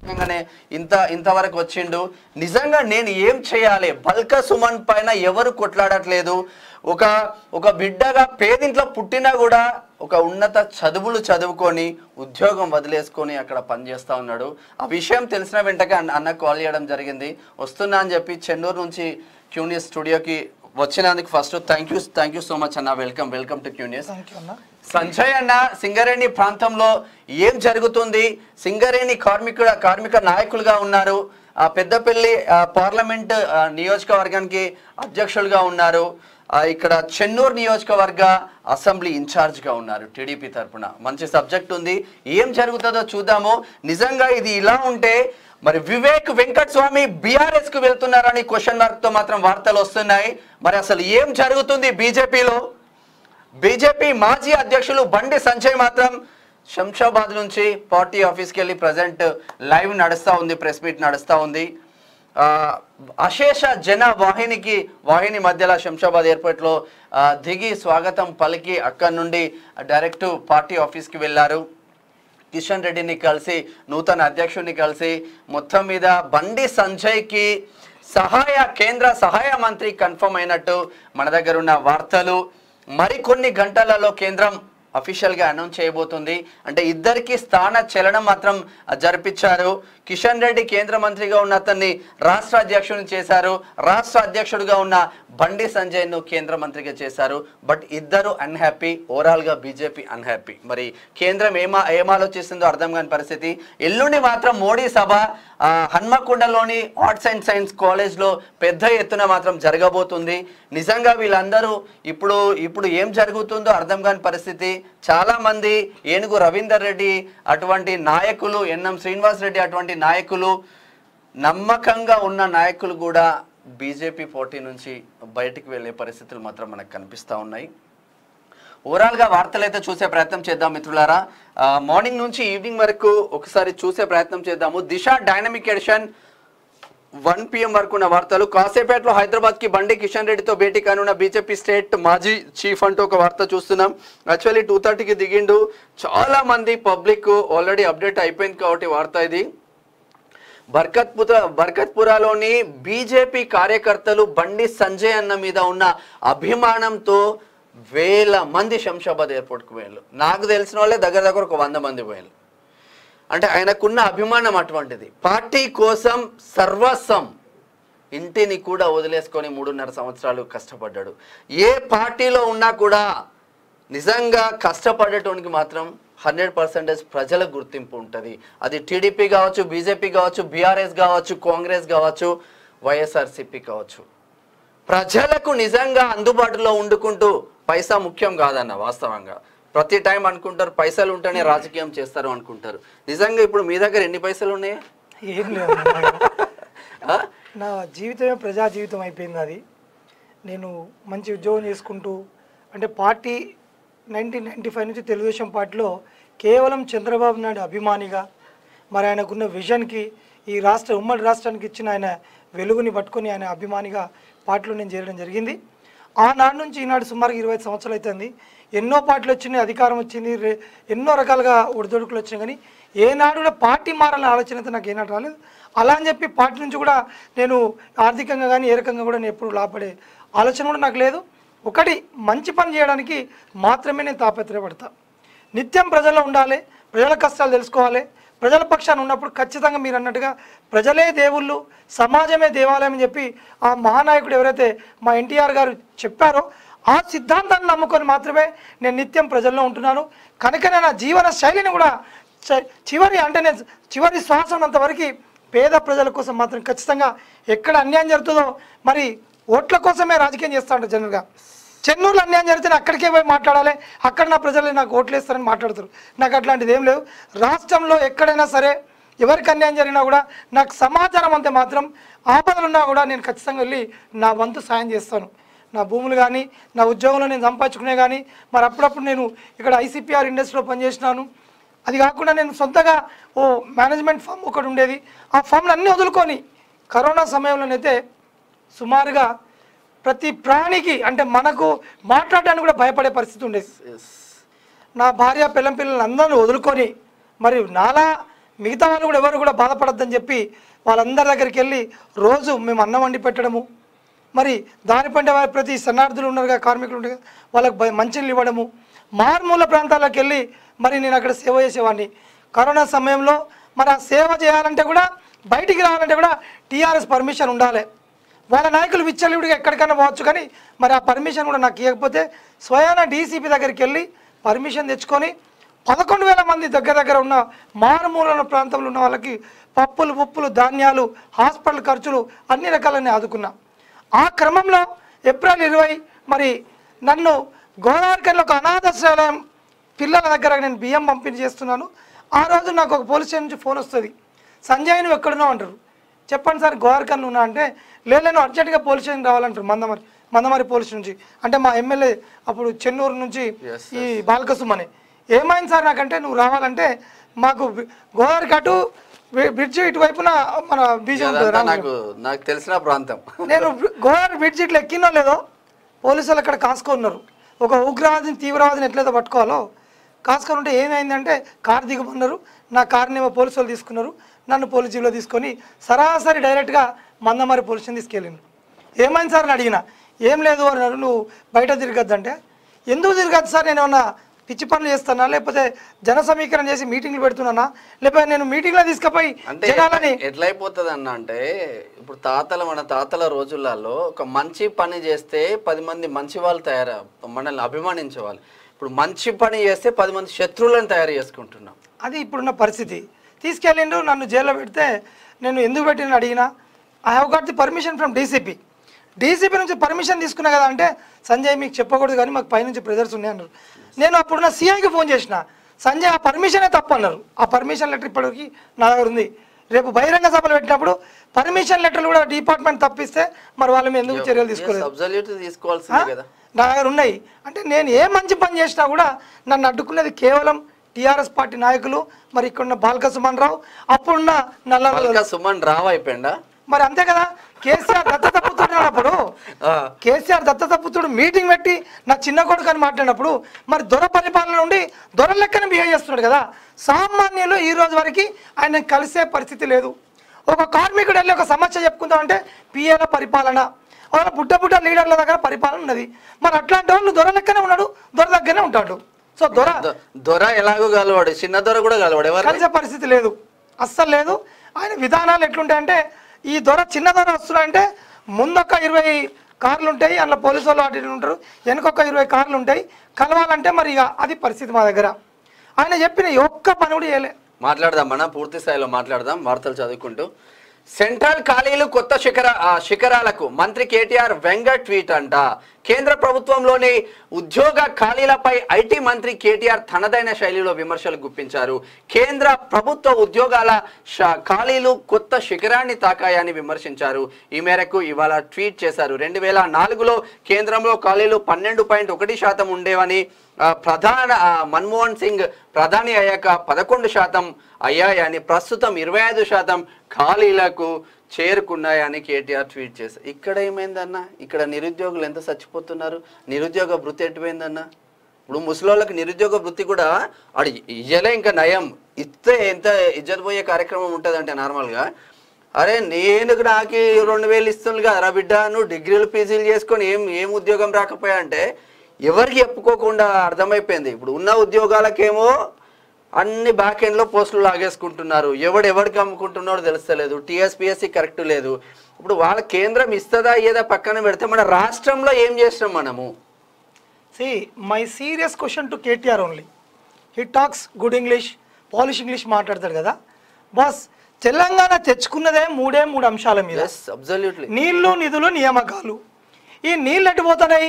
నిజంగానే ఇంత ఇంతవరకు వచ్చిండు నిజంగా నేను ఏం చేయాలి బల్క సుమన్ పైన ఎవరు కొట్లాడట్లేదు ఒక ఒక బిడ్డగా పేదింట్లో పుట్టినా కూడా ఒక ఉన్నత చదువులు చదువుకొని ఉద్యోగం వదిలేసుకొని అక్కడ పనిచేస్తా ఉన్నాడు ఆ విషయం తెలిసిన వెంటనే అన్న అన్న కాల్ చేయడం జరిగింది వస్తున్నా అని చెప్పి చెన్నూరు నుంచి క్యూనియస్ స్టూడియోకి వచ్చినందుకు first thank you thank you so much అన్న వెల్కమ్ వెల్కమ్ టు క్యూనియస్ థ్యాంక్ యూ అన్న సంజయ్ అన్న సింగరేణి ప్రాంతంలో ఏం జరుగుతుంది సింగరేణి కార్మికుల కార్మిక నాయకులుగా ఉన్నారు ఆ పెద్దపల్లి ఆ, పార్లమెంట్ ఆ, నియోజకవర్గానికి అధ్యక్షులుగా ఉన్నారు ఆ, ఇక్కడ చెన్నూరు నియోజకవర్గ అసెంబ్లీ ఇన్ఛార్జ్గా ఉన్నారు టీడీపీ తరపున మంచి సబ్జెక్ట్ ఉంది ఏం జరుగుతుందో చూద్దాము నిజంగా ఇది ఇలా ఉంటే మరి వివేక్ వెంకట్ స్వామి బీఆర్ఎస్ కు వెళ్తున్నారని క్వశ్చన్ మార్క్ తో మాత్రం వార్తలు వస్తున్నాయి మరి అసలు ఏం జరుగుతుంది బీజేపీలో బీజేపీ మాజీ అధ్యక్షులు బండి సంజయ్ మాత్రం శంషాబాద్ నుంచి పార్టీ ఆఫీస్కి వెళ్ళి ప్రజెంట్ లైవ్ నడుస్తూ ఉంది ప్రెస్ మీట్ నడుస్తూ ఉంది ఆ, అశేష జన వాహినికి వాహిని మధ్యలో శంషాబాద్ ఎయిర్పోర్ట్లో ఆ, దిగి స్వాగతం పలికి అక్కడి నుండి డైరెక్ట్ పార్టీ ఆఫీస్కి వెళ్ళారు కిషన్ రెడ్డిని కలిసి నూతన అధ్యక్షుడిని కలిసి మొత్తం మీద బండి సంజయ్కి సహాయ కేంద్ర సహాయ మంత్రి కన్ఫర్మ్ అయినట్టు మన దగ్గర ఉన్న వార్తలు మరికొన్ని గంటలలో కేంద్రం అఫీషియల్గా అనౌన్స్ చేయబోతుంది అంటే ఇద్దరికి స్థాన చలనం మాత్రం జరిపించారు కిషన్ రెడ్డి కేంద్ర మంత్రిగా ఉన్న అతన్ని రాష్ట్ర అధ్యక్షుడిని చేశారు రాష్ట్ర అధ్యక్షుడిగా ఉన్న బండి సంజయ్ను కేంద్ర మంత్రిగా చేశారు బట్ ఇద్దరు అన్హ్యాపీ ఓవరాల్గా బీజేపీ అన్హ్యాపీ మరి కేంద్రం ఏమా ఏం ఆలోచిస్తుందో అర్థం కాని పరిస్థితి ఎల్లుండి మాత్రం మోడీ సభ ఆ, హన్మకొండలోని ఆర్ట్స్ అండ్ సైన్స్ కాలేజ్లో పెద్ద ఎత్తున మాత్రం జరగబోతుంది నిజంగా వీళ్ళందరూ ఇప్పుడు ఇప్పుడు ఏం జరుగుతుందో అర్థం కాని పరిస్థితి చాలా మంది ఏనుగు రవీందర్ రెడ్డి అటువంటి నాయకులు ఎన్ఎం శ్రీనివాస్ రెడ్డి అటువంటి నాయకులు నమ్మకంగా ఉన్న నాయకులు కూడా బీజేపీ పోటీ నుంచి బయటికి వెళ్ళే పరిస్థితులు మాత్రం మనకు కనిపిస్తూ ఉన్నాయి ఓవరాల్గా వార్తలు అయితే చూసే ప్రయత్నం చేద్దాం మిత్రులారా ఆ, మార్నింగ్ నుంచి ఈవినింగ్ వరకు ఒకసారి చూసే ప్రయత్నం చేద్దాము Disha dynamic edition one PM వరకు ఉన్న వార్తలు కాసేపేటలో హైదరాబాద్ కి బండి కిషన్ రెడ్డితో భేటీ కానున్న బీజేపీ స్టేట్ మాజీ చీఫ్ అంటూ ఒక వార్త చూస్తున్నాం యాక్చువల్లీ టూ థర్టీకి దిగిండు చాలా మంది పబ్లిక్ ఆల్రెడీ అప్డేట్ అయిపోయింది కాబట్టి వార్త ఇది బర్కత్పుర బర్కత్పురాలోని బీజేపీ కార్యకర్తలు బండి సంజయ్ అన్న మీద ఉన్న అభిమానంతో వేల మంది శంషాబాద్ ఎయిర్పోర్ట్కి పోయారు నాకు తెలిసిన వాళ్ళే దగ్గర దగ్గర ఒక వంద మంది పోయారు అంటే ఆయనకున్న అభిమానం అటువంటిది పార్టీ కోసం సర్వస్వం ఇంటిని కూడా వదిలేసుకొని మూడున్నర సంవత్సరాలు కష్టపడ్డాడు ఏ పార్టీలో ఉన్నా కూడా నిజంగా కష్టపడేటోనికి మాత్రం హండ్రెడ్ పర్సెంటేజ్ ప్రజల గుర్తింపు ఉంటుంది అది టీడీపీ కావచ్చు బీజేపీ కావచ్చు బీఆర్ఎస్ కావచ్చు కాంగ్రెస్ కావచ్చు వైఎస్ఆర్సీపీ కావచ్చు ప్రజలకు నిజంగా అందుబాటులో వండుకుంటూ పైసా ముఖ్యం కాదన్న వాస్తవంగా ప్రతి టైం అనుకుంటారు పైసలు ఉంటేనే రాజకీయం చేస్తారు అనుకుంటారు నిజంగా ఇప్పుడు మీ దగ్గర ఎన్ని పైసలు ఉన్నాయి ఏం లేదు అన్న నా దగ్గర. ఆ? నా జీవితమే ప్రజా జీవితం అయిపోయింది అది నేను మంచి ఉద్యోగం చేసుకుంటూ అంటే పార్టీ నైన్టీన్ నైంటీ ఫైవ్ నుంచి తెలుగుదేశం పార్టీలో కేవలం చంద్రబాబు నాయుడు అభిమానిగా మరి ఆయనకున్న విజన్కి ఈ రాష్ట్ర ఉమ్మడి రాష్ట్రానికి ఇచ్చిన ఆయన వెలుగుని పట్టుకొని ఆయన అభిమానిగా పార్టీలో నేను చేరడం జరిగింది ఆనాడు నుంచి ఈనాడు సుమారు ఇరవై ఐదు సంవత్సరాలు అవుతుంది ఎన్నో పార్టీలు వచ్చినాయి అధికారం వచ్చింది రే- ఎన్నో రకాలుగా ఒడిదొడుకులు వచ్చినాయి కానీ ఏనాడు కూడా పార్టీ మారాలని ఆలోచన అయితే నాకు ఏనాడు రాలేదు అలా అని చెప్పి పార్టీ నుంచి కూడా నేను ఆర్థికంగా కానీ ఏ రకంగా కూడా నేను ఎప్పుడు లాభపడే ఆలోచన కూడా నాకు లేదు ఒకటి మంచి పని చేయడానికి మాత్రమే నేను తాపత్రయపడతా నిత్యం ప్రజల్లో ఉండాలి ప్రజల కష్టాలు తెలుసుకోవాలి ప్రజల పక్షాన ఉన్నప్పుడు ఖచ్చితంగా మీరు అన్నట్టుగా ప్రజలే దేవుళ్ళు సమాజమే దేవాలయం అని చెప్పి ఆ మహానాయకుడు ఎవరైతే మా ఎన్టీఆర్ గారు చెప్పారో ఆ సిద్ధాంతాన్ని నమ్ముకొని మాత్రమే నేను నిత్యం ప్రజల్లో ఉంటున్నాను కనుకనే నా జీవన శైలిని కూడా చ- చివరి అంటే నేను చివరి శ్వాస ఉన్నంత వరకు పేద ప్రజల కోసం మాత్రం ఖచ్చితంగా ఎక్కడ అన్యాయం జరుగుతుందో మరి ఓట్ల కోసమే రాజకీయం చేస్తా ఉంటారు జనరల్గా చెన్నూరులో అన్యాయం జరిగితే నేను అక్కడికే పోయి మాట్లాడాలి అక్కడ నా ప్రజలు నాకు ఓట్లు వేస్తారని మాట్లాడుతారు నాకు అట్లాంటిది ఏం లేవు రాష్ట్రంలో ఎక్కడైనా సరే ఎవరికి అన్యాయం జరిగినా కూడా నాకు సమాచారం అంతే మాత్రం ఆపదలున్నా కూడా నేను ఖచ్చితంగా వెళ్ళి నా వంతు సాయం చేస్తాను నా భూములు కానీ నా ఉద్యోగంలో నేను సంపాదించుకునే కానీ మరి అప్పుడప్పుడు నేను ఇక్కడ ఐసీపీఆర్ ఇండస్ట్రీలో పనిచేసినాను అది కాకుండా నేను సొంతగా ఓ మేనేజ్మెంట్ ఫామ్ ఒకటి ఉండేది ఆ ఫామ్లు అన్నీ వదులుకొని కరోనా సమయంలోనైతే సుమారుగా ప్రతి ప్రాణికి అంటే మనకు మాట్లాడడానికి కూడా భయపడే పరిస్థితి ఉండేది Yes. నా భార్య పిల్లం పిల్లలు అందరిని వదులుకొని మరి నాలా మిగతా వాళ్ళు కూడా ఎవరు కూడా బాధపడద్దని చెప్పి వాళ్ళందరి దగ్గరికి వెళ్ళి రోజు మేము అన్నం వండి పెట్టడము మరి దాని పంట వారి ప్రతి శరణార్థులు ఉన్నారు కదా కార్మికులు ఉంటారు కదా వాళ్ళకి బ- మంచినీళ్ళు ఇవ్వడము మారుమూల ప్రాంతాలకు వెళ్ళి మరి నేను అక్కడ సేవ చేసేవాడిని కరోనా సమయంలో మరి ఆ సేవ చేయాలంటే కూడా బయటికి రావాలంటే కూడా టీఆర్ఎస్ పర్మిషన్ ఉండాలి వాళ్ళ నాయకులు విచ్చలవిడిగా ఎక్కడికైనా పోవచ్చు కానీ మరి ఆ పర్మిషన్ కూడా నాకు ఇవ్వకపోతే స్వయాన డీసీపీ దగ్గరికి వెళ్ళి పర్మిషన్ తెచ్చుకొని పదకొండు వేల మంది దగ్గర దగ్గర ఉన్న మారుమూల ప్రాంతంలో ఉన్న వాళ్ళకి పప్పులు ఉప్పులు ధాన్యాలు హాస్పిటల్ ఖర్చులు అన్ని రకాలని ఆదుకున్నా ఆ క్రమంలో ఏప్రిల్ ఇరవై మరి నన్ను గోదావరికల్లో ఒక అనాథాశ్రయాలయం పిల్లల దగ్గర నేను బియ్యం పంపిణీ చేస్తున్నాను ఆ రోజు నాకు ఒక పోలీస్ స్టేషన్ నుంచి ఫోన్ వస్తుంది సంజయ్ నువ్వు ఎక్కడున్నావు అంటారు చెప్పండి సార్ గోదావరికల్లో ఉన్నా అంటే లేదు నేను అర్జెంటుగా పోలీస్ స్టేషన్ రావాలంటారు మందమరి మందమరి పోలీస్ నుంచి అంటే మా ఎమ్మెల్యే అప్పుడు చెన్నూరు నుంచి Yes, ఈ బాలకసుమని ఏమైంది సార్ నాకంటే నువ్వు రావాలంటే మాకు బి- గోదావరి కటు బి- బ్రిడ్జి ఇటువైపున మన బీజం ఉంటుంది అదంతా రామగిరి. నాకు నాకు తెలిసిన ప్రాంతం నేను గోదావరి బ్రిడ్జ్ ఇట్లా ఎక్కినో లేదో పోలీసులు అక్కడ కాసుకున్నారు ఒక ఉగ్రవాదిని తీవ్రవాదిని ఎట్లయితే పట్టుకోవాలో కాసుకొని ఉంటే ఏమైందంటే కార్ దిగమన్నారు నా కార్ని ఏమో పోలీసు వాళ్ళు తీసుకున్నారు నన్ను పోలీస్ జీబులో తీసుకొని సరాసరి డైరెక్ట్గా మందమారి పోలీస్ స్టేషన్ తీసుకెళ్ళిండు ఏమైంది సార్ అని అడిగిన ఏం లేదు అన్నారు నువ్వు బయట తిరగద్దంటే ఎందుకు తిరగద్దు సార్ నేను ఏమన్నా పిచ్చి పనులు చేస్తానా లేకపోతే జన సమీకరణ చేసి మీటింగ్లు పెడుతున్నానా లేకపోతే నేను మీటింగ్లో తీసుకుపోయి అంటే జనాలని ఎట్లయిపోతుంది అన్న అంటే ఇప్పుడు తాతల మన తాతల రోజులలో ఒక మంచి పని చేస్తే పది మంది మంచి వాళ్ళు తయారు మనల్ని అభిమానించేవాళ్ళు ఇప్పుడు మంచి పని చేస్తే పది మంది శత్రువులను తయారు చేసుకుంటున్నాం అది ఇప్పుడున్న పరిస్థితి తీసుకెళ్ళిండు నన్ను జైల్లో పెడితే నేను ఎందుకు పెట్టిన అడిగినా I have got the permission from DCP DCP నుంచి పర్మిషన్ తీసుకున్నా కదా అంటే సంజయ్ మీకు చెప్పకూడదు కానీ మాకు పైనుంచి ప్రెజర్స్ ఉన్నాయి అన్నారు నేను అప్పుడున్న సీఐకి ఫోన్ చేసిన సంజయ్ ఆ పర్మిషనే తప్పు అన్నారు ఆ పర్మిషన్ లెటర్ ఇప్పటికి నా దగ్గర ఉంది రేపు బహిరంగ సభలు పెట్టినప్పుడు పర్మిషన్ లెటర్లు కూడా డిపార్ట్మెంట్ తప్పిస్తే మరి వాళ్ళ మీద ఎందుకు చర్యలు తీసుకోలేదు అబ్జల్యూట్ తీసుకోవాల్సిందే కదా నా దగ్గర ఉన్నాయి అంటే నేను ఏ మంచి పని చేసినా కూడా నన్ను అడ్డుకునేది కేవలం టీఆర్ఎస్ పార్టీ నాయకులు మరి ఇక్కడున్న బాల్క సుమన్ రావు అప్పుడున్న నల్ల పల్కా సుమన్ రావు అయిపోయిందా మరి అంతే కదా కేసీఆర్ దత్తత పుత్రుడు అన్నప్పుడు ఆ, కేసీఆర్ దత్తత పుత్రుడు మీటింగ్ పెట్టి నా చిన్న కొడుకు అని మాట్లాడినప్పుడు మరి దొర పరిపాలన నుండి దొర లెక్కన బిహేవ్ చేస్తున్నాడు కదా సామాన్యులు ఈ రోజు వరకు ఆయన కలిసే పరిస్థితి లేదు ఒక కార్మికుడు వెళ్ళి ఒక సమస్య చెప్పుకుందామంటే పిఏల పరిపాలన వాళ్ళ బుడ్డ బుడ్డ లీడర్ల దగ్గర పరిపాలన ఉన్నది మరి అట్లాంటి వాళ్ళు దొర లెక్కనే ఉన్నాడు దొర దగ్గరనే ఉంటాడు సో దొర దొ- దొర ఎలాగో కలవాడు చిన్న దొర కూడా కలవాడు ఎవరు కలిసే పరిస్థితి లేదు అస్సలు లేదు ఆయన విధానాలు ఎట్లుంటాయంటే ఈ దొర చిన్న దొర వస్తున్నాయంటే ముందొక ఇరవై కార్లు ఉంటాయి అందులో పోలీసు వాళ్ళు అటు ఇటు ఉంటారు వెనకొక ఇరవై కార్లు ఉంటాయి కలవాలంటే మరి ఇక అది పరిస్థితి మా దగ్గర ఆయన చెప్పిన ఈ ఒక్క పని కూడా చేయలే మాట్లాడదాం మన పూర్తి స్థాయిలో మాట్లాడదాం వార్తలు చదువుకుంటూ సెంట్రల్ ఖాళీలు కొత్త శిఖర ఆ, శిఖరాలకు మంత్రి కేటీఆర్ వ్యంగ ట్వీట్ అంట కేంద్ర ప్రభుత్వంలోని ఉద్యోగ ఖాళీలపై ఐటీ మంత్రి కేటీఆర్ తనదైన శైలిలో విమర్శలు గుప్పించారు కేంద్ర ప్రభుత్వ ఉద్యోగాల ష- ఖాళీలు కొత్త శిఖరాన్ని తాకాయని విమర్శించారు ఈ మేరకు ఇవాళ ట్వీట్ చేశారు రెండు వేల నాలుగులో కేంద్రంలో ఖాళీలు పన్నెండు పాయింట్ ఒకటి శాతం ఉండేవని ఆ, ప్రధాన ఆ, మన్మోహన్ సింగ్ ప్రధాని అయ్యాక పదకొండు శాతం అయ్యాయని ప్రస్తుతం ఇరవై ఐదు శాతం ఖాళీలకు చేరుకున్నాయని కేటీఆర్ ట్వీట్ చేశారు ఇక్కడ ఏమైందన్న ఇక్కడ నిరుద్యోగులు ఎంత చచ్చిపోతున్నారు నిరుద్యోగ వృత్తి ఎటుపోయిందన్న ఇప్పుడు ముసలోళ్ళకి నిరుద్యోగ వృత్తి కూడా అడి ఇయ్యలే ఇంకా నయం ఇస్తే ఎంత ఇజ్జత్ పోయే కార్యక్రమం ఉంటుందంటే నార్మల్గా అరే నేను నాకు రెండు వేలు ఇస్తుంది కదరా బిడ్డ నువ్వు డిగ్రీలు పీజీలు చేసుకొని ఏం ఏం ఉద్యోగం రాకపోయా అంటే ఎవరికి చెప్పుకోకుండా అర్థమైపోయింది ఇప్పుడు ఉన్న ఉద్యోగాలకేమో అన్ని బ్యాక్ ఎండ్లో పోస్టులు లాగేసుకుంటున్నారు ఎవడు ఎవరికి అమ్ముకుంటున్నాడో తెలుస్తలేదు టీఎస్పిఎస్సి కరెక్ట్ లేదు ఇప్పుడు వాళ్ళ కేంద్రం ఇస్తుందా ఏదా పక్కన పెడితే మన రాష్ట్రంలో ఏం చేసినాం మనము see my serious question to KTR only he talks good English polish English మాట్లాడతాడు కదా బాస్ తెలంగాణ తెచ్చుకున్నదే మూడే మూడు అంశాల మీద ఎస్ అబ్జల్యూట్లీ నీళ్లు నిధులు నియామకాలు ఈ నీళ్ళు ఎటు పోతున్నాయి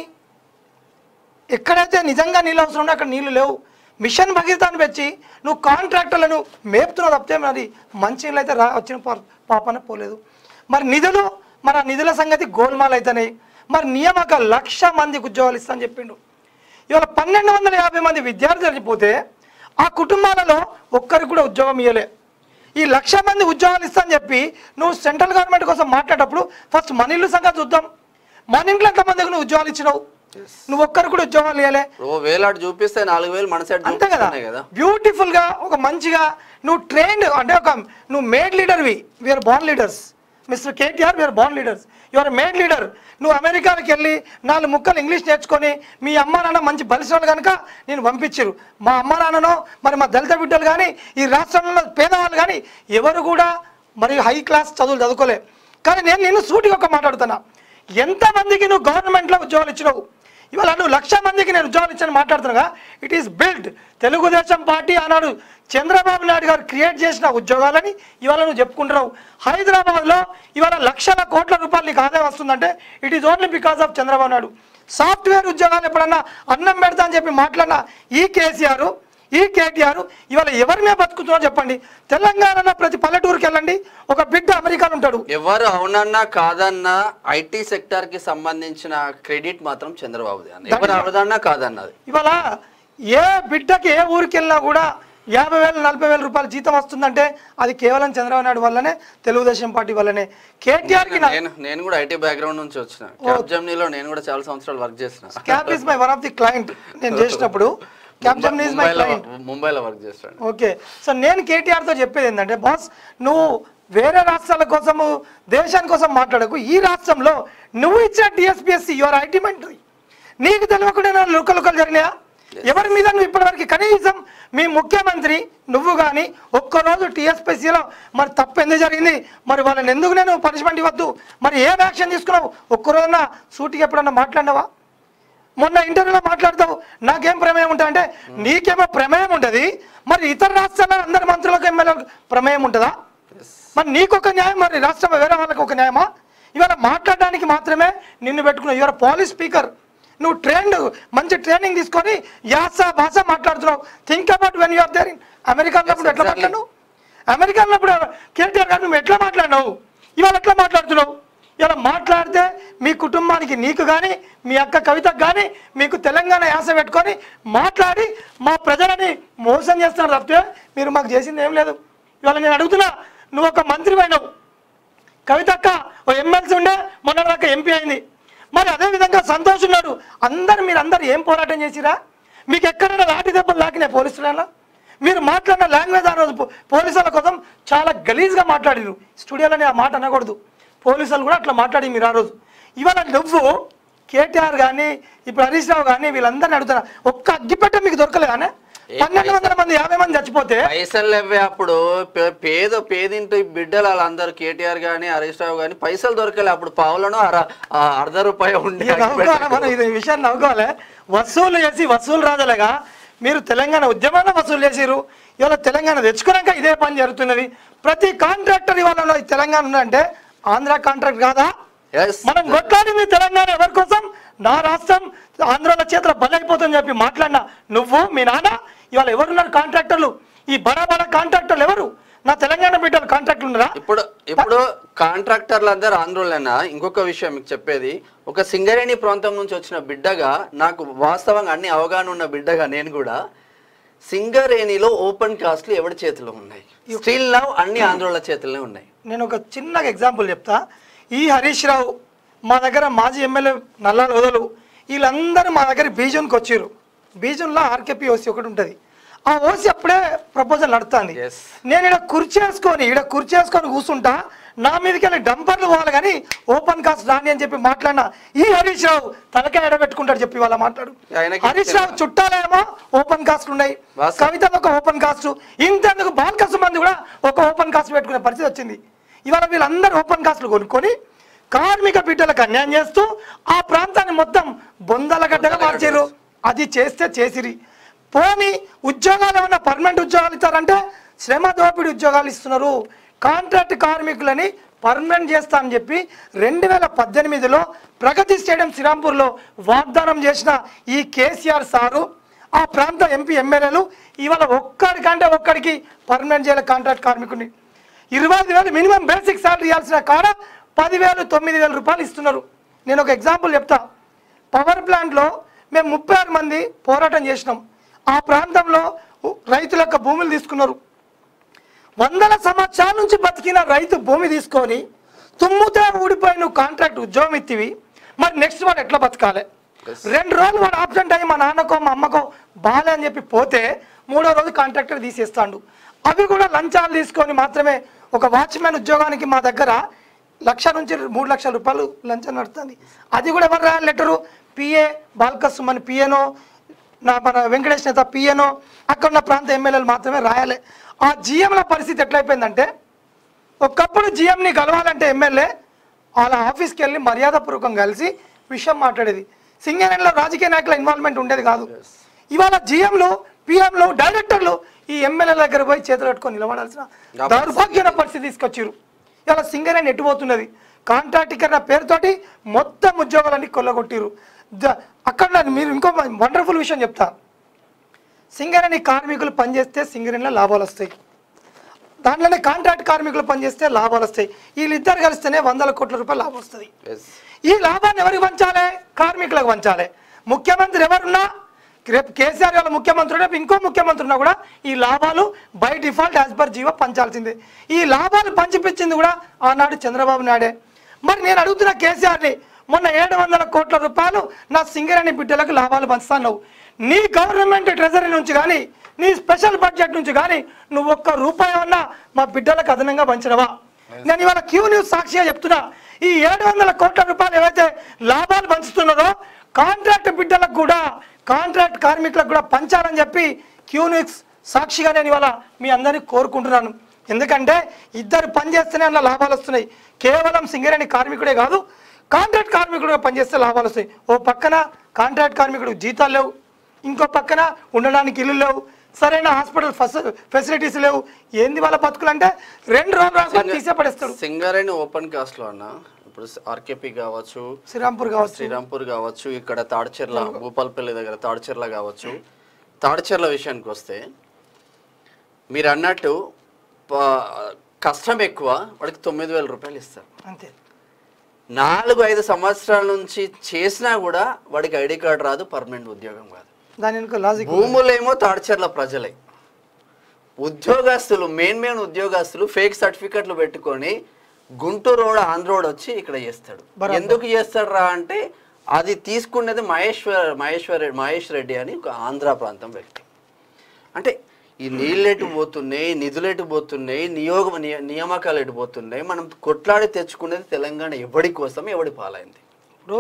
ఎక్కడైతే నిజంగా నీళ్ళు అవసరం ఉందో అక్కడ నీళ్లు లేవు మిషన్ భగీరథాన్ని పెంచి నువ్వు కాంట్రాక్టర్లను మేపుతున్నావు తప్పితే మరి మంచి నీళ్ళు అయితే రా వచ్చిన పా- పాపన పోలేదు మరి నిధులు మరి ఆ నిధుల సంగతి గోల్మాల్ అవుతున్నాయి మరి నియామకాలు లక్ష మందికి ఉద్యోగాలు ఇస్తా అని చెప్పిండు ఇవాళ పన్నెండు వందల యాభై మంది విద్యార్థులు చనిపోతే ఆ కుటుంబాలలో ఒక్కరికి కూడా ఉద్యోగం ఇవ్వలే ఈ లక్ష మంది ఉద్యోగాలు ఇస్తా అని చెప్పి నువ్వు సెంట్రల్ గవర్నమెంట్ కోసం మాట్లాడేటప్పుడు ఫస్ట్ మన ఇల్లు సంగతి చూద్దాం మన ఇంట్లో ఎంతమందికి నువ్వు ఉద్యోగాలు ఇచ్చినావు నువ్వు ఒక్కరికి కూడా ఉద్యోగాలు ఇవ్వలే ఓ వేలాడు చూపిస్తే నాలుగు వేలు మన సైడ్ అంతే కదా చూపిస్తున్నాయి కదా బ్యూటిఫుల్ గా ఒక మంచిగా నువ్వు ట్రైన్డ్ అంటే ఒక నువ్వు మేడ్ లీడర్వి we're born leaders mister KTR we're born leaders your made leader నువ్వు అమెరికాకి వెళ్ళి నాలుగు ముక్కలు ఇంగ్లీష్ నేర్చుకొని మీ అమ్మ నాన్న మంచి బలిసిన కనుక నేను పంపించారు మా అమ్మ నాన్ననో మరి మా దళిత బిడ్డలు కానీ ఈ రాష్ట్రంలో పేదవాళ్ళు కానీ ఎవరు కూడా మరి హై క్లాస్ చదువులు చదువుకోలే కానీ నేను నిన్ను సూటిగా ఒక మాట్లాడుతున్నా ఎంతమందికి నువ్వు గవర్నమెంట్లో ఉద్యోగాలు ఇచ్చినావు ఇవాళ నువ్వు లక్ష మందికి నేను ఉద్యోగాలు ఇచ్చాను మాట్లాడుతున్నా it is build Telugu Desam party ఆనాడు చంద్రబాబు నాయుడు గారు క్రియేట్ చేసిన ఉద్యోగాలని ఇవాళ నువ్వు చెప్పుకుంటున్నావు హైదరాబాద్లో ఇవాళ లక్షల కోట్ల రూపాయలు నీకు ఆదాయం వస్తుందంటే it is only because of Chandrababu Naidu software ఉద్యోగాలు ఎప్పుడన్నా అన్నం పెడతా అని చెప్పి మాట్లాడిన ఈ కేసీఆర్ ఈ కేటీఆర్ ఇవాళ ఎవరినే బతుకుతున్నారో చెప్పండి తెలంగాణలో ప్రతి పల్లెటూరుకి వెళ్ళండి ఒక బిడ్డ అమెరికాలో ఉంటాడు ఎవరు అవునన్నా కాదన్నా ఐటీ సెక్టార్ కి సంబంధించిన క్రెడిట్ మాత్రం చంద్రబాబుది అన్న ఎవరు అవునన్నా కాదన్నది ఇవాళ ఏ బిడ్డకి ఏ ఊరికి వెళ్ళినా కూడా యాభై వేలు నలభై వేల రూపాయల జీతం వస్తుందంటే అది కేవలం చంద్రబాబు నాయుడు వల్లనే తెలుగుదేశం పార్టీ వల్లనే కేటీఆర్కి నా నేను నేను కూడా ఐటీ బ్యాక్గ్రౌండ్ నుంచి వచ్చిన క్యాబ్ జర్నీలో నేను కూడా చాలా సంవత్సరాలు వర్క్ చేసిన cap is my one of the client నేను చేసినప్పుడు క్యాప్ జర్నీ ఇస్ మై ముంబైలో క్లయింట్ ముంబైలో వర్క్ చేస్తాను ఓకే సో నేను కేటీఆర్తో చెప్పేది ఏంటంటే బాస్ నువ్వు వేరే రాష్ట్రాల కోసము దేశాని కోసం మాట్లాడకు ఈ రాష్ట్రంలో నువ్వు ఇచ్చిన టీఎస్పీఎస్సీ యువర్ ఐటీ మంత్రి నీకు తెలియకుండా లుకలు లుకలు జరిగినాయా ఎవరి మీద నువ్వు ఇప్పటివరకు కనీసం మీ ముఖ్యమంత్రి నువ్వు కానీ ఒక్కరోజు టీఎస్పీసీలో మరి తప్పు ఎందుకు జరిగింది మరి వాళ్ళని ఎందుకు నేను పనిష్మెంట్ ఇవ్వద్దు మరి ఏం యాక్షన్ తీసుకున్నావు ఒక్కరోజున సూటికి ఎప్పుడన్నా మాట్లాడినావా మొన్న ఇంటర్వ్యూలో మాట్లాడతావు నాకేం ప్రమేయం ఉంటుంది అంటే నీకేమో ప్రమేయం ఉంటుంది మరి ఇతర రాష్ట్రాల అందరి మంత్రులకు ఎమ్మెల్యేలకు ప్రమేయం ఉంటుందా మరి నీకొక న్యాయం మరి రాష్ట్రం వేరే వాళ్ళకి ఒక న్యాయమా ఇవాళ మాట్లాడడానికి మాత్రమే నిన్ను పెట్టుకున్నావు ఇవాళ పాలిస్ స్పీకర్ నువ్వు ట్రైన్ మంచి ట్రైనింగ్ తీసుకొని యాస భాష మాట్లాడుతున్నావు think about when you are there in America ఉన్నప్పుడు ఎట్లా exactly. మాట్లాడినావు అమెరికా ఉన్నప్పుడు కేటీఆర్ గారు నువ్వు ఎట్లా మాట్లాడినావు ఇవాళ ఎట్లా మాట్లాడుతున్నావు ఇలా మాట్లాడితే మీ కుటుంబానికి నీకు కానీ మీ అక్క కవితకు కానీ మీకు తెలంగాణ యాస పెట్టుకొని మాట్లాడి మా ప్రజలని మోసం చేస్తున్నారు తప్పితే మీరు మాకు చేసింది ఏం లేదు ఇవాళ నేను అడుగుతున్నా నువ్వు ఒక మంత్రి అయినావు కవితక్క ఓ ఎమ్మెల్సీ ఉండే మొన్న దాకా ఎంపీ అయింది మరి అదే విధంగా సంతోష్ ఉన్నాడు అందరు మీరు అందరు ఏం పోరాటం చేసిరా మీకు ఎక్కడైనా లాఠీ దెబ్బలు లాకినాయి పోలీసుల మీరు మాట్లాడిన లాంగ్వేజ్ ఆ రోజు పో- పోలీసుల కోసం చాలా గలీజ్గా మాట్లాడిరు స్టూడియోలోనే ఆ మాట అనకూడదు పోలీసులు కూడా అట్లా మాట్లాడి మీరు ఆ రోజు ఇవాళ నువ్వు కేటీఆర్ కానీ ఇప్పుడు హరీష్ రావు కానీ వీళ్ళందరినీ అడుగుతున్నా ఒక్క అగ్గిపెట్ట మీకు దొరకలేదానే ఏ పన్నెండు వందల మంది యాభై మంది చచ్చిపోతే పైసలు లేవే అప్పుడు పే- పేద పేదింటి బిడ్డలు వాళ్ళందరూ కేటీఆర్ గానీ హరీష్ రావు గానీ పైసలు దొరకలే అప్పుడు పావులను అర- ఆ అర్ధ రూపాయి ఉండే ఇది నవ్వుకోవాలి మనం ఇది విషయాన్ని నవ్వుకోవాలి వసూలు చేసి వసూలు రాజలేగా మీరు తెలంగాణ ఉద్యమాన్ని వసూలు చేసిరు ఇవాళ తెలంగాణ తెచ్చుకున్నాక ఇదే పని జరుగుతున్నది ప్రతి కాంట్రాక్టర్ ఇవాళ ఈ తెలంగాణ ఉందంటే ఆంధ్ర కాంట్రాక్ట్ కాదా Yes. మనం కొట్లాడింది తెలంగాణ ఎవరి కోసం నా రాష్ట్రం ఆంధ్రాల చేతుల బలైపోతుందని చెప్పి మాట్లాడినా నువ్వు మీ నాన్న ఇవాళ ఎవరున్నారు కాంట్రాక్టర్లు ఈ బడా బడా కాంట్రాక్టర్లు ఎవరు నా తెలంగాణ బిడ్డలు కాంట్రాక్టులు ఉన్నారా ఇప్పుడు ఇప్పుడు కాంట్రాక్టర్లు అందరు ఆందోళన ఇంకొక విషయం మీకు చెప్పేది ఒక సింగరేణి ప్రాంతం నుంచి వచ్చిన బిడ్డగా నాకు వాస్తవంగా అన్ని అవగాహన ఉన్న బిడ్డగా నేను కూడా సింగరేణిలో ఓపెన్ కాస్ట్లు ఎవరి చేతిలో ఉన్నాయి స్టిల్ నవ్ అన్ని ఆంధ్రోళ్ళ చేతిలోనే ఉన్నాయి నేను ఒక చిన్న ఎగ్జాంపుల్ చెప్తా ఈ హరీష్ రావు మా దగ్గర మాజీ ఎమ్మెల్యే నల్లాల వదలు వీళ్ళందరూ మా దగ్గర బీజన్కి వచ్చారు బీజన్లో ఆర్కేపీ ఓసీ ఒకటి ఉంటుంది ఆ ఓసీ అప్పుడే ప్రపోజల్ నడుస్తుంది Yes. నేను ఇక్కడ కుర్చేసుకొని ఇక్కడ కుర్చేసుకొని కూర్చుంటా నా మీదకి వెళ్ళి డంపర్లు పోవాలి కానీ ఓపెన్ కాస్ట్ రాని అని చెప్పి మాట్లాడినా ఈ హరీష్ రావు తలకాయ ఎడబెట్టుకుంటాడు చెప్పి వాళ్ళ మాట్లాడు ఆయనకి హరీష్ రావు చుట్టాలేమో ఓపెన్ కాస్ట్ ఉన్నాయి వాస్తవం. కవితలు ఒక ఓపెన్ కాస్ట్ ఇంతెందుకు బాల్కసు మంది కూడా ఒక ఓపెన్ కాస్ట్ పెట్టుకునే పరిస్థితి వచ్చింది ఇవాళ వీళ్ళందరూ ఓపెన్ కాస్ట్లు కొనుక్కొని కార్మిక బిడ్డలకు అన్యాయం చేస్తూ ఆ ప్రాంతాన్ని మొత్తం బొందలగడ్డగా మార్చారు అది చేస్తే చేసిరి పోనీ ఉద్యోగాలు ఏమన్నా పర్మనెంట్ ఉద్యోగాలు ఇస్తారంటే శ్రమ దోపిడీ ఉద్యోగాలు ఇస్తున్నారు కాంట్రాక్ట్ కార్మికులని పర్మనెంట్ చేస్తా అని చెప్పి రెండు వేల పద్దెనిమిదిలో ప్రగతి స్టేడియం శ్రీరాంపూర్లో వాగ్దానం చేసిన ఈ కేసీఆర్ సారు ఆ ప్రాంత ఎంపీ ఎమ్మెల్యేలు ఇవాళ ఒక్కడికంటే ఒక్కడికి పర్మనెంట్ చేయాలి కాంట్రాక్ట్ కార్మికుని ఇరవై ఐదు వేలు మినిమం బేసిక్ సాలరీ ఇవ్వాల్సిన కాడ పదివేలు తొమ్మిది వేల రూపాయలు ఇస్తున్నారు నేను ఒక ఎగ్జాంపుల్ చెప్తా పవర్ ప్లాంట్లో మేము ముప్పై ఆరు మంది పోరాటం చేసినాం ఆ ప్రాంతంలో ఉ- రైతుల యొక్క భూములు తీసుకున్నారు వందల సంవత్సరాల నుంచి బతికిన రైతు భూమి తీసుకొని తుమ్ముతే ఊడిపోయి నువ్వు కాంట్రాక్ట్ ఉద్యోగం ఇత్తివి మరి నెక్స్ట్ వాడు ఎట్లా బతకాలి రెండు రోజులు వాడు ఆబ్సెంట్ అయ్యి మా నాన్నకో మా అమ్మకో బాలే అని చెప్పి పోతే మూడో రోజు కాంట్రాక్టర్ తీసేస్తాడు అవి కూడా లంచాలు తీసుకొని మాత్రమే ఒక వాచ్మెన్ ఉద్యోగానికి మా దగ్గర లక్ష నుంచి మూడు లక్షల రూపాయలు లంచం నడుస్తుంది అది కూడా ఎవరు రాయాలి లెటరు పిఏ బాల్కసుమన్ పిఏనో నా మన వెంకటేష్ నేత పిఏనో అక్కడ ఉన్న ప్రాంత ఎమ్మెల్యేలు మాత్రమే రాయాలి ఆ జిఎంల పరిస్థితి ఎట్లయిపోయిందంటే ఒకప్పుడు జిఎంని కలవాలంటే ఎమ్మెల్యే వాళ్ళ ఆఫీస్కి వెళ్ళి మర్యాదపూర్వకం కలిసి విషయం మాట్లాడేది సింగరేణిలో రాజకీయ నాయకుల ఇన్వాల్వ్మెంట్ ఉండేది కాదు ఇవాళ జిఎంలు పిఎంలు డైరెక్టర్లు ఈ ఎమ్మెల్యేల దగ్గర పోయి చేతులు కట్టుకొని నిలబడాల్సిన దౌర్భాగ్యమైన పరిస్థితి తీసుకొచ్చారు ఇలా సింగరేణి ఎట్టుపోతున్నది కాంట్రాక్టీకరణ పేరుతోటి మొత్తం ఉద్యోగాలన్నీ కొల్లగొట్టిరు ద- అక్కడ నేను మీరు ఇంకో వండర్ఫుల్ విషయం చెప్తా సింగరేణి కార్మికులు పనిచేస్తే సింగరేణిలో లాభాలు వస్తాయి దాంట్లోనే కాంట్రాక్ట్ కార్మికులు పనిచేస్తే లాభాలు వస్తాయి వీళ్ళిద్దరు కలిస్తేనే వందల కోట్ల రూపాయలు లాభం వస్తుంది Yes. ఈ లాభాన్ని ఎవరికి పంచాలి కార్మికులకు పంచాలి ముఖ్యమంత్రి ఎవరున్నా రేపు కేసీఆర్ గారు ముఖ్యమంత్రి రేపు ఇంకో ముఖ్యమంత్రి ఉన్నా కూడా ఈ లాభాలు by default as per GO పంచాల్సిందే ఈ లాభాలు పంచిపించింది కూడా ఆనాడు చంద్రబాబు నాయుడే మరి నేను అడుగుతున్న కేసీఆర్ని మొన్న ఏడు వందల కోట్ల రూపాయలు నా సింగరేణి బిడ్డలకు లాభాలు పంచుతాను నీ గవర్నమెంట్ ట్రెజరీ నుంచి కానీ నీ స్పెషల్ బడ్జెట్ నుంచి కానీ నువ్వు ఒక్క రూపాయి అన్నా మా బిడ్డలకు అదనంగా పంచినవా నేను ఇవాళ క్యూ న్యూస్ సాక్షిగా చెప్తున్నా ఈ ఏడు వందల కోట్ల రూపాయలు ఏవైతే లాభాలు పంచుతున్నారో కాంట్రాక్ట్ బిడ్డలకు కూడా కాంట్రాక్ట్ కార్మికులకు కూడా పంచాలని చెప్పి క్యూ న్యూస్ సాక్షిగా నేను ఇవాళ మీ అందరినీ కోరుకుంటున్నాను ఎందుకంటే ఇద్దరు పనిచేస్తేనే అన్న లాభాలు వస్తున్నాయి కేవలం సింగరేణి కార్మికుడే కాదు కాంట్రాక్ట్ కార్మికుడుగా పనిచేస్తే లాభాలు వస్తాయి ఓ పక్కన కాంట్రాక్ట్ కార్మికుడికి జీతాలు లేవు ఇంకో పక్కన ఉండడానికి ఇల్లు లేవు సరైన హాస్పిటల్ ఫెసిలిటీస్ లేవు ఏంది వాళ్ళ బతుకులు అంటే రెండు రోజులు రాసుకొని తీసే పడేస్తాడు సింగరేణి ఓపెన్ కాస్ట్ లో అన్న ఇప్పుడు ఆర్కేపీ కావచ్చు శ్రీరాంపూర్ కావచ్చు శ్రీరాంపూర్ కావచ్చు ఇక్కడ తాడిచెర్ల భూపాలపల్లి దగ్గర తాడిచెర్ల కావచ్చు తాడిచెర్ల విషయానికి వస్తే మీరు అన్నట్టు ప- కష్టం ఎక్కువ వాడికి తొమ్మిది వేల రూపాయలు ఇస్తారు అంతే నాలుగు ఐదు సంవత్సరాల నుంచి చేసినా కూడా వాడికి ఐడి కార్డు రాదు పర్మనెంట్ ఉద్యోగం కాదు దాని వెనుక లాజిక్ భూములేమో తాడిచెర్ల ప్రజలే ఉద్యోగస్తులు మెయిన్ మెయిన్ ఉద్యోగస్తులు ఫేక్ సర్టిఫికెట్లు పెట్టుకొని గుంటూరు రోడ్ ఆంధ్ర రోడ్ వచ్చి ఇక్కడ చేస్తాడు బరాబర్. ఎందుకు చేస్తాడు రా అంటే అది తీసుకున్నది మహేశ్వర్ మహేశ్వర్ రెడ్డి మహేష్ రెడ్డి అని ఒక ఆంధ్ర ప్రాంతం వ్యక్తి అంటే ఈ నీళ్ళు ఎటు పోతున్నాయి నిధులు ఎటు పోతున్నాయి నియోగ నియ- నియామకాలు ఎటు పోతున్నాయి మనం కొట్లాడి తెచ్చుకునేది తెలంగాణ ఎవడి కోసం ఎవడి పాలైంది ఇప్పుడు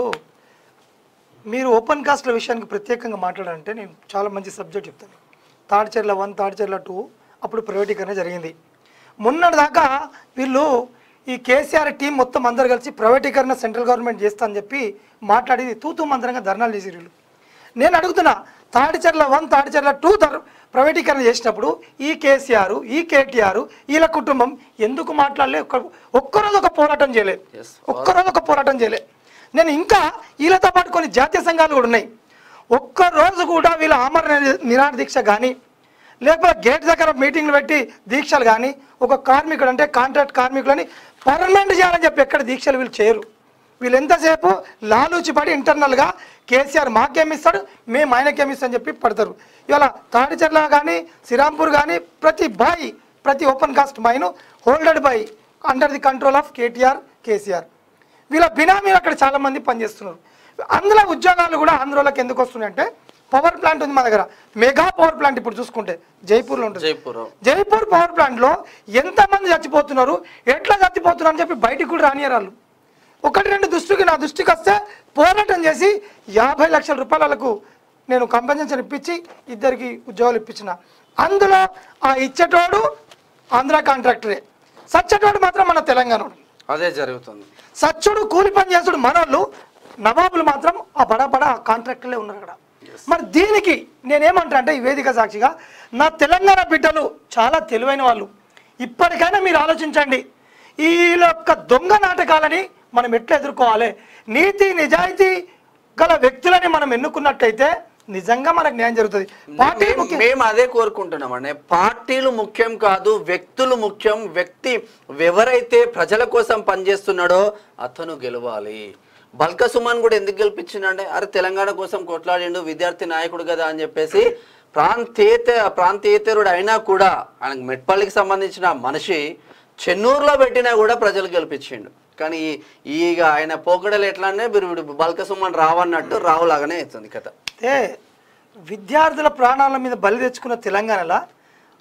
మీరు ఓపెన్ కాస్ట్ల విషయానికి ప్రత్యేకంగా మాట్లాడాలంటే నేను చాలా మంచి సబ్జెక్ట్ చెప్తాను తాడిచెర్ల వన్ తాడిచెర్ల టూ అప్పుడు ప్రైవేటీకరణ జరిగింది మొన్నటి దాకా వీళ్ళు ఈ కేసీఆర్ టీం మొత్తం అందరు కలిసి ప్రైవేటీకరణ సెంట్రల్ గవర్నమెంట్ చేస్తా అని చెప్పి మాట్లాడి తూతూ మంత్రంగా ధర్నాలు చేసి వీళ్ళు నేను అడుగుతున్నా తాడిచెర్ల వన్ తాడిచెర్ల టూ ధర్ ప్రైవేటీకరణ చేసినప్పుడు ఈ కేసీఆర్ ఈ కేటీఆర్ వీళ్ళ కుటుంబం ఎందుకు మాట్లాడలే ఒక్క ఒక్కరోజు ఒక పోరాటం చేయలేదు Yes. ఒక్కరోజు ఒక పోరాటం చేయలే నేను ఇంకా వీళ్ళతో పాటు కొన్ని జాతీయ సంఘాలు కూడా ఉన్నాయి ఒక్క రోజు కూడా వీళ్ళ ఆమరణ నిరాహార దీక్ష కానీ లేకపోతే గేట్ దగ్గర మీటింగ్లు పెట్టి దీక్షలు కానీ ఒక కార్మికుడు అంటే కాంట్రాక్ట్ కార్మికులని పర్మనెంట్ చేయాలని చెప్పి ఎక్కడ దీక్షలు వీళ్ళు చేయరు వీళ్ళు ఎంతసేపు లాలూచి పడి ఇంటర్నల్గా కేసీఆర్ మాకేమిస్తాడు మేము ఆయనకేమిస్తాం చెప్పి పడతారు ఇవాళ తాడిచెర్ల కానీ శ్రీరాంపూర్ కానీ ప్రతి బాయ్ ప్రతి open cast mine holded by under the control of KTR KCR వీళ్ళ బినామీలు అక్కడ చాలా మంది పనిచేస్తున్నారు అందులో ఉద్యోగాలు కూడా ఆంధ్రలోకి ఎందుకు వస్తున్నాయి అంటే పవర్ ప్లాంట్ ఉంది మా దగ్గర మెగా పవర్ ప్లాంట్ ఇప్పుడు చూసుకుంటే జైపూర్లో ఉంటుంది జైపూర్ జైపూర్ పవర్ ప్లాంట్లో ఎంతమంది చచ్చిపోతున్నారు ఎట్లా చచ్చిపోతున్నారు అని చెప్పి బయటికి కూడా రానియరాళ్ళు ఒకటి రెండు దృష్టికి నా దృష్టికి వస్తే పోరాటం చేసి యాభై లక్షల రూపాయలకు నేను కంపెన్సేషన్ ఇప్పించి ఇద్దరికి ఉద్యోగాలు ఇప్పించిన అందులో ఆ ఇచ్చేటోడు ఆంధ్ర కాంట్రాక్టరే సచ్చేటోడు మాత్రం మన తెలంగాణ అదే జరుగుతుంది సచ్చుడు కూలి పని చేసుడు మనోళ్ళు నవాబులు మాత్రం ఆ బడా బడా కాంట్రాక్టర్లే ఉన్నారు అక్కడ మరి దీనికి నేనేమంటా అంటే ఈ వేదిక సాక్షిగా నా తెలంగాణ బిడ్డలు చాలా తెలివైన వాళ్ళు ఇప్పటికైనా మీరు ఆలోచించండి ఈ యొక్క దొంగ నాటకాలని మనం ఎట్లా ఎదుర్కోవాలి నీతి నిజాయితీ గల వ్యక్తులని మనం ఎన్నుకున్నట్టయితే నిజంగా మనకు న్యాయం జరుగుతుంది పార్టీ మేము- ముఖ్యం మేము అదే కోరుకుంటున్నాం అండి పార్టీలు ముఖ్యం కాదు వ్యక్తులు ముఖ్యం వ్యక్తి ఎవరైతే ప్రజల కోసం పనిచేస్తున్నాడో అతను గెలవాలి బల్క సుమన్ కూడా ఎందుకు గెలిపించిండంటే అరే తెలంగాణ కోసం కొట్లాడిండు విద్యార్థి నాయకుడు కదా అని చెప్పేసి ప్రాంతేత ప్రాంతేతరుడు అయినా కూడా ఆయనకు మెట్పల్లికి సంబంధించిన మనిషి చెన్నూరులో పెట్టినా కూడా ప్రజలు గెలిపించిండు కానీ ఈ- ఈగ ఆయన పోకడలు ఎట్లా అంటే మీరు వీడు బల్క సుమన్ రావన్నట్టు రావులాగానే అవుతుంది కథ అయితే విద్యార్థుల ప్రాణాల మీద బలి తెచ్చుకున్న తెలంగాణలో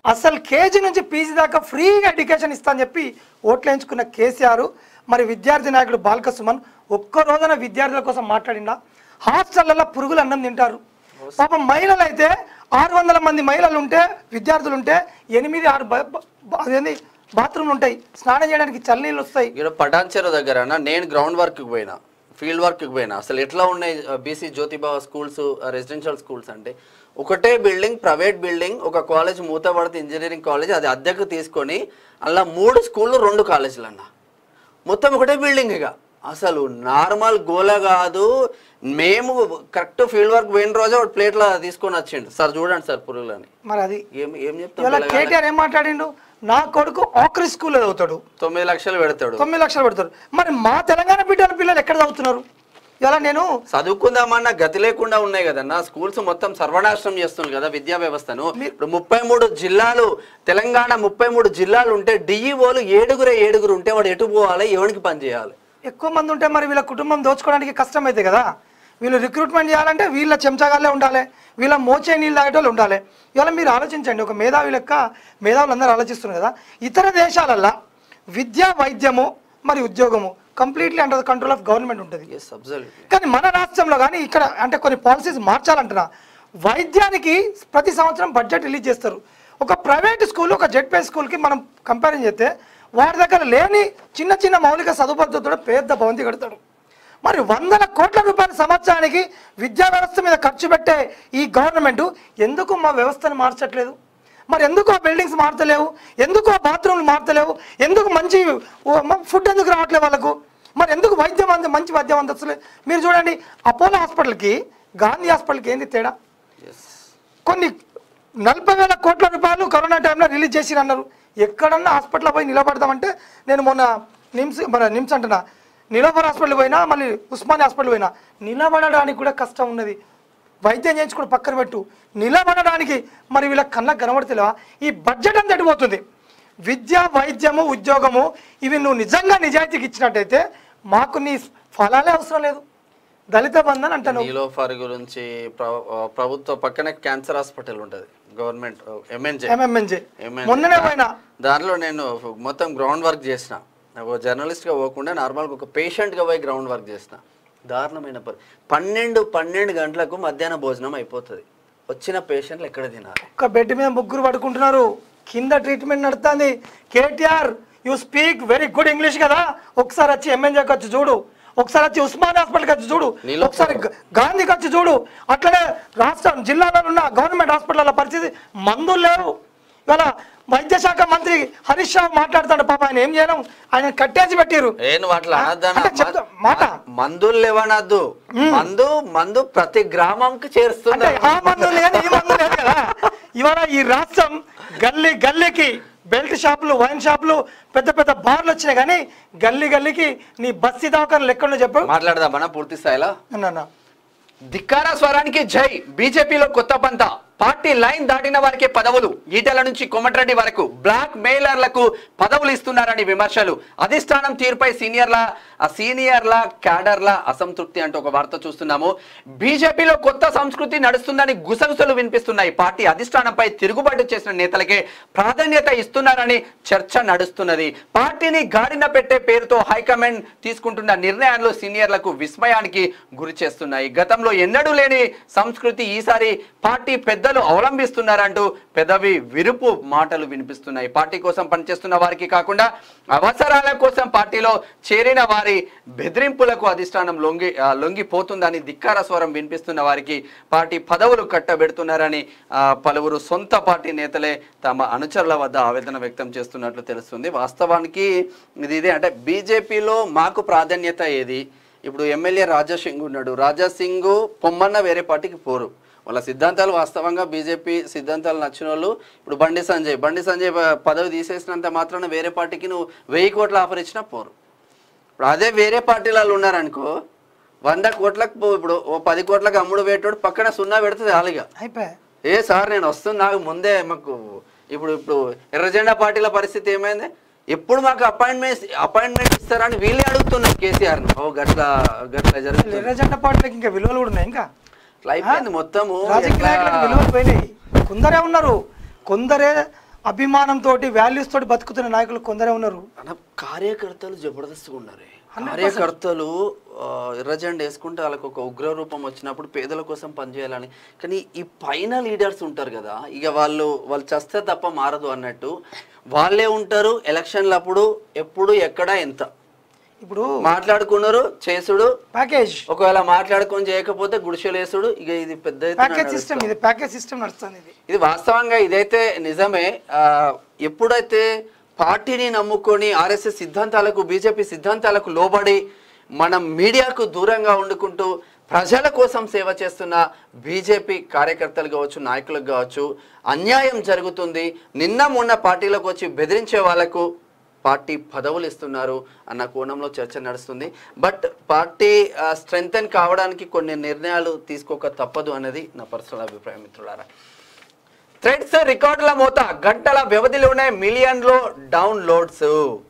అసలు కేజీ నుంచి పీజీ దాకా ఫ్రీగా ఎడ్యుకేషన్ ఇస్తా అని చెప్పి ఓట్లు వేయించుకున్న కేసీఆర్ మరి విద్యార్థి నాయకుడు బాల్క సుమన్ ఒక్క రోజున విద్యార్థుల కోసం మాట్లాడిండా హాస్టళ్లలో పురుగులు అన్నం తింటారు పాపం మహిళలు అయితే ఆరు వందల మంది మహిళలు ఉంటే విద్యార్థులు ఉంటే ఎనిమిది ఆరు బ- బ- బ- అదేంది బాత్రూమ్లు ఉంటాయి స్నానం చేయడానికి చల్లనీళ్ళు వస్తాయి ఇక్కడ పటాన్చెరు దగ్గర అన్న నేను గ్రౌండ్ వర్క్కి పోయినా ఫీల్డ్ వర్క్కి పోయినా అసలు ఎట్లా ఉన్నాయి BC Jyotiba schools residential schools అంటే ఒకటే బిల్డింగ్ ప్రైవేట్ బిల్డింగ్ ఒక కాలేజ్ మూతపడితే ఇంజనీరింగ్ కాలేజ్ అది అద్దెకు తీసుకొని అలా మూడు స్కూళ్ళు రెండు కాలేజీలు అన్న మొత్తం ఒకటే బిల్డింగ్ ఇక అసలు నార్మల్ గోల కాదు మేము కరెక్ట్ ఫీల్డ్ వర్క్ పోయిన రోజే ఒక ప్లేట్లో తీసుకొని వచ్చిండు సార్ చూడండి సార్ పురుగులని మరి అది ఏం ఏం చెప్తాం ఇలా పిల్లగాళ్ళకి? కేటీఆర్ ఏం మాట్లాడిండు నా కొడుకు ఆక్రి స్కూల్లో చదువుతాడు తొమ్మిది లక్షలు పెడతాడు తొమ్మిది లక్షలు పెడతారు మరి మా తెలంగాణ బిడ్డల పిల్లలు ఎక్కడ చదువుతున్నారు ఇలా నేను చదువుకుందామన్న గతి లేకుండా ఉన్నాయి కదన్న స్కూల్స్ మొత్తం సర్వనాశనం చేస్తుంది కదా విద్యా వ్యవస్థను ఇప్పుడు ముప్పై మూడు జిల్లాలు తెలంగాణ ముప్పై మూడు జిల్లాలు ఉంటే డిఈఓలు ఏడుగురే ఏడుగురు ఉంటే వాడు ఎటు పోవాలి ఎవరికి పని చేయాలి ఎక్కువ మంది ఉంటే మరి వీళ్ళ కుటుంబం దోచుకోవడానికి కష్టం అయితే కదా వీళ్ళు రిక్రూట్మెంట్ చేయాలంటే వీళ్ళ చెంచగాళ్ళే ఉండాలి వీళ్ళ మోచే నీళ్ళు తాగేటోళ్ళు ఉండాలి ఇవాళ మీరు ఆలోచించండి ఒక మేధావి లెక్క మేధావులు అందరూ ఆలోచిస్తున్నారు కదా ఇతర దేశాలల్లో విద్య వైద్యము మరి ఉద్యోగము completely under the control of government ఉంటుంది ఎస్ అబ్జల్యూట్లీ కానీ మన రాష్ట్రంలో కానీ ఇక్కడ అంటే కొన్ని పాలసీస్ మార్చాలంటున్నా వైద్యానికి ప్రతి సంవత్సరం బడ్జెట్ రిలీజ్ చేస్తారు ఒక ప్రైవేట్ స్కూల్ ఒక జెడ్పే స్కూల్కి మనం కంపేర్ చేస్తే వాడి దగ్గర లేని చిన్న చిన్న మౌలిక సదుపాయాలతో పెద్ద భవంతి కడతాడు మరి వందల కోట్ల రూపాయల సంవత్సరానికి విద్యా వ్యవస్థ మీద ఖర్చు పెట్టే ఈ గవర్నమెంట్ ఎందుకు మా వ్యవస్థను మార్చట్లేదు మరి ఎందుకు ఆ బిల్డింగ్స్ మారతలేవు ఎందుకు ఆ బాత్రూమ్లు మారతలేవు ఎందుకు మంచి ఫుడ్ ఎందుకు రావట్లేదు వాళ్ళకు మరి ఎందుకు వైద్యం అంద మంచి వైద్యం అందట్లేదు మీరు చూడండి అపోలో హాస్పిటల్కి గాంధీ హాస్పిటల్కి ఏంది తేడా ఎస్ కొన్ని నలభై వేల కోట్ల రూపాయలు కరోనా టైంలో రిలీజ్ చేసి అన్నారు ఎక్కడన్నా హాస్పిటల్ పోయి నిలబడదామంటే నేను మొన్న నిమ్స్ మన నిమ్స్ అంటున్నా నిలబర్ హాస్పిటల్ పోయినా మళ్ళీ ఉస్మాని హాస్పిటల్ పోయినా నిలబడడానికి కూడా కష్టం ఉన్నది వైద్యం చేయించుకుని పక్కన పెట్టు నిలబడడానికి మరి వీళ్ళ కళ్ళకు కనబడతలేవా ఈ బడ్జెట్ అంతా ఎడిపోతుంది విద్య వైద్యము ఉద్యోగము ఇవి నువ్వు నిజంగా నిజాయితీకి ఇచ్చినట్టయితే మాకు నీ ఫలాలే అవసరం లేదు దళిత బంధన్ అంటాను నీలోఫర్ గురించి ప్ర- ప్రభుత్వ పక్కనే క్యాన్సర్ హాస్పిటల్ ఉంటుంది గవర్నమెంట్ ఎంఎన్జే ఎంఎంఎన్జే MNJ. మొన్ననే పోయినా దాంట్లో నేను మొత్తం గ్రౌండ్ వర్క్ చేసిన ఒక జర్నలిస్ట్గా పోకుండా నార్మల్గా ఒక పేషెంట్గా పోయి గ్రౌండ్ వర్క్ చేసిన దారుణమైన పరి పన్నెండు పన్నెండు గంటలకు మధ్యాహ్న భోజనం అయిపోతుంది వచ్చిన పేషెంట్లు ఎక్కడ తినాలి ఒక్క బెడ్ మీద ముగ్గురు పడుకుంటున్నారు కింద ట్రీట్మెంట్ నడుస్తుంది KTR you speak very good English కదా ఒకసారి వచ్చి ఎంఎన్జేకి వచ్చి చూడు ఒకసారి వచ్చి ఉస్మాన్ హాస్పిటల్కి వచ్చి చూడు నీలో- ఒకసారి గ- గాంధీకి వచ్చి చూడు అట్లనే రాష్ట్రం జిల్లాలో ఉన్న గవర్నమెంట్ హాస్పిటల్ పరిస్థితి మందులు లేవు ఇవాళ వైద్య శాఖ మంత్రి హరీష్ రావు మాట్లాడుతాడు పాప ఆయన ఏం చేయడం ఆయన కట్టేసి పెట్టారు ఏ నువ్వు అట్లా అనొద్దన్న. అంటే చెప్తా మాట మందులు లేవనద్దు మందు మందు ప్రతి గ్రామంకి అంటే చేస్తుంది ఆ మందు లేదు ఈ మందు లేదు కదా ఇవాళ ఈ రాష్ట్రం గల్లీ గల్లీకి బెల్ట్ షాపులు వైన్ షాపులు పెద్ద పెద్ద బార్లు వచ్చినాయి కానీ గల్లీ గల్లీకి నీ బస్సీ దవాఖాన లెక్కలు చెప్పు మాట్లాడదామన్నా పూర్తి స్థాయిలో అన్నా ధిక్కార స్వరానికి జై బీజేపీలో కొత్త పంత పార్టీ లైన్ దాటిన వారికే పదవులు ఈటల నుంచి కోమటిరెడ్డి వరకు బ్లాక్ మెయిలర్లకు పదవులు ఇస్తున్నారని విమర్శలు అధిష్టానం తీరుపై సీనియర్ల ఆ సీనియర్ల క్యాడర్ల అసంతృప్తి అంటూ ఒక వార్త చూస్తున్నాము బీజేపీలో కొత్త సంస్కృతి నడుస్తుందని గుసగుసలు వినిపిస్తున్నాయి పార్టీ అధిష్టానంపై తిరుగుబాటు చేసిన నేతలకే ప్రాధాన్యత ఇస్తున్నారని చర్చ నడుస్తున్నది పార్టీని గాడిన పెట్టే పేరుతో హైకమాండ్ తీసుకుంటున్న నిర్ణయాలు సీనియర్లకు విస్మయానికి గురి చేస్తున్నాయి గతంలో ఎన్నడూ లేని సంస్కృతి ఈసారి పార్టీ పెద్దలు అవలంబిస్తున్నారంటూ పెదవి విరుపు మాటలు వినిపిస్తున్నాయి పార్టీ కోసం పనిచేస్తున్న వారికి కాకుండా అవసరాల కోసం పార్టీలో చేరిన వారి బెదిరింపులకు అధిష్టానం లొంగి ఆ, లొంగిపోతుందని ధిక్కార స్వరం వినిపిస్తున్న వారికి పార్టీ పదవులు కట్టబెడుతున్నారని ఆ, పలువురు సొంత పార్టీ నేతలే తమ అనుచరుల వద్ద ఆవేదన వ్యక్తం చేస్తున్నట్లు తెలుస్తుంది వాస్తవానికి ఇది ఇదే అంటే బీజేపీలో మాకు ప్రాధాన్యత ఏది ఇప్పుడు ఎమ్మెల్యే రాజా సింగ్ ఉన్నాడు రాజా సింగ్ పొమ్మన్న వేరే పార్టీకి పోరు వాళ్ళ సిద్ధాంతాలు వాస్తవంగా బీజేపీ సిద్ధాంతాలు నచ్చిన వాళ్ళు ఇప్పుడు బండి సంజయ్ బండి సంజయ్ ప- పదవి తీసేసినంత మాత్రాన వేరే పార్టీకి నువ్వు వెయ్యి కోట్ల ఆఫర్ ఇచ్చినా పోరు ఇప్పుడు అదే వేరే పార్టీలలో ఉన్నారనుకో వంద కోట్లకు పో- ఇప్పుడు ఓ పది కోట్లకు అమ్ముడు పెట్టాడు పక్కన సున్నా పెడుతుంది ఆలిగా అయిపోయా ఏ సార్ నేను వస్తున్నా నాకు ముందే మాకు ఇప్పుడు ఇప్పుడు ఎర్రజెండా పార్టీల పరిస్థితి ఏమైంది ఎప్పుడు మాకు అపాయింట్మెంట్ అపాయింట్మెంట్ ఇస్తారని వీళ్ళే అడుగుతున్నారు కేసీఆర్ను ఓ గట్ల గట్ల జరుగుతుంది ఎర్రజెండ పార్టీలకు ఇంకా విలువలు కూడా ఉన్నాయి ఇంకా ఇట్లా అయిపోయింది మొత్తము రాజకీయ ఎట్లా- నాయకులకు విలువలు పోయినాయి కొందరే ఉన్నారు కొందరే అభిమానంతో వాల్యూస్ తోటి బతుకుతున్న నాయకులు కొందరే ఉన్నారు అన్న కార్యకర్తలు జబర్దస్త్గా ఉన్నారే కార్యకర్తలు ఆ, ఎర్రజెండా వేసుకుంటే వాళ్ళకి ఒక ఉగ్ర రూపం వచ్చినప్పుడు పేదల కోసం పనిచేయాలని కానీ ఈ పైన లీడర్స్ ఉంటారు కదా ఇక వాళ్ళు వాళ్ళు చస్తే తప్ప మారదు అన్నట్టు వాళ్ళే ఉంటారు ఎలక్షన్లప్పుడు ఎప్పుడు ఎక్కడ ఎంత ఇప్పుడు మాట్లాడుకున్నారు చేసుడు ప్యాకేజ్ ఒకవేళ మాట్లాడుకొని చేయకపోతే గుడిసెలేసుడు ఇక ఇది పెద్ద ఎత్తున ప్యాకేజ్ సిస్టమ్ ఇది ప్యాకేజ్ సిస్టమ్ నడుస్తుంది ఇది ఇది వాస్తవంగా ఇదైతే నిజమే ఆ, ఎప్పుడైతే పార్టీని నమ్ముకొని ఆర్ఎస్ఎస్ సిద్ధాంతాలకు బీజేపీ సిద్ధాంతాలకు లోబడి మనం మీడియాకు దూరంగా వండుకుంటూ ప్రజల కోసం సేవ చేస్తున్న బీజేపీ కార్యకర్తలు కావచ్చు నాయకులకు కావచ్చు అన్యాయం జరుగుతుంది నిన్న మొన్న పార్టీలకు వచ్చి బెదిరించే వాళ్ళకు పార్టీ పదవులు ఇస్తున్నారు అన్న కోణంలో చర్చ నడుస్తుంది బట్ పార్టీ స్ట్రెంగ్తన్ కావడానికి కొన్ని నిర్ణయాలు తీసుకోక తప్పదు అనేది నా పర్సనల్ అభిప్రాయం మిత్రులారా థ్రెడ్స్ రికార్డుల మోత గంటల వ్యవధిలోనే మిలియన్లో డౌన్లోడ్స్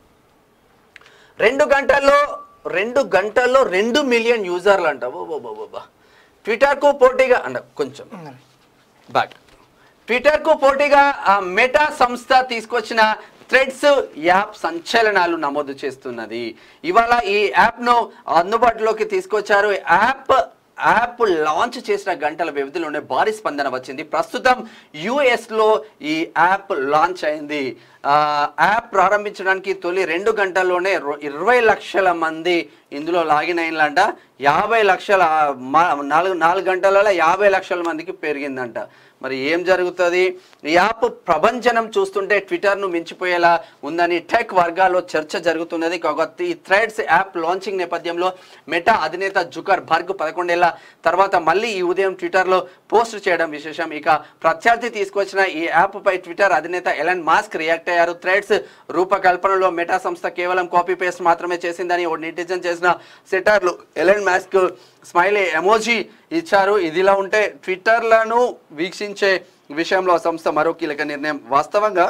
రెండు గంటల్లో రెండు గంటల్లో రెండు మిలియన్ యూజర్లు అంట బాబా ట్విట్టర్కు పోటీగా అంట కొంచెం బ్యాక్ ట్విట్టర్కు పోటీగా ఆ మెటా సంస్థ తీసుకొచ్చిన థ్రెడ్స్ యాప్ సంచలనాలు నమోదు చేస్తున్నది ఇవాళ ఈ యాప్ను అందుబాటులోకి తీసుకొచ్చారు యాప్ యాప్ లాంచ్ చేసిన గంటల వ్యవధిలోనే భారీ స్పందన వచ్చింది ప్రస్తుతం యుఎస్లో ఈ యాప్ లాంచ్ అయింది ఆ, యాప్ ప్రారంభించడానికి తొలి రెండు గంటల్లోనే రొ- ఇరవై లక్షల మంది ఇందులో లాగిన్ అయినలంట యాభై లక్షల మా- నాలుగు నాలుగు గంటలలో యాభై లక్షల మందికి పెరిగిందంట మరి ఏం జరుగుతుంది ఈ యాప్ ప్రభంజనం చూస్తుంటే ట్విట్టర్ను మించిపోయేలా ఉందని టెక్ వర్గాల్లో చర్చ జరుగుతున్నది కాకపోతే ఈ థ్రెడ్స్ యాప్ లాంచింగ్ నేపథ్యంలో మెటా అధినేత జుకర్ బర్గ్ పదకొండేళ్ల తర్వాత మళ్ళీ ఈ ఉదయం ట్విట్టర్లో పోస్ట్ చేయడం విశేషం ఇక ప్రత్యర్థి తీసుకొచ్చిన ఈ యాప్ పై ట్విట్టర్ అధినేత ఎలన్ మాస్క్ రియాక్ట్ అయ్యారు థ్రెడ్స్ రూపకల్పనలో మెటా సంస్థ కేవలం కాపీ పేస్ట్ మాత్రమే చేసిందని ఓ నెటిజన్ చేసిన సెటర్లు ఎలన్ మాస్క్ స్మైలీ ఎమోజీ ఇచ్చారు ఇదిలా ఉంటే ట్విట్టర్లను వీక్షించే విషయంలో ఆ సంస్థ మరో కీలక నిర్ణయం వాస్తవంగా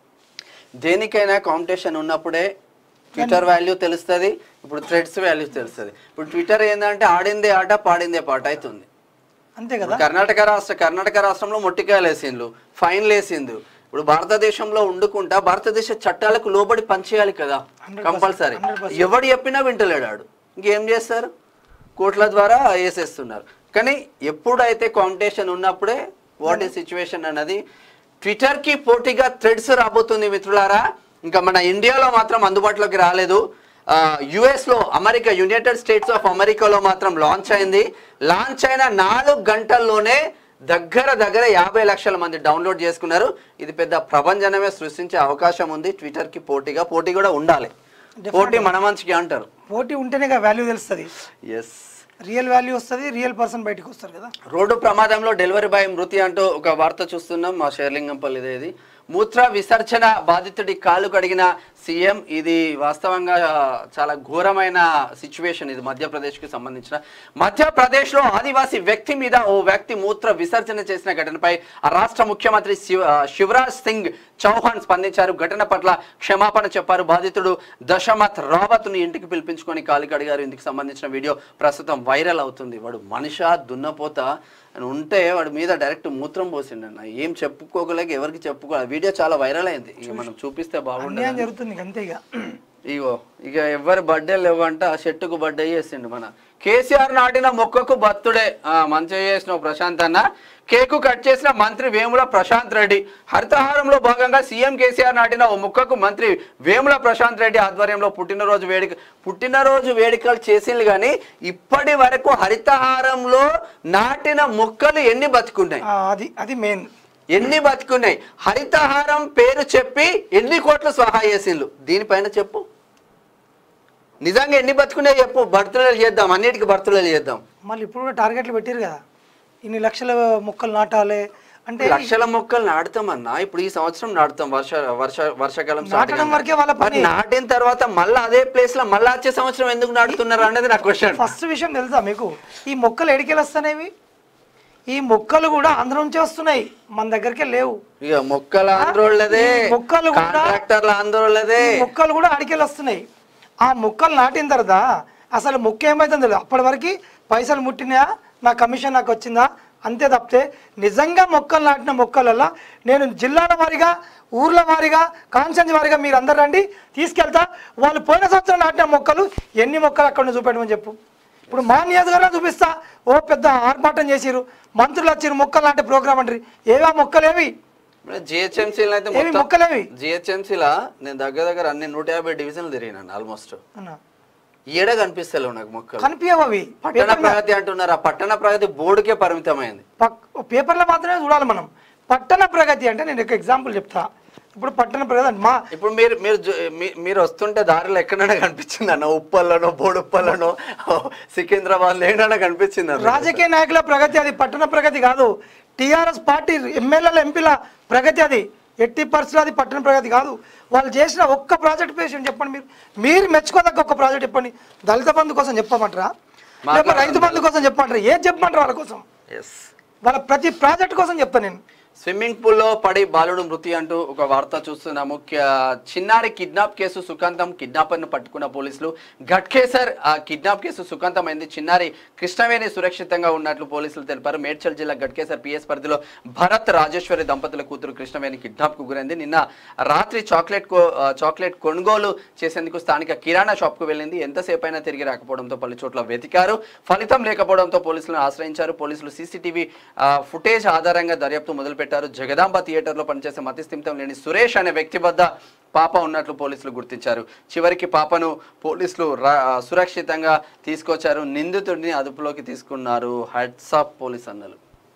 దేనికైనా కాంపిటీషన్ ఉన్నప్పుడే ట్విట్టర్ వాల్యూ తెలుస్తుంది ఇప్పుడు థ్రెడ్స్ వాల్యూ తెలుస్తుంది ఇప్పుడు ట్విట్టర్ ఏంటంటే ఆడిందే ఆట పాడిందే పాట అవుతుంది అంతే కదా కర్ణాటక రాష్ట్ర కర్ణాటక రాష్ట్రంలో మొట్టికాయలు వేసిండ్రు ఫైన్లు వేసిండ్రు ఇప్పుడు భారతదేశంలో ఉండుకుంటా భారతదేశ చట్టాలకు లోబడి పనిచేయాలి కదా 100%, కంపల్సరీ 100%. ఎవడు చెప్పినా వింటలేడు ఆడు ఇంకేం చేస్తారు కోట్ల ద్వారా వేసేస్తున్నారు కానీ ఎప్పుడైతే కాంపిటీషన్ ఉన్నప్పుడే వాట్ ఈ సిచ్యువేషన్ అన్నది ట్విట్టర్కి పోటీగా థ్రెడ్స్ రాబోతుంది మిత్రులారా ఇంకా మన ఇండియాలో మాత్రం అందుబాటులోకి రాలేదు యుఎస్ లో అమెరికా యునైటెడ్ స్టేట్స్ ఆఫ్ అమెరికాలో మాత్రం లాంచ్ అయింది లాంచ్ అయిన నాలుగు గంటల్లోనే దగ్గర దగ్గర యాభై లక్షల మంది డౌన్లోడ్ చేసుకున్నారు ఇది పెద్ద ప్రభంజనమే సృష్టించే అవకాశం ఉంది ట్విట్టర్ కి పోటీగా పోటీ కూడా ఉండాలి పోటీ మన మంచికి అంటారు పోటీ ఉంటేనే వాల్యూ తెలుస్తుంది ఎస్ రియల్ వాల్యూ వస్తుంది రియల్ పర్సన్ బయటకు వస్తారు కదా రోడ్డు ప్రమాదంలో డెలివరీ బాయ్ మృతి అంటూ ఒక వార్త చూస్తున్నాం మా షేర్లింగంపల్లి ఇది మూత్ర విసర్జన బాధితుడి కాలు కడిగిన సీఎం ఇది వాస్తవంగా ఆ, చాలా ఘోరమైన సిచ్యువేషన్ ఇది మధ్యప్రదేశ్కి సంబంధించిన మధ్యప్రదేశ్లో ఆదివాసీ వ్యక్తి మీద ఓ వ్యక్తి మూత్ర విసర్జన చేసిన ఘటనపై ఆ రాష్ట్ర ముఖ్యమంత్రి శివ ఆ, శివరాజ్ సింగ్ చౌహాన్ స్పందించారు ఘటన పట్ల క్షమాపణ చెప్పారు బాధితుడు దశమత్ రావత్ను ఇంటికి పిలిపించుకొని కాలు కడిగారు ఇందుకు సంబంధించిన వీడియో ప్రస్తుతం వైరల్ అవుతుంది వాడు మనిషా దున్నపోత అని ఉంటే వాడి మీద డైరెక్ట్ మూత్రం పోసిండన్న ఏం చెప్పుకోగలేక ఎవరికి చెప్పుకో వీడియో చాలా వైరల్ అయింది ఇక మనం చూపిస్తే బాగుండదు అన్యాయం జరుగుతుంది ఇంక అంతే ఇక ఇగో ఇక ఎవరి బర్త్డే లేవంట ఆ చెట్టుకు బర్త్డే చేసిండు మన కేసీఆర్ నాటిన మొక్కకు బర్త్డే ఆ, మంచిగా చేసిన ప్రశాంత్ అన్న కేకు కట్ చేసిన మంత్రి వేముల ప్రశాంత్ రెడ్డి హరితహారంలో భాగంగా సీఎం కేసీఆర్ నాటిన ఓ మొక్కకు మంత్రి వేముల ప్రశాంత్ రెడ్డి ఆధ్వర్యంలో పుట్టినరోజు వేడుక పుట్టినరోజు వేడుకలు చేసిండ్రు కానీ ఇప్పటి వరకు హరితహారంలో నాటిన మొక్కలు ఎన్ని బతుకున్నాయి ఆ, అది అది మెయిన్ ఎన్ని బతుకున్నాయి హరితహారం పేరు చెప్పి ఎన్ని కోట్లు స్వాహా చేసిండ్రు దీనిపైన చెప్పు నిజంగా ఎన్ని బతుకున్నాయి చెప్పు బర్త్డేలు చేద్దాం అన్నిటికీ బర్త్డేలు చేద్దాం మళ్ళీ ఇప్పుడు కూడా టార్గెట్లు పెట్టారు కదా ఇన్ని లక్షల మొక్కలు నాటాలి అంటే లక్షల మొక్కలు నాటుతామన్నా ఇప్పుడు ఈ సంవత్సరం నాటుతాం వర్ష వర్ష వర్షాకాలం start నాటడం కాగానే. వరకే వాళ్ళ మరి పని. నాటిన తర్వాత మళ్ళీ అదే ప్లేస్ లో మళ్ళీ వచ్చే సంవత్సరం ఎందుకు నాటుతున్నారు అనేది నా క్వశ్చన్ ఫస్ట్ విషయం తెలుసా మీకు ఈ మొక్కలు ఎడికెళ్ళి వస్తున్నాయి ఈ మొక్కలు కూడా ఆంధ్ర నుంచే వస్తున్నాయి మన దగ్గరికి లేవు ఇక మొక్కల ఆందోళనదే ఈ మొక్కలు కూడా- కాంట్రాక్టర్ల ఆందోళనదే ఈ మొక్కలు కూడా అడికెళ్ళి వస్తున్నాయి ఆ మొక్కలు నాటిన తర్వాత అసలు మొక్క ఏమైతుందో తెలియదు అప్పటి వరకు పైసలు ముట్టినాయా నా కమిషన్ నాకు వచ్చిందా అంతే తప్పితే నిజంగా మొక్కలు నాటిన మొక్కలల్లా నేను జిల్లాల వారీగా ఊర్ల వారీగా కాన్సెన్స్ వారీగా మీరు అందరు రండి తీసుకెళ్తా వాళ్ళు పోయిన సంవత్సరం నాటిన మొక్కలు ఎన్ని మొక్కలు అక్కడ నుంచి చూపెట్టమని చెప్పు ఇప్పుడు మా నియోజకవర్గం చూపిస్తా ఓ పెద్ద ఆర్భాటం చేసిరు మంత్రులు వచ్చిరు మొక్కలు నాటే ప్రోగ్రామ్ అంటారు ఏవా మొక్కలేవి జిహెచ్ఎంసీలో అయితే ఏవి మొక్కలేవి జిహెచ్ఎంసీలా నేను దగ్గర దగ్గర అన్ని నూట యాభై డివిజన్లు తిరిగినాను ఆల్మోస్ట్ అన్న ఈడ కనిపిస్తలేవు నాకు మొక్కలు కనిపించవు అవి పట్టణ ప్రగతి అంటున్నారు ఆ పట్టణ ప్రగతి బోర్డుకే పరిమితమైంది పక్ పేపర్లో మాత్రమే చూడాలి మనం పట్టణ ప్రగతి అంటే నేను ఒక ఎగ్జాంపుల్ చెప్తా ఇప్పుడు పట్టణ ప్రగతి అంటే మా ఇప్పుడు మీరు మీరు జు- మీ- మీరు వస్తుంటే దారిలో ఎక్కడైనా కనిపించింది అన్న ఉప్పల్లోనో బోడుప్పల్లోనో సికింద్రాబాద్ ఏడైనా కనిపించింది అన్న రాజకీయ నాయకుల ప్రగతి అది పట్టణ ప్రగతి కాదు టీఆర్ఎస్ పార్టీ ఎమ్మెల్యేల ఎంపీల ప్రగతి అది ఎట్టి పరిస్థితులు అది పట్టణ ప్రగతి కాదు వాళ్ళు చేసిన ఒక్క ప్రాజెక్ట్ పేషెంట్ చెప్పండి మీరు మీరు మెచ్చుకోదగ్గ ఒక్క ప్రాజెక్ట్ చెప్పండి దళిత బంధు కోసం చెప్పమంటారా లేకపోతే రైతు బంధు కోసం చెప్పమంటారా ఏది చెప్పమంటారా వాళ్ళ కోసం ఎస్ వాళ్ళ ప్రతి ప్రాజెక్ట్ కోసం చెప్తాను నేను స్విమ్మింగ్ పూల్లో పడి బాలుడు మృతి అంటూ ఒక వార్త చూస్తున్నాము క- చిన్నారి కిడ్నాప్ కేసు సుఖాంతం కిడ్నాపర్ను పట్టుకున్న పోలీసులు ఘట్కేసర్ ఆ కిడ్నాప్ కేసు సుఖాంతమైంది చిన్నారి కృష్ణవేణి సురక్షితంగా ఉన్నట్లు పోలీసులు తెలిపారు మేడ్చల్ జిల్లా ఘట్కేసర్ పిఎస్ పరిధిలో భరత్ రాజేశ్వరి దంపతుల కూతురు కృష్ణవేణి కిడ్నాప్ కు గురైంది నిన్న రాత్రి చాక్లెట్ కో- ఆ, చాక్లెట్ కొనుగోలు చేసేందుకు స్థానిక కిరాణా షాప్ కు వెళ్ళింది ఎంతసేపు అయినా తిరిగి రాకపోవడంతో పలు చోట్ల వెతికారు ఫలితం లేకపోవడంతో పోలీసులను ఆశ్రయించారు పోలీసులు సీసీటీవీ ఫుటేజ్ ఆధారంగా దర్యాప్తు మొదలుపెట్టారు జగదాంబ థియేటర్లో పనిచేసే మతిస్థిమితం లేని సురేష్ అనే వ్యక్తి వద్ద పాప ఉన్నట్లు పోలీసులు గుర్తించారు చివరికి పాపను పోలీసులు రా- సురక్షితంగా తీసుకొచ్చారు నిందితుడిని అదుపులోకి తీసుకున్నారు హెడ్సాప్ పోలీస్ అన్నలు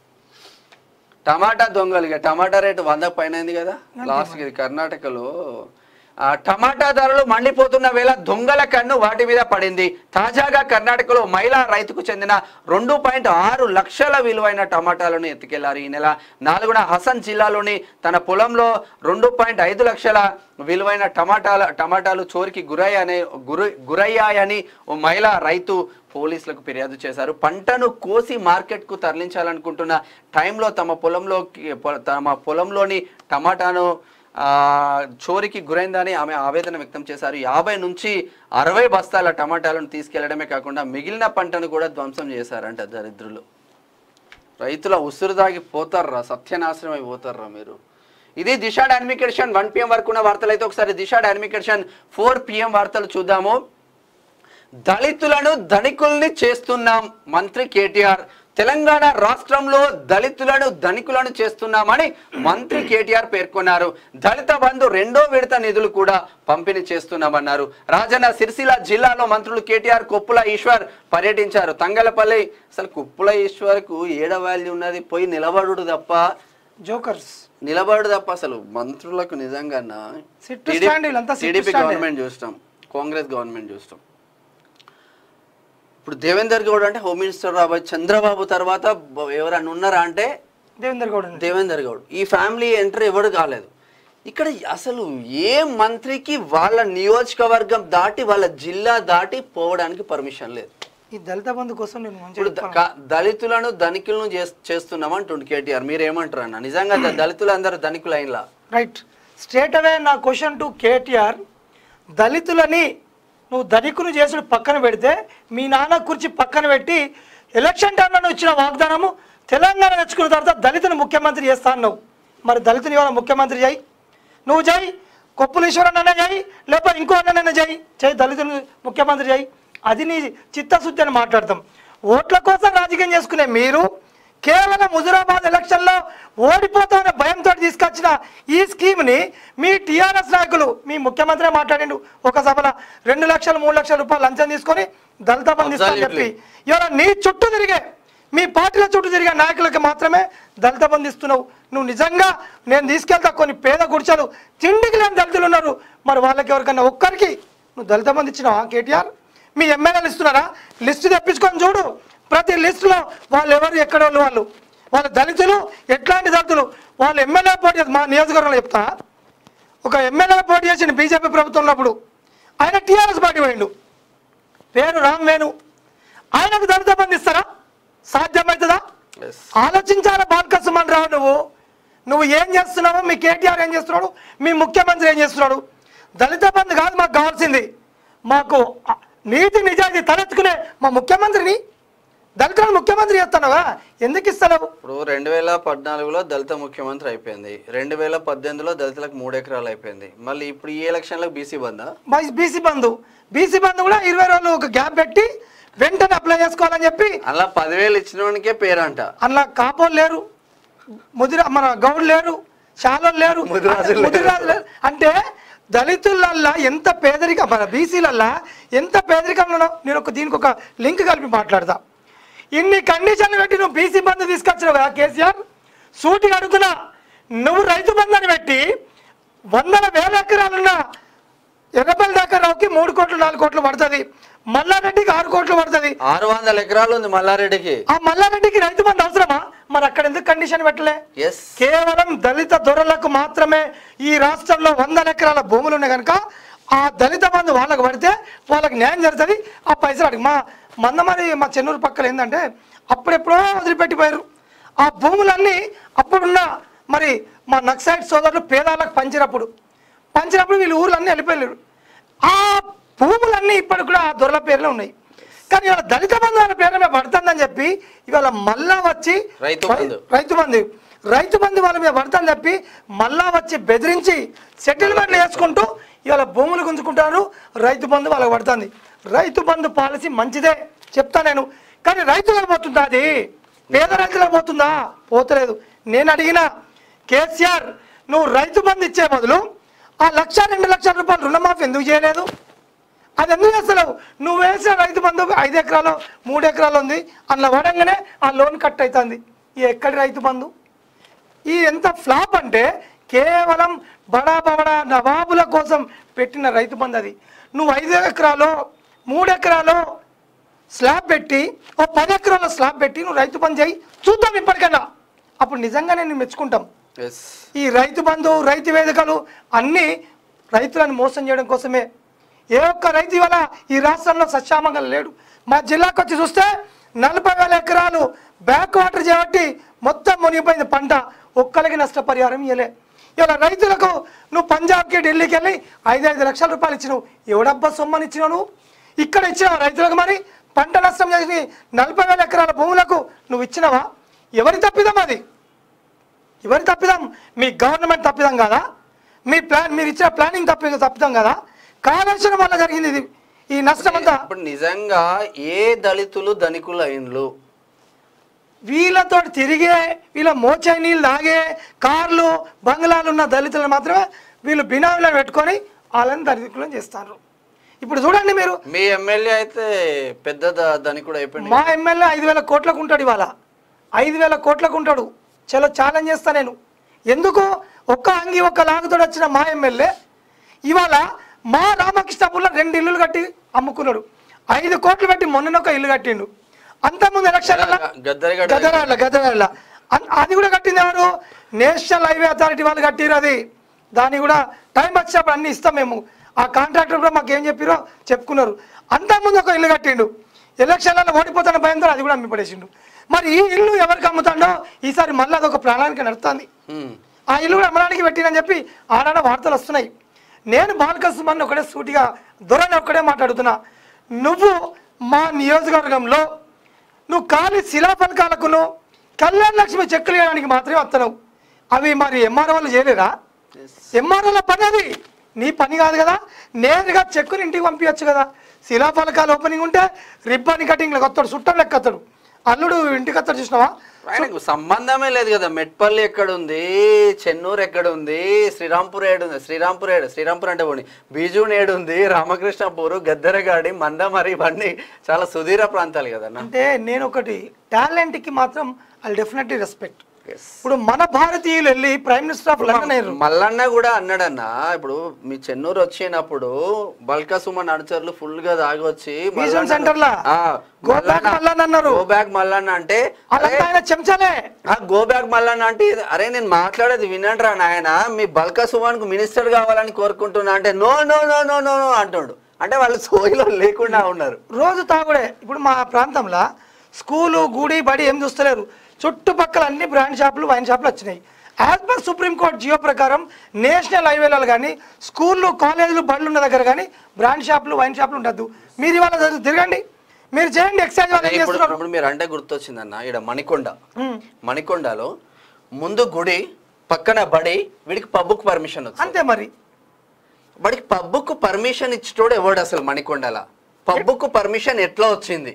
టమాటా దొంగలు ఇక టమాటా రేటు వంద పైన అయింది కదా లాస్ట్ ఇది కర్ణాటకలో ఆ, టమాటా ధరలు మండిపోతున్న వేళ దొంగల కన్ను వాటి మీద పడింది తాజాగా కర్ణాటకలో మహిళా రైతుకు చెందిన రెండు పాయింట్ ఆరు లక్షల విలువైన టమాటాలను ఎత్తుకెళ్లారు ఈ నెల నాలుగున హసన్ జిల్లాలోని తన పొలంలో రెండు పాయింట్ ఐదు లక్షల విలువైన టమాటాల టమాటాలు చోరికి గురయ్యాయని గురి గురయ్యాయని ఓ మహిళా రైతు పోలీసులకు ఫిర్యాదు చేశారు పంటను కోసి మార్కెట్కు తరలించాలనుకుంటున్న టైంలో తమ పొలంలోకి పొ- తమ పొలంలోని టమాటాను ఆ, చోరికి గురైందని ఆమె ఆవేదన వ్యక్తం చేశారు యాభై నుంచి అరవై బస్తాల టమాటాలను తీసుకెళ్లడమే కాకుండా మిగిలిన పంటను కూడా ధ్వంసం చేశారంట దరిద్రులు రైతుల ఉసురు దాగి పోతారా సత్యనాశనం అయిపోతారా మీరు ఇది దిశ డైనమికేషన్ వన్ పిఎం వరకు ఉన్న వార్తలు అయితే ఒకసారి దిశ డైనమికేషన్ ఫోర్ పిఎం వార్తలు చూద్దాము దళితులను ధనికుల్ని చేస్తున్నాం మంత్రి కేటీఆర్ తెలంగాణ రాష్ట్రంలో దళితులను ధనికులను చేస్తున్నామని మంత్రి కేటీఆర్ పేర్కొన్నారు దళిత బంధు రెండో విడత నిధులు కూడా పంపిణీ చేస్తున్నామన్నారు రాజన్న సిరిసిల్ల జిల్లాలో మంత్రులు కేటీఆర్ కొప్పుల ఈశ్వర్ పర్యటించారు తంగలపల్లి అసలు కుప్పుల ఈశ్వర్కు ఏడ వాల్యూ ఉన్నది పోయి నిలబడుడు తప్ప జోకర్స్ నిలబడు తప్ప అసలు మంత్రులకు నిజంగా సిట్టు స్టాండ్ వీళ్ళంతా సిట్టు టీడీపీ స్టాండే. గవర్నమెంట్ చూస్తాం కాంగ్రెస్ గవర్నమెంట్ చూస్తాం ఇప్పుడు దేవేందర్ గౌడ్ అంటే హోమ్ మినిస్టర్ రాబోయే చంద్రబాబు తర్వాత బ- ఎవరన్నా ఉన్నారా అంటే దేవేందర్ గౌడ్ అండి దేవేందర్ గౌడ్ ఈ ఫ్యామిలీ ఎంటర్ ఎవరు కాలేదు ఇక్కడ అసలు ఏ మంత్రికి వాళ్ళ నియోజకవర్గం దాటి వాళ్ళ జిల్లా దాటి పోవడానికి పర్మిషన్ లేదు ఈ దళిత బంధు కోసం నేను ఇప్పుడు మంచిగా ద- క- దళితులను ధనికులను చేస్- చేస్తున్నాం అంటుండు కేటీఆర్ మీరు ఏమంటారు అన్న నిజంగా ద- దళితులందరూ ధనికులు అయినలా రైట్ స్ట్రేట్ అవే నా క్వశ్చన్ టు కేటీఆర్ దళితులని నువ్వు ధనికులు చేసుడు పక్కన పెడితే మీ నాన్న కుర్చీ పక్కన పెట్టి ఎలక్షన్ టైంలో నువ్వు ఇచ్చిన వాగ్దానము తెలంగాణ తెచ్చుకున్న తర్వాత దళితుని ముఖ్యమంత్రి చేస్తా అన్నావు మరి దళితుని ఇవాళ ముఖ్యమంత్రి చేయి నువ్వు చేయి కొప్పులు ఈశ్వరన్న చేయి లేకపోతే ఇంకో అన్నైనా చేయి చేయి దళితుని ముఖ్యమంత్రి చేయి అది నీ చిత్తశుద్ధి అని మాట్లాడతాం ఓట్ల కోసం రాజకీయం చేసుకునే మీరు కేవలం హుజురాబాద్ ఎలక్షన్లో ఓడిపోతామనే భయంతో తీసుకొచ్చిన ఈ స్కీమ్ని మీ టీఆర్ఎస్ నాయకులు మీ ముఖ్యమంత్రి మాట్లాడిండు ఒక సభలో రెండు లక్షలు మూడు లక్షల రూపాయలు లంచం తీసుకొని దళిత బంధు ఇస్తా అని చెప్పి ఇవాళ నీ చుట్టూ తిరిగే మీ పార్టీల చుట్టూ తిరిగే నాయకులకి మాత్రమే దళిత బంధు ఇస్తున్నావు నువ్వు నిజంగా నేను తీసుకెళ్తా కొన్ని పేద గుడిచలు తిండికి లేని దళితులు ఉన్నారు మరి వాళ్ళకి ఎవరికన్నా ఒక్కరికి నువ్వు దళిత బంధు ఇచ్చినావా కేటీఆర్ మీ ఎమ్మెల్యేలు ఇస్తున్నారా లిస్టు తెప్పించుకొని చూడు ప్రతి లిస్టులో వాళ్ళు ఎవరు ఎక్కడ వాళ్ళు వాళ్ళు వాళ్ళ దళితులు ఎట్లాంటి దళితులు వాళ్ళు ఎమ్మెల్యే పోటీ చేసి- మా నియోజకవర్గంలో చెప్తా ఒక ఎమ్మెల్యే పోటీ చేసిన బీజేపీ ప్రభుత్వం ఉన్నప్పుడు ఆయన టీఆర్ఎస్ పార్టీ పోయిండు పేరు రామ్ వేణు ఆయనకు దళిత బంధు ఇస్తారా సాధ్యమవుతుందా Yes. ఆలోచించాలి బాల్కసుమన్ రావు నువ్వు నువ్వు ఏం చేస్తున్నావు మీ కేటీఆర్ ఏం చేస్తున్నాడు మీ ముఖ్యమంత్రి ఏం చేస్తున్నాడు దళిత బంధు కాదు మాకు కావాల్సింది మాకు ఆ, నీతి నిజాయితీ తలెత్తుకునే మా ముఖ్యమంత్రిని దళితులను ముఖ్యమంత్రి చేస్తున్నావా ఎందుకు ఇస్తలేవు ఇప్పుడు రెండు వేల పద్నాలుగులో దళిత ముఖ్యమంత్రి అయిపోయింది రెండు వేల పద్దెనిమిదిలో దళితులకు మూడు ఎకరాలు అయిపోయింది మళ్ళీ ఇప్పుడు ఈ ఎలక్షన్లకు BC Bandhu BC Bandhu BC Bandhu కూడా ఇరవై రోజులు ఒక గ్యాప్ పెట్టి వెంటనే అప్లై చేసుకోవాలని చెప్పి అలా పదివేలు ఇచ్చినోనికే పేరంట అందులో కాపోలు లేరు ముదిర మన గౌడ్ లేరు చాలోలు లేరు ముదిరాజులు లేరు. ముదిరాజులు లేరు. అంటే దళితులల్లా ఎంత పేదరికం మన బీసీలల్లా ఎంత పేదరికంలో నేను ఒక దీనికి ఒక లింక్ కలిపి మాట్లాడతా ఇన్ని కండిషన్లు పెట్టి నువ్వు బీసీ బంధు తీసుకొచ్చినావు కదా కేసీఆర్ సూటిగా అడుగుతున్నా నువ్వు రైతు బంధాన్ని పెట్టి వందల వేల ఎకరాలున్న ఎర్రపల్లి దాకా రావుకి మూడు కోట్లు నాలుగు కోట్లు పడుతుంది మల్లారెడ్డికి ఆరు కోట్లు పడుతుంది ఆరు వందల ఎకరాలు ఉంది మల్లారెడ్డికి ఆ మల్లారెడ్డికి రైతు బంధు అవసరమా మరి అక్కడ ఎందుకు కండిషన్ పెట్టలే ఎస్ కేవలం దళిత దొరలకు మాత్రమే ఈ రాష్ట్రంలో వందల ఎకరాల భూములు ఉన్నాయి కనుక ఆ దళిత బంధు వాళ్ళకు పడితే వాళ్ళకి న్యాయం జరుగుతుంది ఆ పైసలు అడిగి మా మందమరి మా చెన్నూరు పక్కన ఏంటంటే అప్పుడెప్పుడో వదిలిపెట్టిపోయారు ఆ భూములన్నీ అప్పుడున్న మరి మా నక్సైడ్ సోదరులు పేదాలకు పంచినప్పుడు పంచినప్పుడు వీళ్ళు ఊర్లన్నీ వెళ్ళిపోయారు ఆ భూములన్నీ ఇప్పటికి కూడా ఆ దొరల పేర్లో ఉన్నాయి కానీ ఇవాళ దళిత బంధువుల పేరు మీద పడుతుందని చెప్పి ఇవాళ మళ్ళా వచ్చి రైతు బంధు. రైతు బంధు రైతు బంధు వాళ్ళ మీద పడతాని చెప్పి మళ్ళా వచ్చి బెదిరించి సెటిల్మెంట్లు చేసుకుంటూ ఇవాళ భూములు గుంజుకుంటారు రైతు బంధు వాళ్ళకి పడుతుంది రైతు బంధు పాలసీ మంచిదే చెప్తా నేను కానీ రైతులకు పోతుందా అది పేద రైతులకు పోతుందా పోతలేదు నేను అడిగిన కేసీఆర్ నువ్వు రైతు బంధు ఇచ్చే బదులు ఆ లక్ష రెండు లక్షల రూపాయలు రుణమాఫీ ఎందుకు చేయలేదు అది ఎందుకు చేస్తలేవు నువ్వు వేసిన రైతు బంధు ఐదు ఎకరాలు మూడు ఎకరాలు ఉంది అందులో పడంగానే ఆ లోన్ కట్ అవుతుంది ఈ ఎక్కడి రైతు బంధు ఈ ఎంత ఫ్లాప్ అంటే కేవలం బడా బడా నవాబుల కోసం పెట్టిన రైతు బంధు అది నువ్వు ఐదు ఎకరాలు మూడు ఎకరాలు స్లాబ్ పెట్టి ఓ పది ఎకరాల స్లాబ్ పెట్టి నువ్వు రైతు బంధు చేయి చూద్దాం ఇప్పటికైనా అప్పుడు నిజంగానే నేను మెచ్చుకుంటాం ఎస్ ఈ రైతు బంధు రైతు వేదికలు అన్నీ రైతులను మోసం చేయడం కోసమే ఏ ఒక్క రైతు ఇవాళ ఈ రాష్ట్రంలో సత్యామంగా లేడు మా జిల్లాకు వచ్చి చూస్తే నలభై వేల ఎకరాలు బ్యాక్ వాటర్ చేపట్టి మొత్తం మునిగిపోయింది పంట ఒక్కరికి నష్టపరిహారం ఇవ్వలే ఇలా రైతులకు నువ్వు పంజాబ్కి ఢిల్లీకి వెళ్ళి ఐదు ఐదు లక్షల రూపాయలు ఇచ్చినావు ఎవడబ్బా సొమ్మని ఇచ్చినావు నువ్వు ఇక్కడ ఇచ్చినావు రైతులకు మరి పంట నష్టం చేసి నలభై వేల ఎకరాల భూములకు నువ్వు ఇచ్చినావా ఎవరి తప్పిదం అది ఎవరి తప్పిదం మీ గవర్నమెంట్ తప్పిదం కదా మీ ప్లాన్ మీరు ఇచ్చిన ప్లానింగ్ తప్పి తప్పిదం కదా కాళేశ్వరం వల్ల జరిగింది ఇది ఈ నష్టం అంతా ఇప్పుడు నిజంగా ఏ దళితులు ధనికులు అయిన్లు వీళ్ళతో తిరిగే వీళ్ళ మోచే నీళ్ళు తాగే కార్లు బంగ్లాలు ఉన్న దళితులను మాత్రమే వీళ్ళు బినామీలను పెట్టుకొని వాళ్ళని దళితులను చేస్తారు ఇప్పుడు చూడండి మీరు మీ ఎమ్మెల్యే అయితే పెద్ద ద- ధనికుడు అయిపోయింది మా ఎమ్మెల్యే ఐదు వేల కోట్లకు ఉంటాడు ఇవాళ ఐదు వేల కోట్లకు ఉంటాడు చలో ఛాలెంజ్ చేస్తా నేను ఎందుకు ఒక్క అంగి ఒక్క లాగుతోడు వచ్చిన మా ఎమ్మెల్యే ఇవాళ మా రామకృష్ణపురంలో రెండు ఇల్లులు కట్టి అమ్ముకున్నాడు ఐదు కోట్లు పెట్టి మొన్న ఒక ఇల్లు కట్టిండు అంతకుముందు ఎలక్షన్ల గద్దరిగడ్డ గదరాళ్ళ గదరాళ్ళ అన్- అది కూడా కట్టింది ఎవరు నేషనల్ హైవే అథారిటీ వాళ్ళు కట్టిరు అది దాన్ని కూడా టైం వచ్చినప్పుడు అన్ని ఇస్తాం మేము ఆ కాంట్రాక్టర్ కూడా మాకు ఏం చెప్పిరో చెప్పుకున్నారు అంతకుముందు ఒక ఇల్లు కట్టిండు ఎలక్షన్లలో ఓడిపోతున్న భయంతో అది కూడా అమ్మి పడేసిండు మరి ఈ ఇల్లు ఎవరికి అమ్ముతాడో ఈసారి మళ్ళీ అదొక ప్రణాళిక నడుస్తుంది హ్మ్. ఆ ఇల్లు కూడా అమ్మడానికి పెట్టినని చెప్పి ఆడాడ వార్తలు వస్తున్నాయి నేను బాలక సుమన్ ఒకటే సూటిగా దొరని ఒక్కడే మాట్లాడుతున్నా నువ్వు మా నియోజకవర్గంలో నువ్వు ఖాళీ శిలాఫలకాలకును కళ్యాణ లక్ష్మి చెక్కులు వేయడానికి మాత్రమే వస్తున్నావు అవి మరి ఎంఆర్ఓలు చేయలేరా ఎంఆర్ఓల పని అది నీ పని కాదు కదా నేరుగా చెక్కుని ఇంటికి పంపించచ్చు కదా శిలాఫలకాలు ఓపెనింగ్ ఉంటే రిబ్బన్ కటింగ్ వస్తాడు చుట్టం లెక్క వస్తాడు అల్లుడు ఇంటికి వస్తాడు చూసినావా ఆయనకు సంబంధమే లేదు కదా మెట్పల్లి ఎక్కడ ఉంది చెన్నూరు ఎక్కడ ఉంది శ్రీరాంపూర్ ఏడు ఉంది శ్రీరాంపూర్ ఏడు శ్రీరాంపూర్ అంటే పోనీ బీజూన్ ఏడు ఉంది రామకృష్ణపూర్ గద్దెరగాడి మందమరి ఇవన్నీ చాలా సుదీర ప్రాంతాలు కదన్న అంటే నేను ఒకటి టాలెంట్కి మాత్రం ఐ డెఫినెట్లీ రెస్పెక్ట్ ఇప్పుడు మన భారతీయులు వెళ్ళి ప్రైమ్ మినిస్టర్ ఆఫ్ లండన్ అయ్యారు మల్లన్న కూడా అన్నాడన్న ఇప్పుడు మీ చెన్నూరు వచ్చినప్పుడు బల్కా సుమన్ అనుచరులు ఫుల్ గా తాగొచ్చి Vision center లా? Go back మల్లన్న అన్నారు. గో బ్యాక్ మల్లన్న అంటే అలాంటి ఆయన చెంచాలే ఆ గో బ్యాక్ మల్లన్న అంటే ఇది- అరే నేను మాట్లాడేది వినండి రా నాయన మీ బల్కా సుమన్ కు మినిస్టర్ కావాలని కోరుకుంటున్నా అంటే no no no no no no అంటుండు అంటే వాళ్ళు సోయిలో లేకుండా ఉన్నారు రోజు తాగుడే ఇప్పుడు మా ప్రాంతంలో స్కూలు గుడి బడి ఏం చూస్తలేరు చుట్టుపక్కల అన్ని బ్రాండ్ షాపులు వైన్ షాపులు వచ్చినాయి యాజ్ పర్ సుప్రీంకోర్టు జియో ప్రకారం నేషనల్ హైవేలలో కానీ స్కూళ్ళు కాలేజీలు బళ్ళు ఉన్న దగ్గర కానీ బ్రాండ్ షాపులు వైన్ షాపులు ఉండద్దు మీరు ఇవాళ తిరగండి మీరు చేయండి ఎక్సైజ్ వాళ్ళు ఏం ఇప్పుడు చేస్తున్నారు ఇప్పుడు మీరు అంటే గుర్తొచ్చిందన్న ఇక్కడ మణికొండ ఉమ్, మణికొండలో ముందు గుడి పక్కన బడి వీడికి పబ్బుకు పర్మిషన్ వచ్చింది అంతే మరి వాడికి పబ్బుకు పర్మిషన్ ఇచ్చేటోడు ఎవడు అసలు మణికొండల పబ్బుకు పర్మిషన్ ఎట్లా వచ్చింది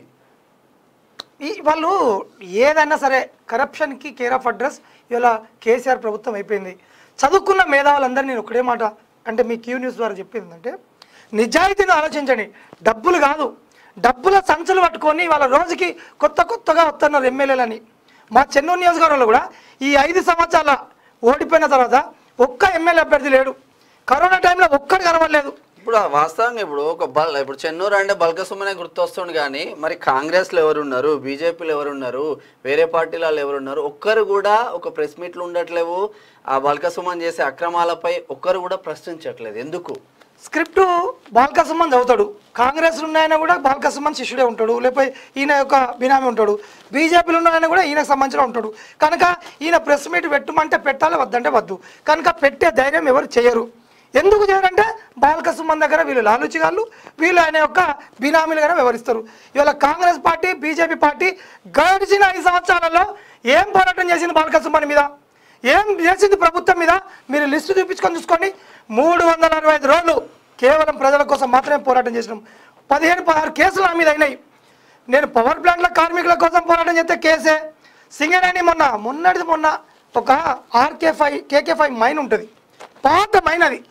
ఈ వాళ్ళు ఏదైనా సరే కరప్షన్కి కేర్ ఆఫ్ అడ్రస్ ఇవాళ కేసీఆర్ ప్రభుత్వం అయిపోయింది చదువుకున్న మేధావులందరూ నేను ఒకటే మాట అంటే మీ క్యూ న్యూస్ ద్వారా చెప్పింది అంటే నిజాయితీని ఆలోచించండి డబ్బులు కాదు డబ్బుల సంచులు పట్టుకొని వాళ్ళ రోజుకి కొత్త కొత్తగా వస్తున్నారు ఎమ్మెల్యేలని మా చెన్నూరు నియోజకవర్గంలో కూడా ఈ ఐదు సంవత్సరాల ఓడిపోయిన తర్వాత ఒక్క ఎమ్మెల్యే అభ్యర్థి లేడు కరోనా టైంలో ఒక్కడు కనబడలేదు ఇప్పుడు ఆ వాస్తవంగా ఇప్పుడు ఒక బల్ ఇప్పుడు చెన్నూరు అంటే బల్క సుమ్మనే గుర్తొస్తుంది కానీ మరి కాంగ్రెస్లో ఎవరు ఉన్నారు బీజేపీలో ఎవరు ఉన్నారు వేరే పార్టీల వాళ్ళు ఎవరు ఉన్నారు ఒక్కరు కూడా ఒక ప్రెస్ మీట్లు ఉండట్లేవు ఆ బల్క సుమన్ చేసే అక్రమాలపై ఒక్కరు కూడా ప్రశ్నించట్లేదు ఎందుకు స్క్రిప్ట్ బాల్కసుమన్ చదువుతాడు కాంగ్రెస్ ఉన్నాయన కూడా బాల్కసుమన్ శిష్యుడే ఉంటాడు లేకపోతే ఈయన యొక్క బినామీ ఉంటాడు బీజేపీలో ఉన్నాయన కూడా ఈయనకు సంబంధించిన ఉంటాడు కనుక ఈయన ప్రెస్ మీట్ పెట్టమంటే పెట్టాలి వద్దంటే వద్దు కనుక పెట్టే ధైర్యం ఎవరు చేయరు ఎందుకు చేయరంటే బాల్కసుమన్ దగ్గర వీళ్ళు లాలుచిగాళ్ళు వీళ్ళు ఆయన యొక్క బినామీలుగానే వ్యవహరిస్తారు ఇవాళ కాంగ్రెస్ పార్టీ బీజేపీ పార్టీ గడిచిన ఐదు సంవత్సరాలలో ఏం పోరాటం చేసింది బాల్కసుమన్ మీద ఏం చేసింది ప్రభుత్వం మీద మీరు లిస్టు చూపించుకొని చూసుకోండి మూడు వందల అరవై ఐదు రోజులు కేవలం ప్రజల కోసం మాత్రమే పోరాటం చేసినాం పదిహేను పదహారు కేసులు నా మీద అయినాయి నేను పవర్ ప్లాంట్ల కార్మికుల కోసం పోరాటం చేస్తే కేసే సింగరేణి మొన్న మొన్నటిది మొన్న ఒక RK five KK five mine ఉంటుంది పాత మైన్ అది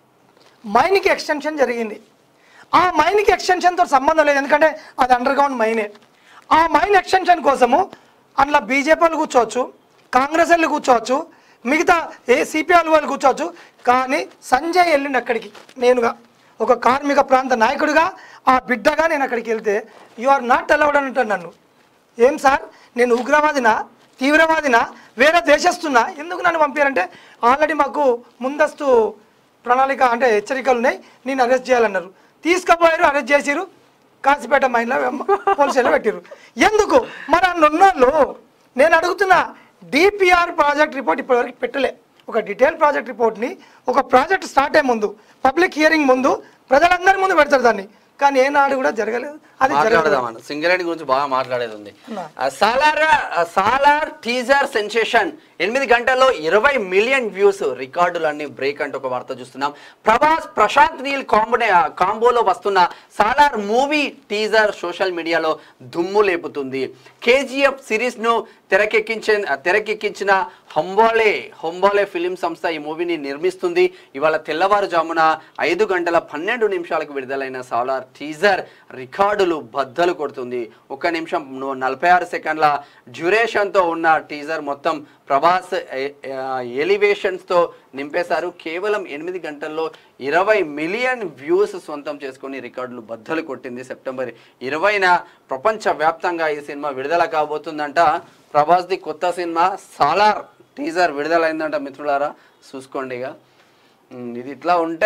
మైన్కి ఎక్స్టెన్షన్ జరిగింది ఆ మైన్కి ఎక్స్టెన్షన్తో సంబంధం లేదు ఎందుకంటే అది అండర్ గ్రౌండ్ మైనే ఆ మైన్ ఎక్స్టెన్షన్ కోసము అందులో బీజేపీ వాళ్ళు కూర్చోవచ్చు కాంగ్రెస్ వాళ్ళు కూర్చోవచ్చు మిగతా ఏ సిపిఐ వాళ్ళు కూర్చోవచ్చు కానీ సంజయ్ వెళ్ళిండి అక్కడికి నేనుగా ఒక కార్మిక ప్రాంత నాయకుడిగా ఆ బిడ్డగా నేను అక్కడికి వెళ్తే యు ఆర్ నాట్ అలౌడ్ అని అంటాను నన్ను ఏం సార్ నేను ఉగ్రవాదినా తీవ్రవాదినా వేరే దేశస్తున్నా ఎందుకు నన్ను పంపారంటే ఆల్రెడీ మాకు ముందస్తు ప్రణాళిక అంటే హెచ్చరికలు ఉన్నాయి నేను అరెస్ట్ చేయాలన్నారు తీసుకుపోయారు అరెస్ట్ చేసిరు కాసిపేట మైన్లో పోలీసు స్టేషన్లో పెట్టిరు ఎందుకు మరి అన్న ఉన్నోళ్ళు నేను అడుగుతున్నా డిపిఆర్ ప్రాజెక్ట్ రిపోర్ట్ ఇప్పటివరకు పెట్టలే ఒక డీటెయిల్ ప్రాజెక్ట్ రిపోర్ట్ని ఒక ప్రాజెక్ట్ స్టార్ట్ అయ్యే ముందు పబ్లిక్ హియరింగ్ ముందు ప్రజలందరి ముందు పెడతారు దాన్ని కానీ ఏనాడు కూడా జరగలేదు అది జరగదు మాట్లాడదాం సింగరేణి గురించి బాగా మాట్లాడేది ఉంది అన్నా. ఆ సాలార్ ఆ సాలార్ టీజర్ సెన్సేషన్ ఎనిమిది గంటల్లో ఇరవై మిలియన్ వ్యూస్ రికార్డులన్నీ బ్రేక్ అంటూ ఒక వార్త చూస్తున్నాం ప్రభాస్ ప్రశాంత్ నీల్ కాంబోనే కాంబోలో వస్తున్న సాలార్ మూవీ టీజర్ సోషల్ మీడియాలో దుమ్ము లేపుతుంది కేజీఎఫ్ సిరీస్ ను తెరకెక్కించిన తెరకెక్కించిన హంబాలే హంబాలే ఫిలిం సంస్థ ఈ మూవీని నిర్మిస్తుంది ఇవాళ తెల్లవారుజామున ఐదు గంటల పన్నెండు నిమిషాలకు విడుదలైన సాలార్ టీజర్ రికార్డులు బద్దలు కొడుతుంది ఒక నిమిషం ను- నలభై ఆరు సెకండ్ల డ్యూరేషన్తో ఉన్న టీజర్ మొత్తం ప్రభాస్ ఎలివేషన్స్తో నింపేశారు కేవలం ఎనిమిది గంటల్లో ఇరవై మిలియన్ వ్యూస్ సొంతం చేసుకొని రికార్డులు బద్దలు కొట్టింది సెప్టెంబర్ ఇరవైన ప్రపంచ వ్యాప్తంగా ఈ సినిమా విడుదల కాబోతుందంట ప్రభాస్ది కొత్త సినిమా సాలార్ టీజర్ విడుదలైందంట మిత్రులారా చూసుకోండి ఇక ఉమ్, ఇది ఇట్లా ఉంటే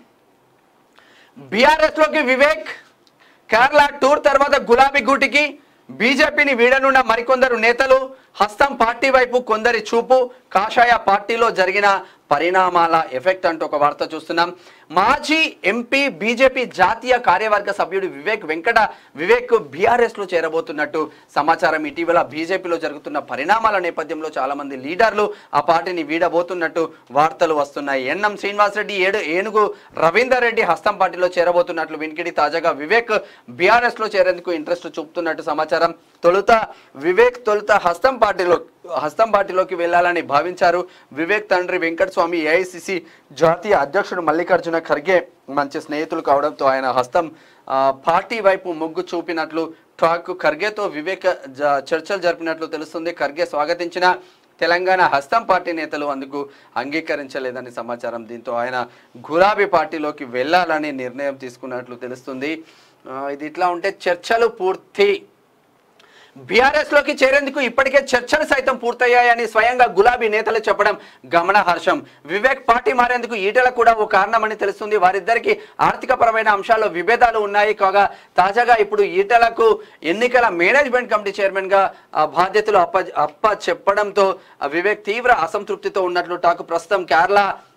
బీఆర్ఎస్ లోకి వివేక్ కేరళ టూర్ తర్వాత గులాబీ గూటికి బీజేపీని వీడనున్న మరికొందరు నేతలు హస్తం పార్టీ వైపు కొందరి చూపు కాషాయ పార్టీలో జరిగిన పరిణామాల ఎఫెక్ట్ అంటూ ఒక వార్త చూస్తున్నాం మాజీ ఎంపీ బీజేపీ జాతీయ కార్యవర్గ సభ్యుడు వివేక్ వెంకట వివేక్ బీఆర్ఎస్ లో చేరబోతున్నట్టు సమాచారం ఇటీవల బీజేపీలో జరుగుతున్న పరిణామాల నేపథ్యంలో చాలా మంది లీడర్లు ఆ పార్టీని వీడబోతున్నట్టు వార్తలు వస్తున్నాయి ఎన్ఎం శ్రీనివాసరెడ్డి ఏడు ఏనుగు రవీందర్ రెడ్డి హస్తం పార్టీలో చేరబోతున్నట్లు వినికిడి తాజాగా వివేక్ బీఆర్ఎస్ లో చేరేందుకు ఇంట్రెస్ట్ చూపుతున్నట్టు సమాచారం తొలుత వివేక్ తొలుత హస్తం పార్టీలో హస్తం పార్టీలోకి వెళ్ళాలని భావించారు వివేక్ తండ్రి వెంకట స్వామి ఏఐసిసి జాతీయ అధ్యక్షుడు మల్లికార్జున ఖర్గే మంచి స్నేహితులు కావడంతో ఆయన హస్తం ఆ, పార్టీ వైపు మొగ్గు చూపినట్లు టాక్ ఖర్గేతో వివేక్ జ- చర్చలు జరిపినట్లు తెలుస్తుంది ఖర్గే స్వాగతించిన తెలంగాణ హస్తం పార్టీ నేతలు అందుకు అంగీకరించలేదని సమాచారం దీంతో ఆయన గులాబీ పార్టీలోకి వెళ్ళాలని నిర్ణయం తీసుకున్నట్లు తెలుస్తుంది ఆ, ఇది ఇట్లా ఉంటే చర్చలు పూర్తి బీఆర్ఎస్ లోకి చేరేందుకు ఇప్పటికే చర్చలు సైతం పూర్తయ్యాయని స్వయంగా గులాబీ నేతలు చెప్పడం గమనార్హం వివేక్ పార్టీ మారేందుకు ఈటల కూడా ఓ కారణమని తెలుస్తుంది వారిద్దరికి ఆర్థిక పరమైన అంశాల్లో విభేదాలు ఉన్నాయి కాగా తాజాగా ఇప్పుడు ఈటలకు ఎన్నికల మేనేజ్మెంట్ కమిటీ చైర్మన్ గా ఆ బాధ్యతలు అప్ప అప్ప చెప్పడంతో ఆ వివేక్ తీవ్ర అసంతృప్తితో ఉన్నట్లు టాకు ప్రస్తుతం కేరళ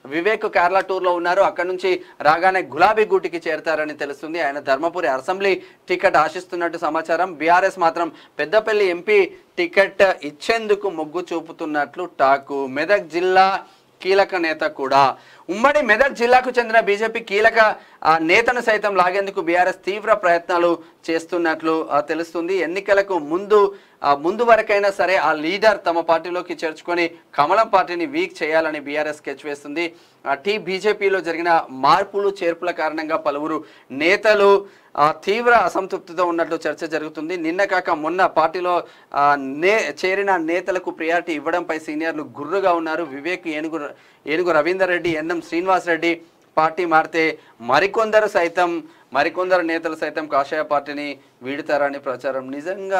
వివేక్ కేరళ టూర్లో ఉన్నారు అక్కడ నుంచి రాగానే గులాబీ గూటికి చేరతారని తెలుస్తుంది ఆయన ధర్మపురి అసెంబ్లీ టికెట్ ఆశిస్తున్నట్టు సమాచారం బీఆర్ఎస్ మాత్రం పెద్దపల్లి ఎంపీ టికెట్ ఇచ్చేందుకు మొగ్గు చూపుతున్నట్లు టాకు మెదక్ జిల్లా కీలక నేత కూడా ఉమ్మడి మెదక్ జిల్లాకు చెందిన బీజేపీ కీలక ఆ, నేతను సైతం లాగేందుకు బీఆర్ఎస్ తీవ్ర ప్రయత్నాలు చేస్తున్నట్లు ఆ, తెలుస్తుంది ఎన్నికలకు ముందు ఆ, ముందు వరకైనా సరే ఆ లీడర్ తమ పార్టీలోకి చేర్చుకొని కమలం పార్టీని వీక్ చేయాలని బీఆర్ఎస్ స్కెచ్ వేస్తుంది ఆ, టీ బీజేపీలో జరిగిన మార్పులు చేర్పుల కారణంగా పలువురు నేతలు ఆ, తీవ్ర అసంతృప్తితో ఉన్నట్లు చర్చ జరుగుతుంది నిన్న కాక మొన్న పార్టీలో ఆ, నే చేరిన నేతలకు ప్రియారిటీ ఇవ్వడంపై సీనియర్లు గుర్రుగా ఉన్నారు వివేక్ ఏనుగు ఏనుగు రవీందర్ రెడ్డి ఎన్ఎం శ్రీనివాస్ రెడ్డి పార్టీ మారితే మరికొందరు సైతం మరికొందరు నేతలు సైతం కాషాయ పార్టీని వీడుతారని ప్రచారం నిజంగా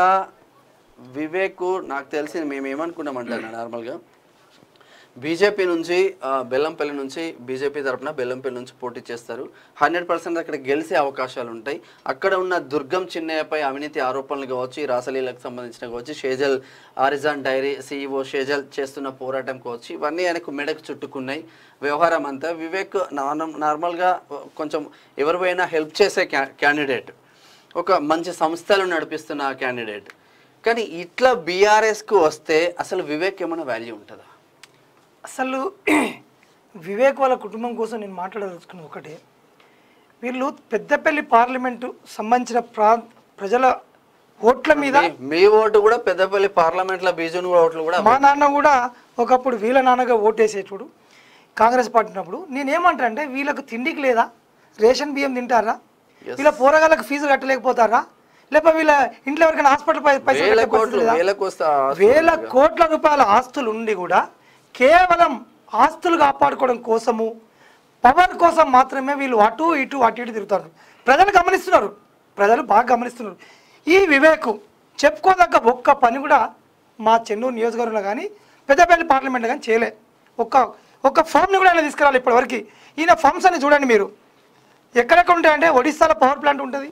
వివేక్ నాకు తెలిసి మేము ఏమనుకున్నామంటాను నార్మల్గా బీజేపీ నుంచి ఆ, బెల్లంపల్లి నుంచి బీజేపీ తరపున బెల్లంపల్లి నుంచి పోటీ చేస్తారు హండ్రెడ్ పర్సెంట్ అక్కడ గెలిచే అవకాశాలు ఉంటాయి అక్కడ ఉన్న దుర్గం చిన్నయ్యపై అవినీతి ఆరోపణలు కావచ్చు ఈ రాసలీలకు సంబంధించిన కావచ్చు Shejal Origin dairy CEO Shejal చేస్తున్న పోరాటం కావచ్చు ఇవన్నీ ఆయనకు మెడకు చుట్టుకున్నాయి వ్యవహారం అంతా వివేక్ నార్మల్ నార్మల్గా కొంచెం ఎవరిపైనా హెల్ప్ చేసే క్యా క్యాండిడేట్ ఒక మంచి సంస్థలు నడిపిస్తున్న క్యాండిడేట్ కానీ ఇట్లా బీఆర్ఎస్కు వస్తే అసలు వివేక్ ఏమైనా వాల్యూ ఉంటుందా అసలు వివేక్ వాళ్ళ కుటుంబం కోసం నేను మాట్లాడదలుచుకున్నది ఒకటే వీళ్ళు పెద్దపల్లి పార్లమెంటు సంబంధించిన ప్రా ప్రజల ఓట్ల మీద మీ- మీ ఓటు కూడా పెద్దపల్లి పార్లమెంట్ లో బీజేపీ ఓట్లు కూడా మా నాన్న కూడా ఒకప్పుడు వీళ్ళ నాన్నగా ఓటేసేటప్పుడు కాంగ్రెస్ పార్టీ ఉన్నప్పుడు నేనేమంటా అంటే వీళ్ళకు తిండికి లేదా రేషన్ బియ్యం తింటారా వీళ్ళ పోరగాళ్ళకి ఫీజు కట్టలేకపోతారా లేకపోతే వీళ్ళ ఇంట్లో ఎవరికైనా హాస్పిటల్ పై- పైసలు వేల కట్టే పరిస్థితి కోట్లు లేదా? వేలకు వస్తా వేల కోట్ల రూపాయల ఆస్తులు ఉండి కూడా కేవలం ఆస్తులు కాపాడుకోవడం కోసము పవర్ కోసం మాత్రమే వీళ్ళు అటు ఇటు అటు ఇటు తిరుగుతారు ప్రజలు గమనిస్తున్నారు ప్రజలు బాగా గమనిస్తున్నారు ఈ వివేకు చెప్పుకోదగ్గ ఒక్క పని కూడా మా చెన్నూరు నియోజకవర్గంలో కానీ పెద్దపల్లి పార్లమెంట్ కానీ చేయలే ఒక్క ఒక్క ఫామ్ని కూడా ఆయన తీసుకురాలి ఇప్పటివరకు ఈయన ఫామ్స్ అని చూడండి మీరు ఎక్కడెక్కడ ఉంటాయంటే ఒడిస్సాలో పవర్ ప్లాంట్ ఉంటుంది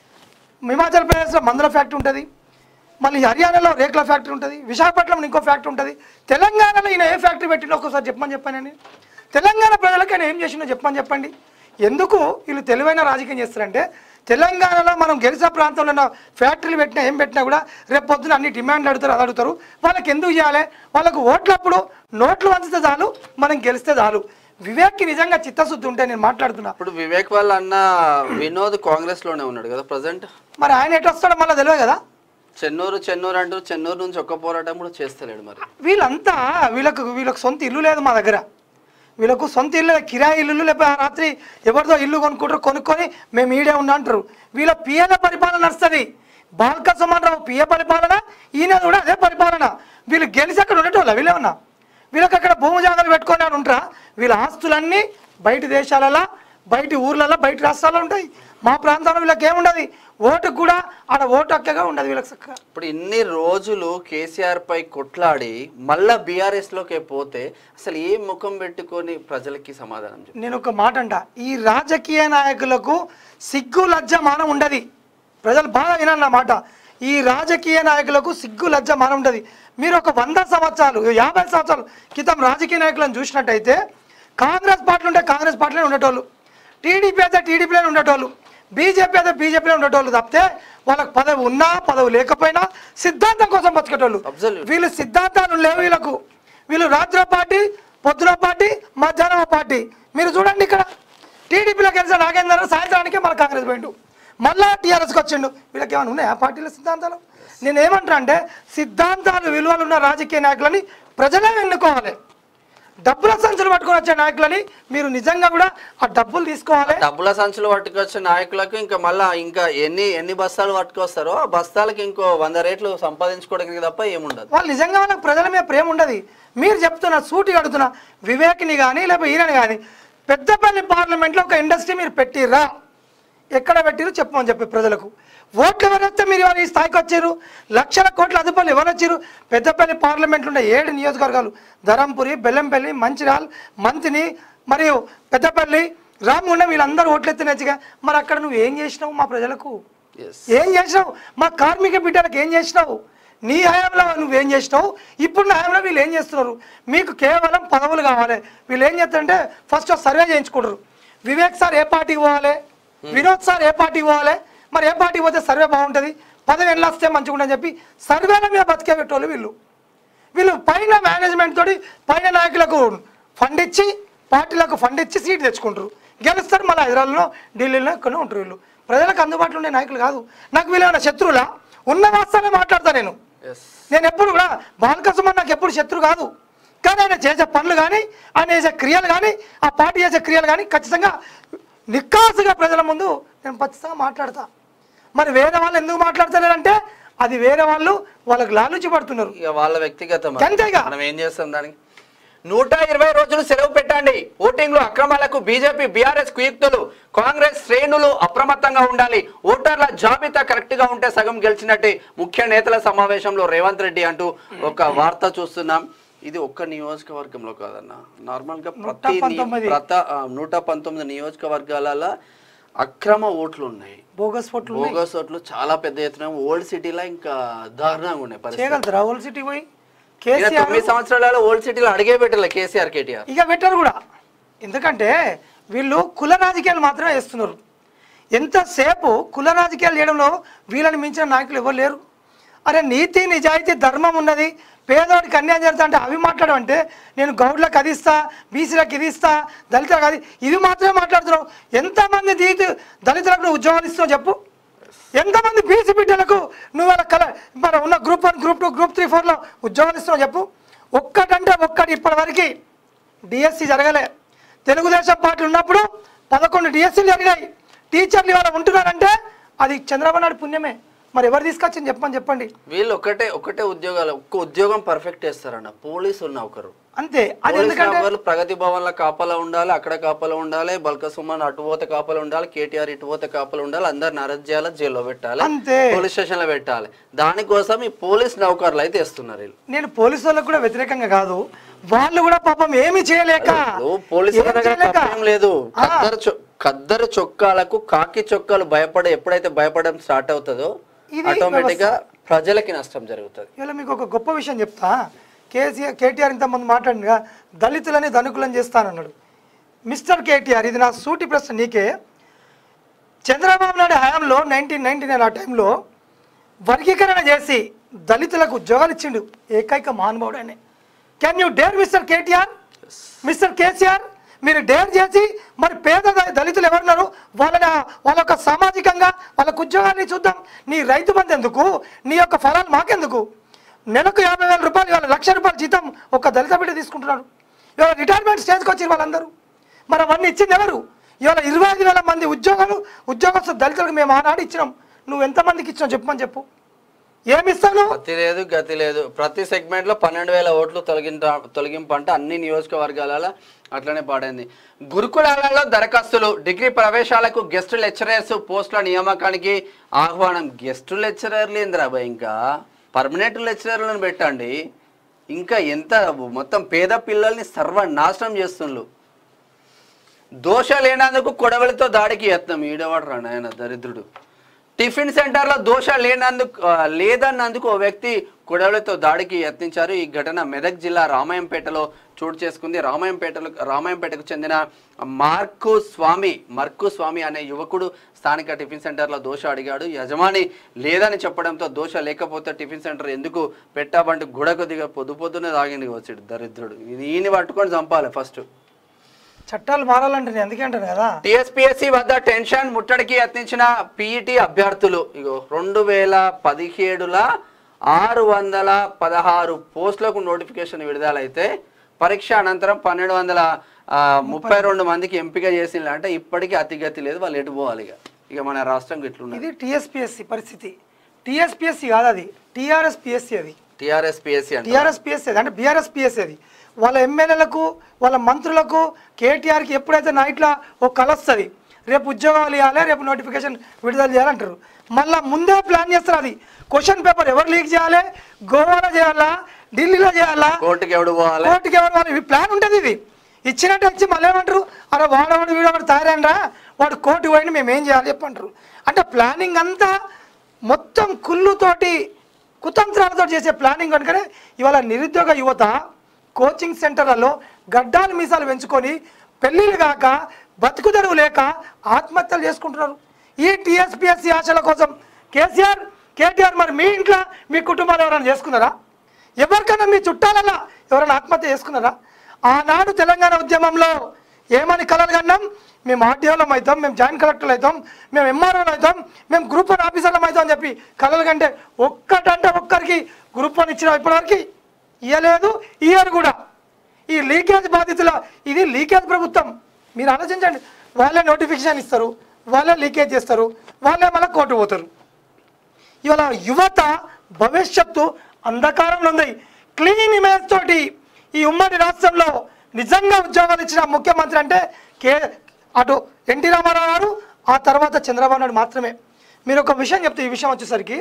హిమాచల్ ప్రదేశ్లో మందుల ఫ్యాక్టరీ ఉంటుంది మళ్ళీ హర్యానాలో రేకుల ఫ్యాక్టరీ ఉంటుంది విశాఖపట్నంలో ఇంకో ఫ్యాక్టరీ ఉంటుంది తెలంగాణలో ఈయన ఏ ఫ్యాక్టరీ పెట్టిండో ఒకసారి చెప్పమని చెప్పానని తెలంగాణ ప్రజలకు ఆయన ఏం చేసిండో చెప్పమని చెప్పండి ఎందుకు వీళ్ళు తెలివైన రాజకీయం చేస్తారంటే తెలంగాణలో మనం గెలిచిన ప్రాంతంలో ఉన్న ఫ్యాక్టరీలు పెట్టినా ఏం పెట్టినా కూడా రేపు పొద్దున అన్ని డిమాండ్లు అడుగుతారు అది అడుగుతారు వాళ్ళకి ఎందుకు చేయాలి వాళ్ళకు ఓట్లప్పుడు నోట్లు వంచితే చాలు మనం గెలిస్తే చాలు వివేక్కి నిజంగా చిత్తశుద్ధి ఉంటే నేను మాట్లాడుతున్నా ఇప్పుడు వివేక్ వాళ్ళ అన్న వినోద్ కాంగ్రెస్ లోనే ఉన్నాడు కదా ప్రజెంట్ మరి ఆయన ఎటు వస్తాడో మళ్ళీ తెలియదు కదా చెన్నూరు చెన్నూరు అంటూ చెన్నూరు నుంచి ఒక్క పోరాటం కూడా చేస్తలేడు మరి వీళ్ళంతా వీళ్ళకు వీళ్ళకు సొంత ఇల్లు లేదు మా దగ్గర వీళ్ళకు సొంత ఇల్లు లేదు, కిరాయి ఇల్లు లేకపోతే ఆ రాత్రి ఎవరిదో ఇల్లు కొనుక్కుంటారు కొనుక్కొని మేము ఈడే ఉన్నా అంటారు వీళ్ళ పిఎల పరిపాలన నడుస్తుంది బాల్క సుమన్రావు పియ పరిపాలన ఈయన కూడా అదే పరిపాలన వీళ్ళు గెలిచి అక్కడ ఉండేటోళ్ళ వీళ్ళేమన్నా వీళ్ళకి అక్కడ భూమి జాగాలు పెట్టుకొని అని ఉంటారా వీళ్ళ ఆస్తులన్నీ బయట దేశాలలో బయట ఊర్లలో బయట రాష్ట్రాల్లో ఉంటాయి మా ప్రాంతంలో వీళ్ళకి ఏముండదు ఓటుకు కూడా ఆడ ఓటు హక్కగా ఉండదు వీళ్ళకి చక్కగా ఇప్పుడు ఇన్ని రోజులు కేసీఆర్ పై కొట్లాడి మళ్ళా బీఆర్ఎస్ లోకి పోతే అసలు ఏ ముఖం పెట్టుకొని ప్రజలకి సమాధానం చెప్పు నేను ఒక మాట అంట ఈ రాజకీయ నాయకులకు సిగ్గు లజ్జ మానం ఉండదు ప్రజలు బాగా వినాలి నా మాట ఈ రాజకీయ నాయకులకు సిగ్గు లజ్జ మానం ఉండదు మీరు ఒక వంద సంవత్సరాలు యాభై సంవత్సరాలు క్రితం రాజకీయ నాయకులను చూసినట్టయితే కాంగ్రెస్ పార్టీలు ఉంటే కాంగ్రెస్ పార్టీలో ఉండేటోళ్ళు టీడీపీ అయితే టీడీపీలో ఉండేటోళ్ళు బీజేపీ అయితే బీజేపీలో ఉండేటోళ్ళు తప్పితే వాళ్ళకి పదవి ఉన్నా పదవి లేకపోయినా సిద్ధాంతం కోసం బతికేటోళ్ళు Absolutely. వీళ్ళు సిద్ధాంతాలు లేవు వీళ్ళకు వీళ్ళు రాత్రి పార్టీ పొద్దున పార్టీ మధ్యాహ్నం పార్టీ మీరు చూడండి ఇక్కడ టీడీపీలో గెలిచిన నాగేంద్ర సాయంత్రానికే మన కాంగ్రెస్ పోయిండు మళ్ళా టీఆర్ఎస్కి వచ్చిండు వీళ్ళకి ఏమైనా ఉన్నాయా పార్టీల సిద్ధాంతాలు నేను ఏమంటా అంటే సిద్ధాంతాలు విలువలు ఉన్న రాజకీయ నాయకులని ప్రజలే ఎన్నుకోవాలి డబ్బుల సంచులు పట్టుకొని వచ్చే నాయకులని మీరు నిజంగా కూడా ఆ డబ్బులు తీసుకోవాలి డబ్బుల సంచులు పట్టుకొచ్చే నాయకులకు ఇంకా మళ్ళా ఇంకా ఎన్ని ఎన్ని బస్తాలు పట్టుకొస్తారో ఆ బస్తాలకి ఇంకో వంద రేట్లు సంపాదించుకోవడానికి తప్ప ఏముండదు వాళ్ళు నిజంగా వాళ్ళకి ప్రజల మీద ప్రేమ ఉండదు మీరు చెప్తున్న సూటి అడుగుతున్న వివేక్ని కానీ లేకపోతే ఈయనని కానీ పెద్దపల్లి పార్లమెంట్లో ఒక ఇండస్ట్రీ మీరు పెట్టిర్రా ఎక్కడ పెట్టిరు చెప్పమని చెప్పి ప్రజలకు ఓట్లు ఎవరు వస్తే మీరు ఇవాళ ఈ స్థాయికి వచ్చారు లక్షల కోట్ల అదుపులు ఎవరు వచ్చారు పెద్దపల్లి పార్లమెంట్లో ఉండే ఏడు నియోజకవర్గాలు ధరంపురి బెల్లంపల్లి మంచిర్యాల్ మంతిని మరియు పెద్దపల్లి రామగుండం వీళ్ళందరూ ఓట్లు ఎత్తినచ్చుగా మరి అక్కడ నువ్వు ఏం చేసినావు మా ప్రజలకు ఎస్ ఏం చేసినావు మా కార్మిక బిడ్డలకు ఏం చేసినావు నీ హయాంలో నువ్వేం చేసినావు ఇప్పుడు నా హయాంలో వీళ్ళు ఏం చేస్తున్నారు మీకు కేవలం పదవులు కావాలి వీళ్ళు ఏం చేస్తారంటే ఫస్ట్ సర్వే చేయించుకుంటారు వివేక్ సార్ ఏ పార్టీకి పోవాలి వినోద్ సార్ ఏ పార్టీకి పోవాలి మరి ఏ పార్టీకి పోతే సర్వే బాగుంటుంది పదవి ఎట్లా వస్తే మంచిగా ఉంటుందని చెప్పి సర్వేల మీద బతికే పెట్టేవాళ్ళు వీళ్ళు వీళ్ళు పైన మేనేజ్మెంట్ తోటి పైన నాయకులకు ఫండ్ ఇచ్చి పార్టీలకు ఫండ్ ఇచ్చి సీట్ తెచ్చుకుంటారు గెలుస్తారు మళ్ళీ హైదరాబాద్లో ఢిల్లీలో ఎక్కడో ఉంటారు వీళ్ళు ప్రజలకు అందుబాటులో ఉండే నాయకులు కాదు నాకు వీళ్ళేమైనా శత్రువులా ఉన్న వాస్తవమే మాట్లాడతా నేను ఎస్ నేను ఎప్పుడు కూడా బాలకృష్ణ నాకు ఎప్పుడు శత్రు కాదు కానీ ఆయన చేసే పనులు కానీ ఆయన చేసే క్రియలు కానీ ఆ పార్టీ చేసే క్రియలు కానీ ఖచ్చితంగా నిక్కాసుగా ప్రజల ముందు నేను ఖచ్చితంగా మాట్లాడతా మరి వేరే వాళ్ళు ఎందుకు మాట్లాడతలేరంటే అది వేరే వాళ్ళు వాళ్ళకి లాలుచి పడుతున్నారు ఇక వాళ్ళ వ్యక్తిగతం అంతేగా. మనం ఏం చేస్తాం దానికి నూట ఇరవై రోజులు సెలవు పెట్టండి ఓటింగ్ లో అక్రమాలకు బీజేపీ బీఆర్ఎస్ కుయుక్తులు కాంగ్రెస్ శ్రేణులు అప్రమత్తంగా ఉండాలి ఓటర్ల జాబితా కరెక్ట్ గా ఉంటే సగం గెలిచినట్టే ముఖ్య నేతల సమావేశంలో రేవంత్ రెడ్డి అంటూ ఒక వార్త చూస్తున్నాం ఇది ఒక్క నియోజకవర్గంలో కాదన్న నార్మల్ గా ప్రతి ని- పంతొమ్మిది. ప్రత ఆ, నూట పంతొమ్మిది నియోజకవర్గాల అక్రమ ఓట్లు ఉన్నాయి బోగస్ పొట్లు ఉన్నాయి. బోగస్ ఓట్లు చాలా పెద్ద ఎత్తున ఓల్డ్ సిటీలో ఇంకా దారుణంగా ఉన్నాయి పరిస్థితి చేయగలుగుతారా ఓల్డ్ సిటీ పోయి ఈయన కేసీఆర్ తొమ్మిది సంవత్సరాలలో ఓల్డ్ సిటీలో అడిగే పెట్టలే కేసీఆర్ కేటీఆర్ ఇక పెట్టరు కూడా ఎందుకంటే వీళ్ళు కుల రాజకీయాలు మాత్రమే వేస్తున్నారు ఎంతసేపు కుల రాజకీయాలు చేయడంలో వీళ్ళని మించిన నాయకులు ఎవరు లేరు అరే నీతి నిజాయితీ ధర్మం ఉన్నది పేదవాడికి అన్యాయం జరుగుతా అంటే అవి మాట్లాడమంటే నేను గౌడ్లకు అది ఇస్తా బీసీలకు ఇది ఇస్తా దళితులకు అది ఇవి మాత్రమే మాట్లాడుతున్నావు ఎంతమంది దీతి దళితులకు నువ్వు ఉద్యోగాలు ఇస్తావు చెప్పు ఎంతమంది బీసీ బిడ్డలకు నువ్వు వాళ్ళ కల మన ఉన్న group one group two group three ఫోర్లో ఉద్యోగాలు ఇస్తున్నావు చెప్పు ఒక్కటంటే ఒక్కటి ఇప్పటివరకు డిఎస్సి జరగలే తెలుగుదేశం పార్టీ ఉన్నప్పుడు పదకొండు డిఎస్సీలు జరిగాయి టీచర్లు ఇవాళ ఉంటున్నారంటే అది చంద్రబాబు నాయుడు పుణ్యమే మరి ఎవరు తీసుకొచ్చింది చెప్పమని చెప్పండి వీళ్ళు ఒకటే ఒకటే ఉద్యోగాలు ఒక్క ఉద్యోగం పర్ఫెక్ట్ చేస్తారన్న పోలీసు ఉన్న ఒకరు అంతే అది పోలీసు ఎందుకంటే వాళ్ళు ప్రగతి భవన్ లో కాపలా ఉండాలి అక్కడ కాపలా ఉండాలి బల్క సుమన్ అటు పోతే కాపలా ఉండాలి కేటీఆర్ ఇటు పోతే కాపలా ఉండాలి అందరిని అరెస్ట్ చేయాలి జైల్లో పెట్టాలి అంతే. పోలీస్ స్టేషన్ లో పెట్టాలి దానికోసం ఈ పోలీస్ నౌకర్లు అయితే ఇస్తున్నారు వీళ్ళు నేను పోలీసు వాళ్ళకు కూడా వ్యతిరేకంగా కాదు వాళ్ళు కూడా పాపం ఏమి చేయలేక ఇప్పుడు పోలీసుల ఏం దగ్గర చేయలేక. తప్పేం లేదు ఆ, ఖద్దరు చొ- ఖద్దరు చొక్కాలకు కాకి చొక్కాలు భయపడే ఎప్పుడైతే భయపడడం స్టార్ట్ అవుతుందో ఇది ఆటోమేటిక్ గా ప్రజలకి నష్టం జరుగుతుంది ఇవాళ మీకు ఒక గొప్ప విషయం చెప్తా కేసీఆర్ కేటీఆర్ ఇంతమంది మాట్లాడినగా దళితులని ధనికులని చేస్తానన్నాడు మిస్టర్ కేటీఆర్ ఇది నా సూటి ప్రశ్న నీకే చంద్రబాబు నాయుడు హయాంలో నైన్టీన్ నైన్టీ నైన్ ఆ టైంలో వర్గీకరణ చేసి దళితులకు ఉద్యోగాలు ఇచ్చిండు ఏకైక మహానుభావుడు ఆయన can you dare mister KTR mister KCR మీరు డేర్ చేసి మరి పేద ద- దళితులు ఎవరున్నారు వాళ్ళని ఆ- వాళ్ళ యొక్క సామాజికంగా వాళ్ళకు ఉద్యోగాన్ని చూద్దాం నీ రైతు బంధు ఎందుకు నీ యొక్క ఫలాలు మాకెందుకు నెలకు యాభై వేల రూపాయలు ఇవాళ లక్ష రూపాయల జీతం ఒక దళిత బిడ్డ తీసుకుంటున్నారు ఇవాళ రిటైర్మెంట్ స్టేజ్కి వచ్చారు వాళ్ళందరూ మరి అవన్నీ ఇచ్చింది ఎవరు ఇవాళ ఇరవై ఐదు వేల మంది ఉద్యోగాలు ఉద్యోగస్తు దళితులకు మేము ఆనాడు ఇచ్చినాం నువ్వు ఎంతమందికి ఇచ్చినావు చెప్పమని చెప్పు ఏమి ఇస్తాను గతి లేదు గతి లేదు ప్రతి సెగ్మెంట్ లో పన్నెండు వేల ఓట్లు తొలగింట తొలగింపు అంటే అన్ని నియోజకవర్గాలలో అట్లనే పాడైంది గురుకులాలలో దరఖాస్తులు డిగ్రీ ప్రవేశాలకు గెస్ట్ లెక్చరర్స్ పోస్టుల నియామకానికి ఆహ్వానం గెస్ట్ లెక్చరర్లు ఏందిరా భయ్ ఇంకా పర్మనెంట్ లెక్చరర్లను పెట్టండి ఇంకా ఎంత మొత్తం పేద పిల్లల్ని సర్వనాశనం చేస్తుండ్రు దోష లేనందుకు కొడవలితో దాడికి యత్నం ఈడవాడు నాయన దరిద్రుడు టిఫిన్ సెంటర్లో దోష లేనందుకు ఆ, లేదన్నందుకు ఓ వ్యక్తి కొడవలితో దాడికి యత్నించారు ఈ ఘటన మెదక్ జిల్లా రామాయంపేటలో చోటు చేసుకుంది రామాయంపేటలో రామాయంపేటకు చెందిన మార్కు స్వామి మర్కు స్వామి అనే యువకుడు స్థానిక టిఫిన్ సెంటర్లో దోష అడిగాడు యజమాని లేదని చెప్పడంతో దోష లేకపోతే టిఫిన్ సెంటర్ ఎందుకు పెట్టాబంటూ గుడకు దిగ పొద్దు పొద్దునే తాగింది వచ్చాడు దరిద్రుడు ఇది ఈయన పట్టుకొని చంపాలి ఫస్ట్ చట్టాలు మారాలంటే నేను అందుకే అంటాను కదా టిఎస్పిఎస్సి వద్ద టెన్షన్ ముట్టడికి యత్నించిన పీఈటీ అభ్యర్థులు ఇగో రెండు వేల పదిహేడుల ఆరు వందల పదహారు పోస్టులకు నోటిఫికేషన్ విడుదలైతే పరీక్ష అనంతరం పన్నెండు వందల ఆ, ముప్పై రెండు మందికి ఎంపిక చేసిండ్రు అంటే ఇప్పటికీ అతిగతి లేదు వాళ్ళు ఎటు పోవాలి ఇక ఇక మన రాష్ట్రం ఇట్లున్నది ఇది టీఎస్పిఎస్సి పరిస్థితి టీఎస్పిఎస్సి కాదు అది టీఆర్ఎస్ పిఎస్సి అది టిఆర్ఎస్ పిఎస్సి అంటే టీఆర్ఎస్ పిఎస్సి అది అంటే బీఆర్ఎస్ పిఎస్సి అది వాళ్ళ ఎమ్మెల్యేలకు వాళ్ళ మంత్రులకు కేటీఆర్కి ఎప్పుడైతే నైట్లో ఒక కళ వస్తుంది రేపు ఉద్యోగాలు ఇవ్వాలి రేపు నోటిఫికేషన్ విడుదల చేయాలంటారు మళ్ళీ ముందే ప్లాన్ చేస్తారు అది క్వశ్చన్ పేపర్ ఎవరు లీక్ చేయాలి గోవాలో చేయాలా ఢిల్లీలో చేయాలా కోర్టుకి ఎవడు పోవాలి కోర్టుకి ఎవరు వాళ్ళు ఇవి ప్లాన్ ఉంటుంది ఇది ఇచ్చినట్టు వచ్చి మళ్ళీ ఏమంటారు అరే వాడవాడు వీడవాడు తయారైనరా వాడు కోర్టు పోయిన మేము ఏం చేయాలి చెప్పంటారు అంటే ప్లానింగ్ అంతా మొత్తం కుళ్ళుతోటి కుతంత్రాలతో చేసే ప్లానింగ్ కనుకనే ఇవాళ నిరుద్యోగ యువత కోచింగ్ సెంటర్లలో గడ్డాలు మీసాలు పెంచుకొని పెళ్ళిళ్ళు కాక బతుకుదరువు లేక ఆత్మహత్యలు చేసుకుంటున్నారు ఈ టీఎస్పీఎస్సీ ఆశల కోసం కేసీఆర్ కేటీఆర్ మరి మీ ఇంట్లో మీ కుటుంబాలు ఎవరైనా చేసుకున్నారా ఎవరికైనా మీ చుట్టాలన్నా ఎవరైనా ఆత్మహత్య చేసుకున్నారా ఆనాడు తెలంగాణ ఉద్యమంలో ఏమని కలలు కన్నాం మేము ఆర్టీఓలం అవుతాం మేము జాయింట్ కలెక్టర్లు అవుతాం మేము ఎంఆర్ఓలు అవుతాం మేము గ్రూప్ వన్ ఆఫీసర్లం అవుతాం అని చెప్పి కలలు కంటే ఒక్కటంటే ఒక్కరికి గ్రూప్ వన్ ఇచ్చిన ఇప్పటివరకు ఇయ్యలేదు ఇయ్యరు కూడా ఈ లీకేజ్ బాధితుల ఇది లీకేజ్ ప్రభుత్వం మీరు ఆలోచించండి వాళ్ళే నోటిఫికేషన్ ఇస్తారు వాళ్ళే లీకేజ్ చేస్తారు వాళ్ళే మళ్ళీ కోర్టు పోతారు ఇవాళ యువత భవిష్యత్తు అంధకారంలో ఉంది క్లీన్ ఇమేజ్ తోటి ఈ ఉమ్మడి రాష్ట్రంలో నిజంగా ఉద్యోగాలు ఇచ్చిన ముఖ్యమంత్రి అంటే కే అటు ఎన్టీ రామారావు గారు ఆ తర్వాత చంద్రబాబు నాయుడు మాత్రమే మీరు ఒక విషయం చెప్తే ఈ విషయం వచ్చేసరికి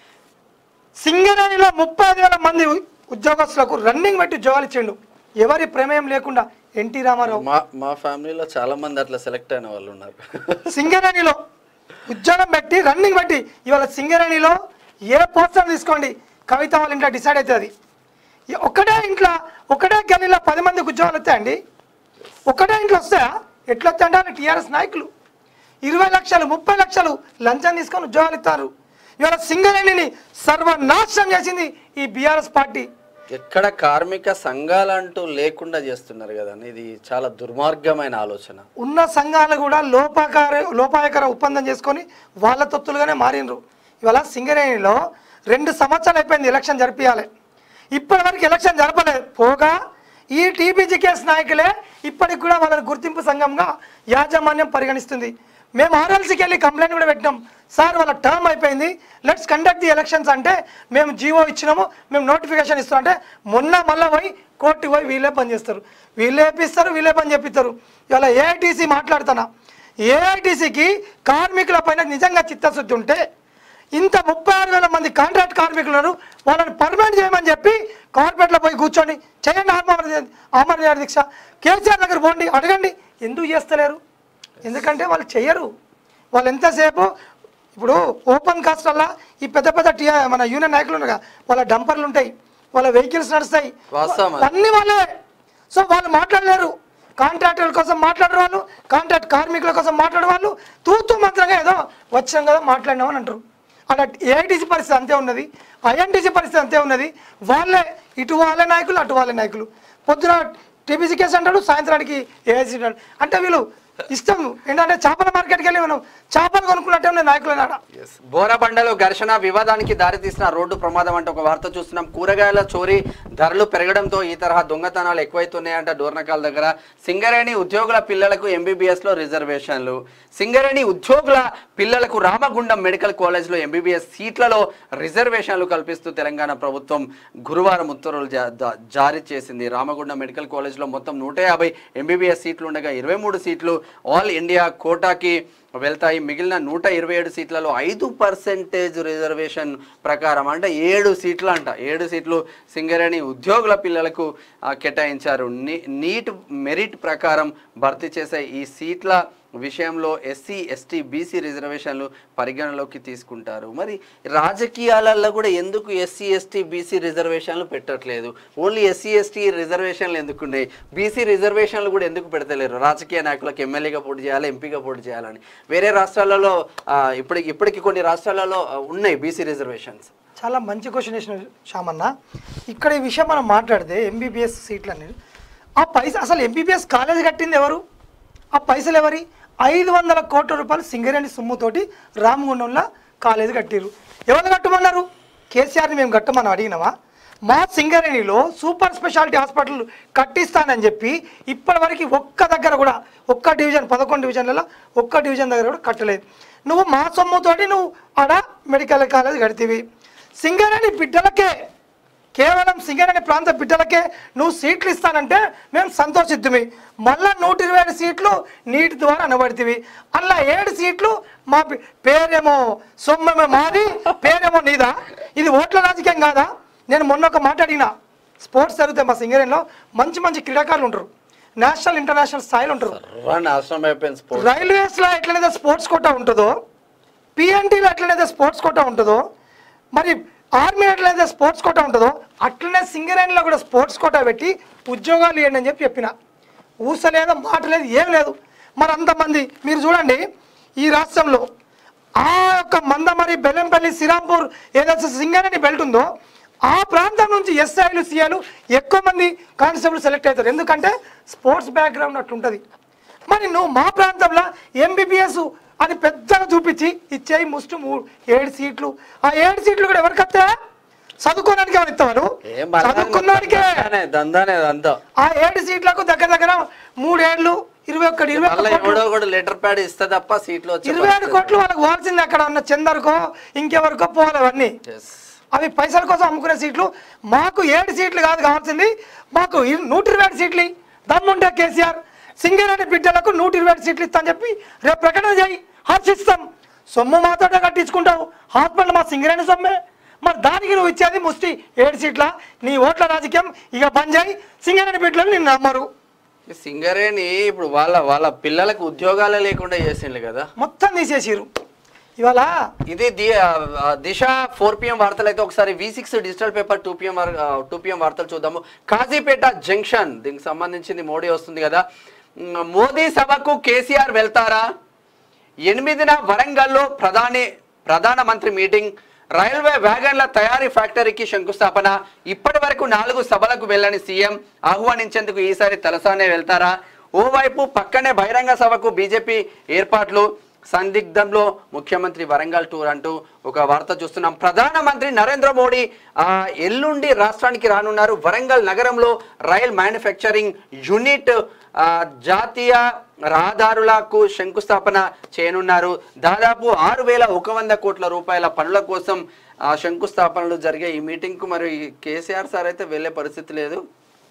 సింగరేణిలో ముప్పై ఐదు వేల మంది ఉద్యోగస్తులకు రన్నింగ్ పెట్టి ఉద్యోగాలు ఇచ్చిండు ఎవరి ప్రమేయం లేకుండా ఎన్టీ రామారావు మా మా ఫ్యామిలీలో చాలా మంది అట్లా సెలెక్ట్ అయిన వాళ్ళు ఉన్నారు సింగరేణిలో ఉద్యోగం పెట్టి రన్నింగ్ పెట్టి ఇవాళ సింగరేణిలో ఏ పోస్టర్ తీసుకోండి కవిత వాళ్ళ ఇంట్లో డిసైడ్ అవుతుంది ఈ- ఒకటే ఇంట్లో ఒకటే గల్లీలో పది మందికి ఉద్యోగాలు వస్తాయండి ఒకటే ఇంట్లో వస్తాయా ఎట్లా వస్తాయంటే వాళ్ళు టీఆర్ఎస్ నాయకులు ఇరవై లక్షలు ముప్పై లక్షలు లంచం తీసుకొని ఉద్యోగాలు ఇస్తారు ఇవాళ సింగరేణిని సర్వనాశనం చేసింది ఈ బీఆర్ఎస్ పార్టీ ఎక్కడ కార్మిక సంఘాలంటూ లేకుండా చేస్తున్నారు కదా ఇది చాలా దుర్మార్గమైన ఆలోచన ఉన్న సంఘాలు కూడా లోపాకార లోపాయకర ఒప్పందం చేసుకొని వాళ్ళ తొత్తులుగానే మారినరు ఇవాళ సింగరేణిలో రెండు సంవత్సరాలు అయిపోయింది ఎలక్షన్ జరిపించాలి ఇప్పటి వరకు ఎలక్షన్ జరపలేదు పోగా ఈ టీబీజీకేఎస్ నాయకులే ఇప్పటికి కూడా వాళ్ళని గుర్తింపు సంఘంగా యాజమాన్యం పరిగణిస్తుంది మేము ఆర్ఎల్సీకి వెళ్ళి కంప్లైంట్ కూడా పెట్టినాం సార్ వాళ్ళ టర్మ్ అయిపోయింది లెట్స్ కండక్ట్ ది ఎలక్షన్స్ అంటే మేము జీవో ఇచ్చినాము మేము నోటిఫికేషన్ ఇస్తాం అంటే మొన్న మళ్ళీ పోయి కోర్టుకి పోయి వీళ్ళే పని చేస్తారు వీళ్ళే వేపిస్తారు వీళ్ళే పని చెప్పిస్తారు ఇవాళ ఏఐటీసీ మాట్లాడుతున్నా ఏఐటీసీకి కార్మికుల పైన నిజంగా చిత్తశుద్ధి ఉంటే ఇంత ముప్పై ఆరు వేల మంది కాంట్రాక్ట్ కార్మికులు ఉన్నారు వాళ్ళని పర్మనెంట్ చేయమని చెప్పి కార్పొరేట్లో పోయి కూర్చోండి చేయండి ఆత్మహత్య ఆమరణ దీక్ష కేసీఆర్ దగ్గర పోండి అడగండి ఎందుకు చేస్తలేరు ఎందుకంటే వాళ్ళు చెయ్యరు వాళ్ళు ఎంతసేపు ఇప్పుడు ఓపెన్ కాస్ట్ వల్ల ఈ పెద్ద పెద్ద టీ మన యూనియన్ నాయకులు ఉన్నారు కదా, వాళ్ళ డంపర్లు ఉంటాయి వాళ్ళ వెహికల్స్ నడుస్తాయి వాస్తవం అది. అన్ని వాళ్ళే సో వాళ్ళు మాట్లాడలేరు కాంట్రాక్టర్ల కోసం మాట్లాడరు వాళ్ళు కాంట్రాక్ట్ కార్మికుల కోసం మాట్లాడే వాళ్ళు తూతూ మంత్రంగా ఏదో వచ్చాం కదా మాట్లాడినామని అంటారు అలా ఏఐటీసీ పరిస్థితి అంతే ఉన్నది ఐఎన్టీసీ పరిస్థితి అంతే ఉన్నది వాళ్ళే ఇటు వాళ్ళే నాయకులు అటు వాళ్ళే నాయకులు పొద్దున టీబీసీ కేసు అంటాడు సాయంత్రానికి ఏఐసీ అంటాడు అంటే వీళ్ళు ఇష్టం ఏంటంటే చేపల మార్కెట్కి వెళ్ళి మనం చేపలు కొనుక్కున్నట్టే ఉన్నాయి నాయకులు నాడ బోరబండలో ఘర్షణ వివాదానికి దారితీసిన రోడ్డు ప్రమాదం అంటే ఒక వార్త చూస్తున్నాం కూరగాయల చోరీ ధరలు పెరగడంతో ఈ తరహా దొంగతనాలు ఎక్కువైతున్నాయంట డోర్నకాల దగ్గర సింగరేణి ఉద్యోగుల పిల్లలకు ఎంబీబీఎస్ లో రిజర్వేషన్లు సింగరేణి ఉద్యోగుల పిల్లలకు రామగుండం మెడికల్ కాలేజ్లో ఎంబీబీఎస్ సీట్లలో రిజర్వేషన్లు కల్పిస్తూ తెలంగాణ ప్రభుత్వం గురువారం ఉత్తర్వులు జా- దా- జారీ చేసింది రామగుండం మెడికల్ కాలేజ్లో మొత్తం నూట యాభై ఎంబీబీఎస్ సీట్లు ఉండగా ఇరవై మూడు సీట్లు ఆల్ ఇండియా కోటాకి వెళ్తాయి మిగిలిన నూట ఇరవై ఏడు సీట్లలో ఐదు పర్సెంటేజ్ రిజర్వేషన్ ప్రకారం అంటే ఏడు సీట్లు అంట ఏడు సీట్లు సింగరేణి ఉద్యోగుల పిల్లలకు ఆ, కేటాయించారు నీ నీట్ మెరిట్ ప్రకారం భర్తీ చేసే ఈ సీట్ల విషయంలో ఎస్సీ ఎస్టీ బీసీ రిజర్వేషన్లు పరిగణలోకి తీసుకుంటారు మరి రాజకీయాలలో కూడా ఎందుకు ఎస్సీ ఎస్టీ బీసీ రిజర్వేషన్లు పెట్టట్లేదు ఓన్లీ ఎస్సీ ఎస్టీ రిజర్వేషన్లు ఎందుకున్నాయి బీసీ రిజర్వేషన్లు కూడా ఎందుకు పెడతలేరు రాజకీయ నాయకులకు ఎమ్మెల్యేగా పోటీ చేయాలి ఎంపీగా పోటీ చేయాలని వేరే రాష్ట్రాలలో ఆ, ఇప్పటికి ఇప్పటికి కొన్ని రాష్ట్రాలలో ఆ, ఉన్నాయి బీసీ రిజర్వేషన్స్ చాలా మంచి క్వశ్చన్ వేసిన శ్యామన్న ఇక్కడ ఈ విషయం మనం మాట్లాడితే ఎంబీబీఎస్ సీట్లు అనేది ఆ పైస అసలు ఎంబీబీఎస్ కాలేజ్ కట్టింది ఎవరు ఆ పైసలు ఎవరి ఐదు వందల కోట్ల రూపాయలు సింగరేణి సొమ్ముతోటి రామగుండంలో కాలేజ్ కట్టిరు ఎవరు కట్టమన్నారు కేసీఆర్ని మేము కట్టమని అడిగినామా మా సింగరేణిలో సూపర్ స్పెషాలిటీ హాస్పిటల్ కట్టిస్తానని చెప్పి ఇప్పటివరకు ఒక్క దగ్గర కూడా ఒక్క డివిజన్ పదకొండు డివిజన్లలో ఒక్క డివిజన్ దగ్గర కూడా కట్టలేదు నువ్వు మా సొమ్ముతోటి నువ్వు ఆడ మెడికల్ కాలేజ్ కడితేవి సింగరేణి బిడ్డలకే కేవలం సింగరేణి ప్రాంత బిడ్డలకే నువ్వు సీట్లు ఇస్తానంటే మేము సంతోషిద్దుమి మళ్ళా నూట ఇరవై ఏడు సీట్లు నీటి ద్వారా అనబడితివి అలా ఏడు సీట్లు మా పి- పేరేమో సొమ్మేమో మాది పేరేమో నీదా ఇది ఓట్ల రాజకీయం కాదా నేను మొన్న ఒక మాట అడిగిన స్పోర్ట్స్ జరుగుతాయి మా సింగరేణిలో మంచి మంచి క్రీడాకారులు ఉంటారు నేషనల్ ఇంటర్నేషనల్ స్థాయిలో ఉంటారు రన్ అవసరం అయిపోయింది స్పోర్ట్స్ రైల్వేస్లో ఎట్లనైతే స్పోర్ట్స్ కోటా ఉంటుందో పిఎన్టీలో ఎట్లనైతే స్పోర్ట్స్ కోటా ఉంటుందో మరి ఆర్మీ ఎట్లయితే స్పోర్ట్స్ కోటా ఉంటుందో అట్లనే సింగరేణిలో కూడా స్పోర్ట్స్ కోటా పెట్టి ఉద్యోగాలు ఇవ్వండి అని చెప్పి చెప్పిన ఊస లేదు మాట లేదు ఏం లేదు మరి అంతమంది మీరు చూడండి ఈ రాష్ట్రంలో ఆ యొక్క మందమరి బెల్లంపల్లి శ్రీరాంపూర్ ఏదైతే సింగరేణి బెల్ట్ ఉందో ఆ ప్రాంతం నుంచి ఎస్ఐలు సిఐలు ఎక్కువ మంది కానిస్టేబుల్ సెలెక్ట్ అవుతారు ఎందుకంటే స్పోర్ట్స్ బ్యాక్గ్రౌండ్ అట్లుంటుంది మరి నువ్వు మా ప్రాంతంలో ఎంబీబీఎస్ అని పెద్దగా చూపించి ఇచ్చేయి ముస్టు మూడు ఏడు సీట్లు ఆ ఏడు సీట్లు కూడా ఎవరికి వస్తా చదువుకోవడానికి ఎవరు ఇస్తారు ఏం బలవంతం చదువుకున్నవాడికే దందానే, దందానే అదంతా ఆ ఏడు సీట్లకు దగ్గర దగ్గర మూడేళ్ళు ఇరవై ఒక్కటి ఇరవై ఒక్క మళ్ళీ కోట్లు. ఎవడో కూడా లెటర్ ప్యాడ్ ఇస్తే తప్ప సీట్లు వచ్చే ఇరవై ఏడు కోట్లు వాళ్ళకి పోవాల్సింది అక్కడ ఉన్న చందర్కో ఇంకెవరికో పోవాలి అవన్నీ Yes. అవి పైసల కోసం అమ్ముకునే సీట్లు మాకు ఏడు సీట్లు కాదు కావాల్సింది మాకు ఇరు- నూట ఇరవై ఏడు సీట్లు ఇయ్యి. దమ్ముంటే కేసీఆర్ సింగరేణి బిడ్డలకు నూట ఇరవై ఏడు సీట్లు ఇస్తా అని చెప్పి రేపు ప్రకటన చేయి హర్షిస్తాం సొమ్ము మాతోటే కట్టించుకుంటావు హాస్పిటల్ మా సింగరేణి సొమ్మే మరి దానికి నువ్వు ఇచ్చేది ముష్టి ఏడు సీట్ల నీ ఓట్ల రాజకీయం ఇక బంద్ చేయి సింగరేణి బిడ్డలు నిన్ను నమ్మరు ఈ సింగరేణి ఇప్పుడు వాళ్ళ వాళ్ళ పిల్లలకు ఉద్యోగాలే లేకుండా చేసిండ్రు కదా మొత్తం తీసేసిరు ఇవాళ ఇది ది- ఆ, ఆ, దిశ ఫోర్ పిఎం వార్తలు అయితే ఒకసారి V six digital paper two PM two PM వార్తలు చూద్దాము కాజీపేట జంక్షన్ దీనికి సంబంధించింది మోడీ వస్తుంది కదా ఉమ్, మోదీ సభకు కేసీఆర్ వెళ్తారా ఎనిమిదిన వరంగల్లో ప్రధాని ప్రధానమంత్రి మీటింగ్ రైల్వే వ్యాగన్ల తయారీ ఫ్యాక్టరీకి శంకుస్థాపన ఇప్పటి వరకు నాలుగు సభలకు వెళ్ళని సీఎం ఆహ్వానించేందుకు ఈసారి తలసానే వెళ్తారా ఓవైపు పక్కనే బహిరంగ సభకు బీజేపీ ఏర్పాట్లు సందిగ్ధంలో ముఖ్యమంత్రి వరంగల్ టూర్ అంటూ ఒక వార్త చూస్తున్నాం ప్రధానమంత్రి నరేంద్ర మోడీ ఆ, ఎల్లుండి రాష్ట్రానికి రానున్నారు వరంగల్ నగరంలో రైల్ మ్యానుఫ్యాక్చరింగ్ యూనిట్ ఆ, జాతీయ రహదారులకు శంకుస్థాపన చేయనున్నారు దాదాపు ఆరు వేల ఒక వంద కోట్ల రూపాయల పనుల కోసం ఆ శంకుస్థాపనలు జరిగే ఈ మీటింగ్కు మరి కేసీఆర్ సార్ అయితే వెళ్ళే పరిస్థితి లేదు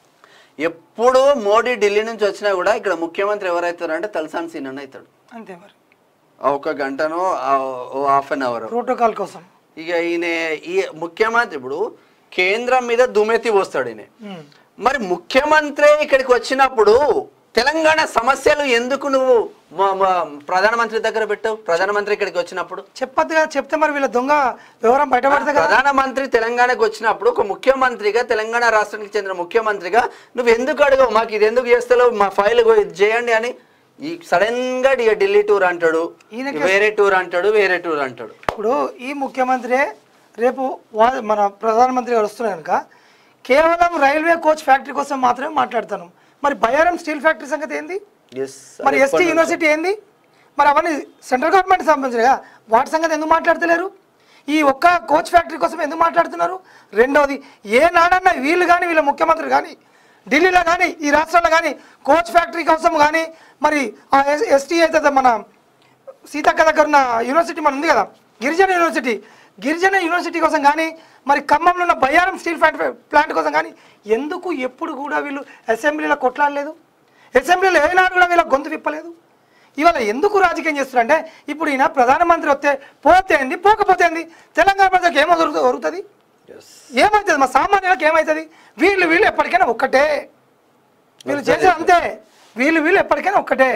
ఎప్పుడు మోడీ ఢిల్లీ నుంచి వచ్చినా కూడా ఇక్కడ ముఖ్యమంత్రి ఎవరైతారంటే తలసాని సీనన్ అవుతాడు అంతే మరి ఆ ఒక గంటనో హాఫ్ అన్ అవర్ ప్రోటోకాల్ కోసం ఇక ఈయన ఈ ముఖ్యమంత్రి ఇప్పుడు కేంద్రం మీద దుమెత్తి పోస్తాడు ఈయన ఉమ్. మరి ముఖ్యమంత్రి ఇక్కడికి వచ్చినప్పుడు తెలంగాణ సమస్యలు ఎందుకు నువ్వు మా- మా ప్రధానమంత్రి దగ్గర పెట్టావు ప్రధానమంత్రి ఇక్కడికి వచ్చినప్పుడు చెప్పొద్దు కదా చెప్తే మరి వీళ్ళ దొంగ వివరం బయటపడతా కదా ప్రధానమంత్రి తెలంగాణకు వచ్చినప్పుడు ఒక ముఖ్యమంత్రిగా తెలంగాణ రాష్ట్రానికి చెందిన ముఖ్యమంత్రిగా నువ్వు ఎందుకు అడగవు మాకు ఇది ఎందుకు చేస్తలేవు మా ఫైల్ ఇగో ఇది చేయండి అని ఈ సడన్ గా ఇక ఢిల్లీ టూర్ అంటాడు ఈయనకి వేరే టూర్ అంటాడు వేరే టూర్ అంటాడు ఇప్పుడు ఈ ముఖ్యమంత్రి రేపు వా- మన ప్రధానమంత్రి గారు వస్తున్నారు కనుక కేవలం రైల్వే కోచ్ ఫ్యాక్టరీ కోసం మాత్రమే మాట్లాడతాను మరి బయారం స్టీల్ ఫ్యాక్టరీ సంగతి ఏంది Yes, మరి అది ఎస్టీ ఎప్పటి యూనివర్సిటీ ఏంది మరి అవన్నీ సెంట్రల్ గవర్నమెంట్ సంబంధించినగా వాటి సంగతి ఎందుకు మాట్లాడతలేరు ఈ ఒక్క కోచ్ ఫ్యాక్టరీ కోసం ఎందుకు మాట్లాడుతున్నారు రెండవది ఏ నాడన్నా వీళ్ళు కానీ వీళ్ళ ముఖ్యమంత్రి కానీ ఢిల్లీలో కానీ ఈ రాష్ట్రంలో కానీ కోచ్ ఫ్యాక్టరీ కోసం కానీ మరి ఆ ఎస్టీ అయితే మన సీతక్క దగ్గర ఉన్న యూనివర్సిటీ మన ఉంది కదా గిరిజన యూనివర్సిటీ గిరిజన యూనివర్సిటీ కోసం కానీ మరి ఖమ్మంలో ఉన్న బయ్యారం స్టీల్ ఫ్యాక్టరీ ప్లాంట్ కోసం కానీ ఎందుకు ఎప్పుడు కూడా వీళ్ళు అసెంబ్లీలో కొట్లాడలేదు అసెంబ్లీలో ఏనాడు కూడా వీళ్ళ గొంతు విప్పలేదు ఇవాళ ఎందుకు రాజకీయం చేస్తున్నారంటే ఇప్పుడు ఈయన ప్రధానమంత్రి వస్తే పోతే ఏంది పోకపోతే ఏంది తెలంగాణ ప్రజలకు ఏమో దొరుకుతుంది దొరుకుతుంది Yes. ఏమవుతుంది మా సామాన్యులకు ఏమవుతుంది వీళ్ళు వీళ్ళు ఎప్పటికైనా ఒక్కటే వీళ్ళు చేసేది అంతే వీళ్ళు వీళ్ళు ఎప్పటికైనా ఒక్కటే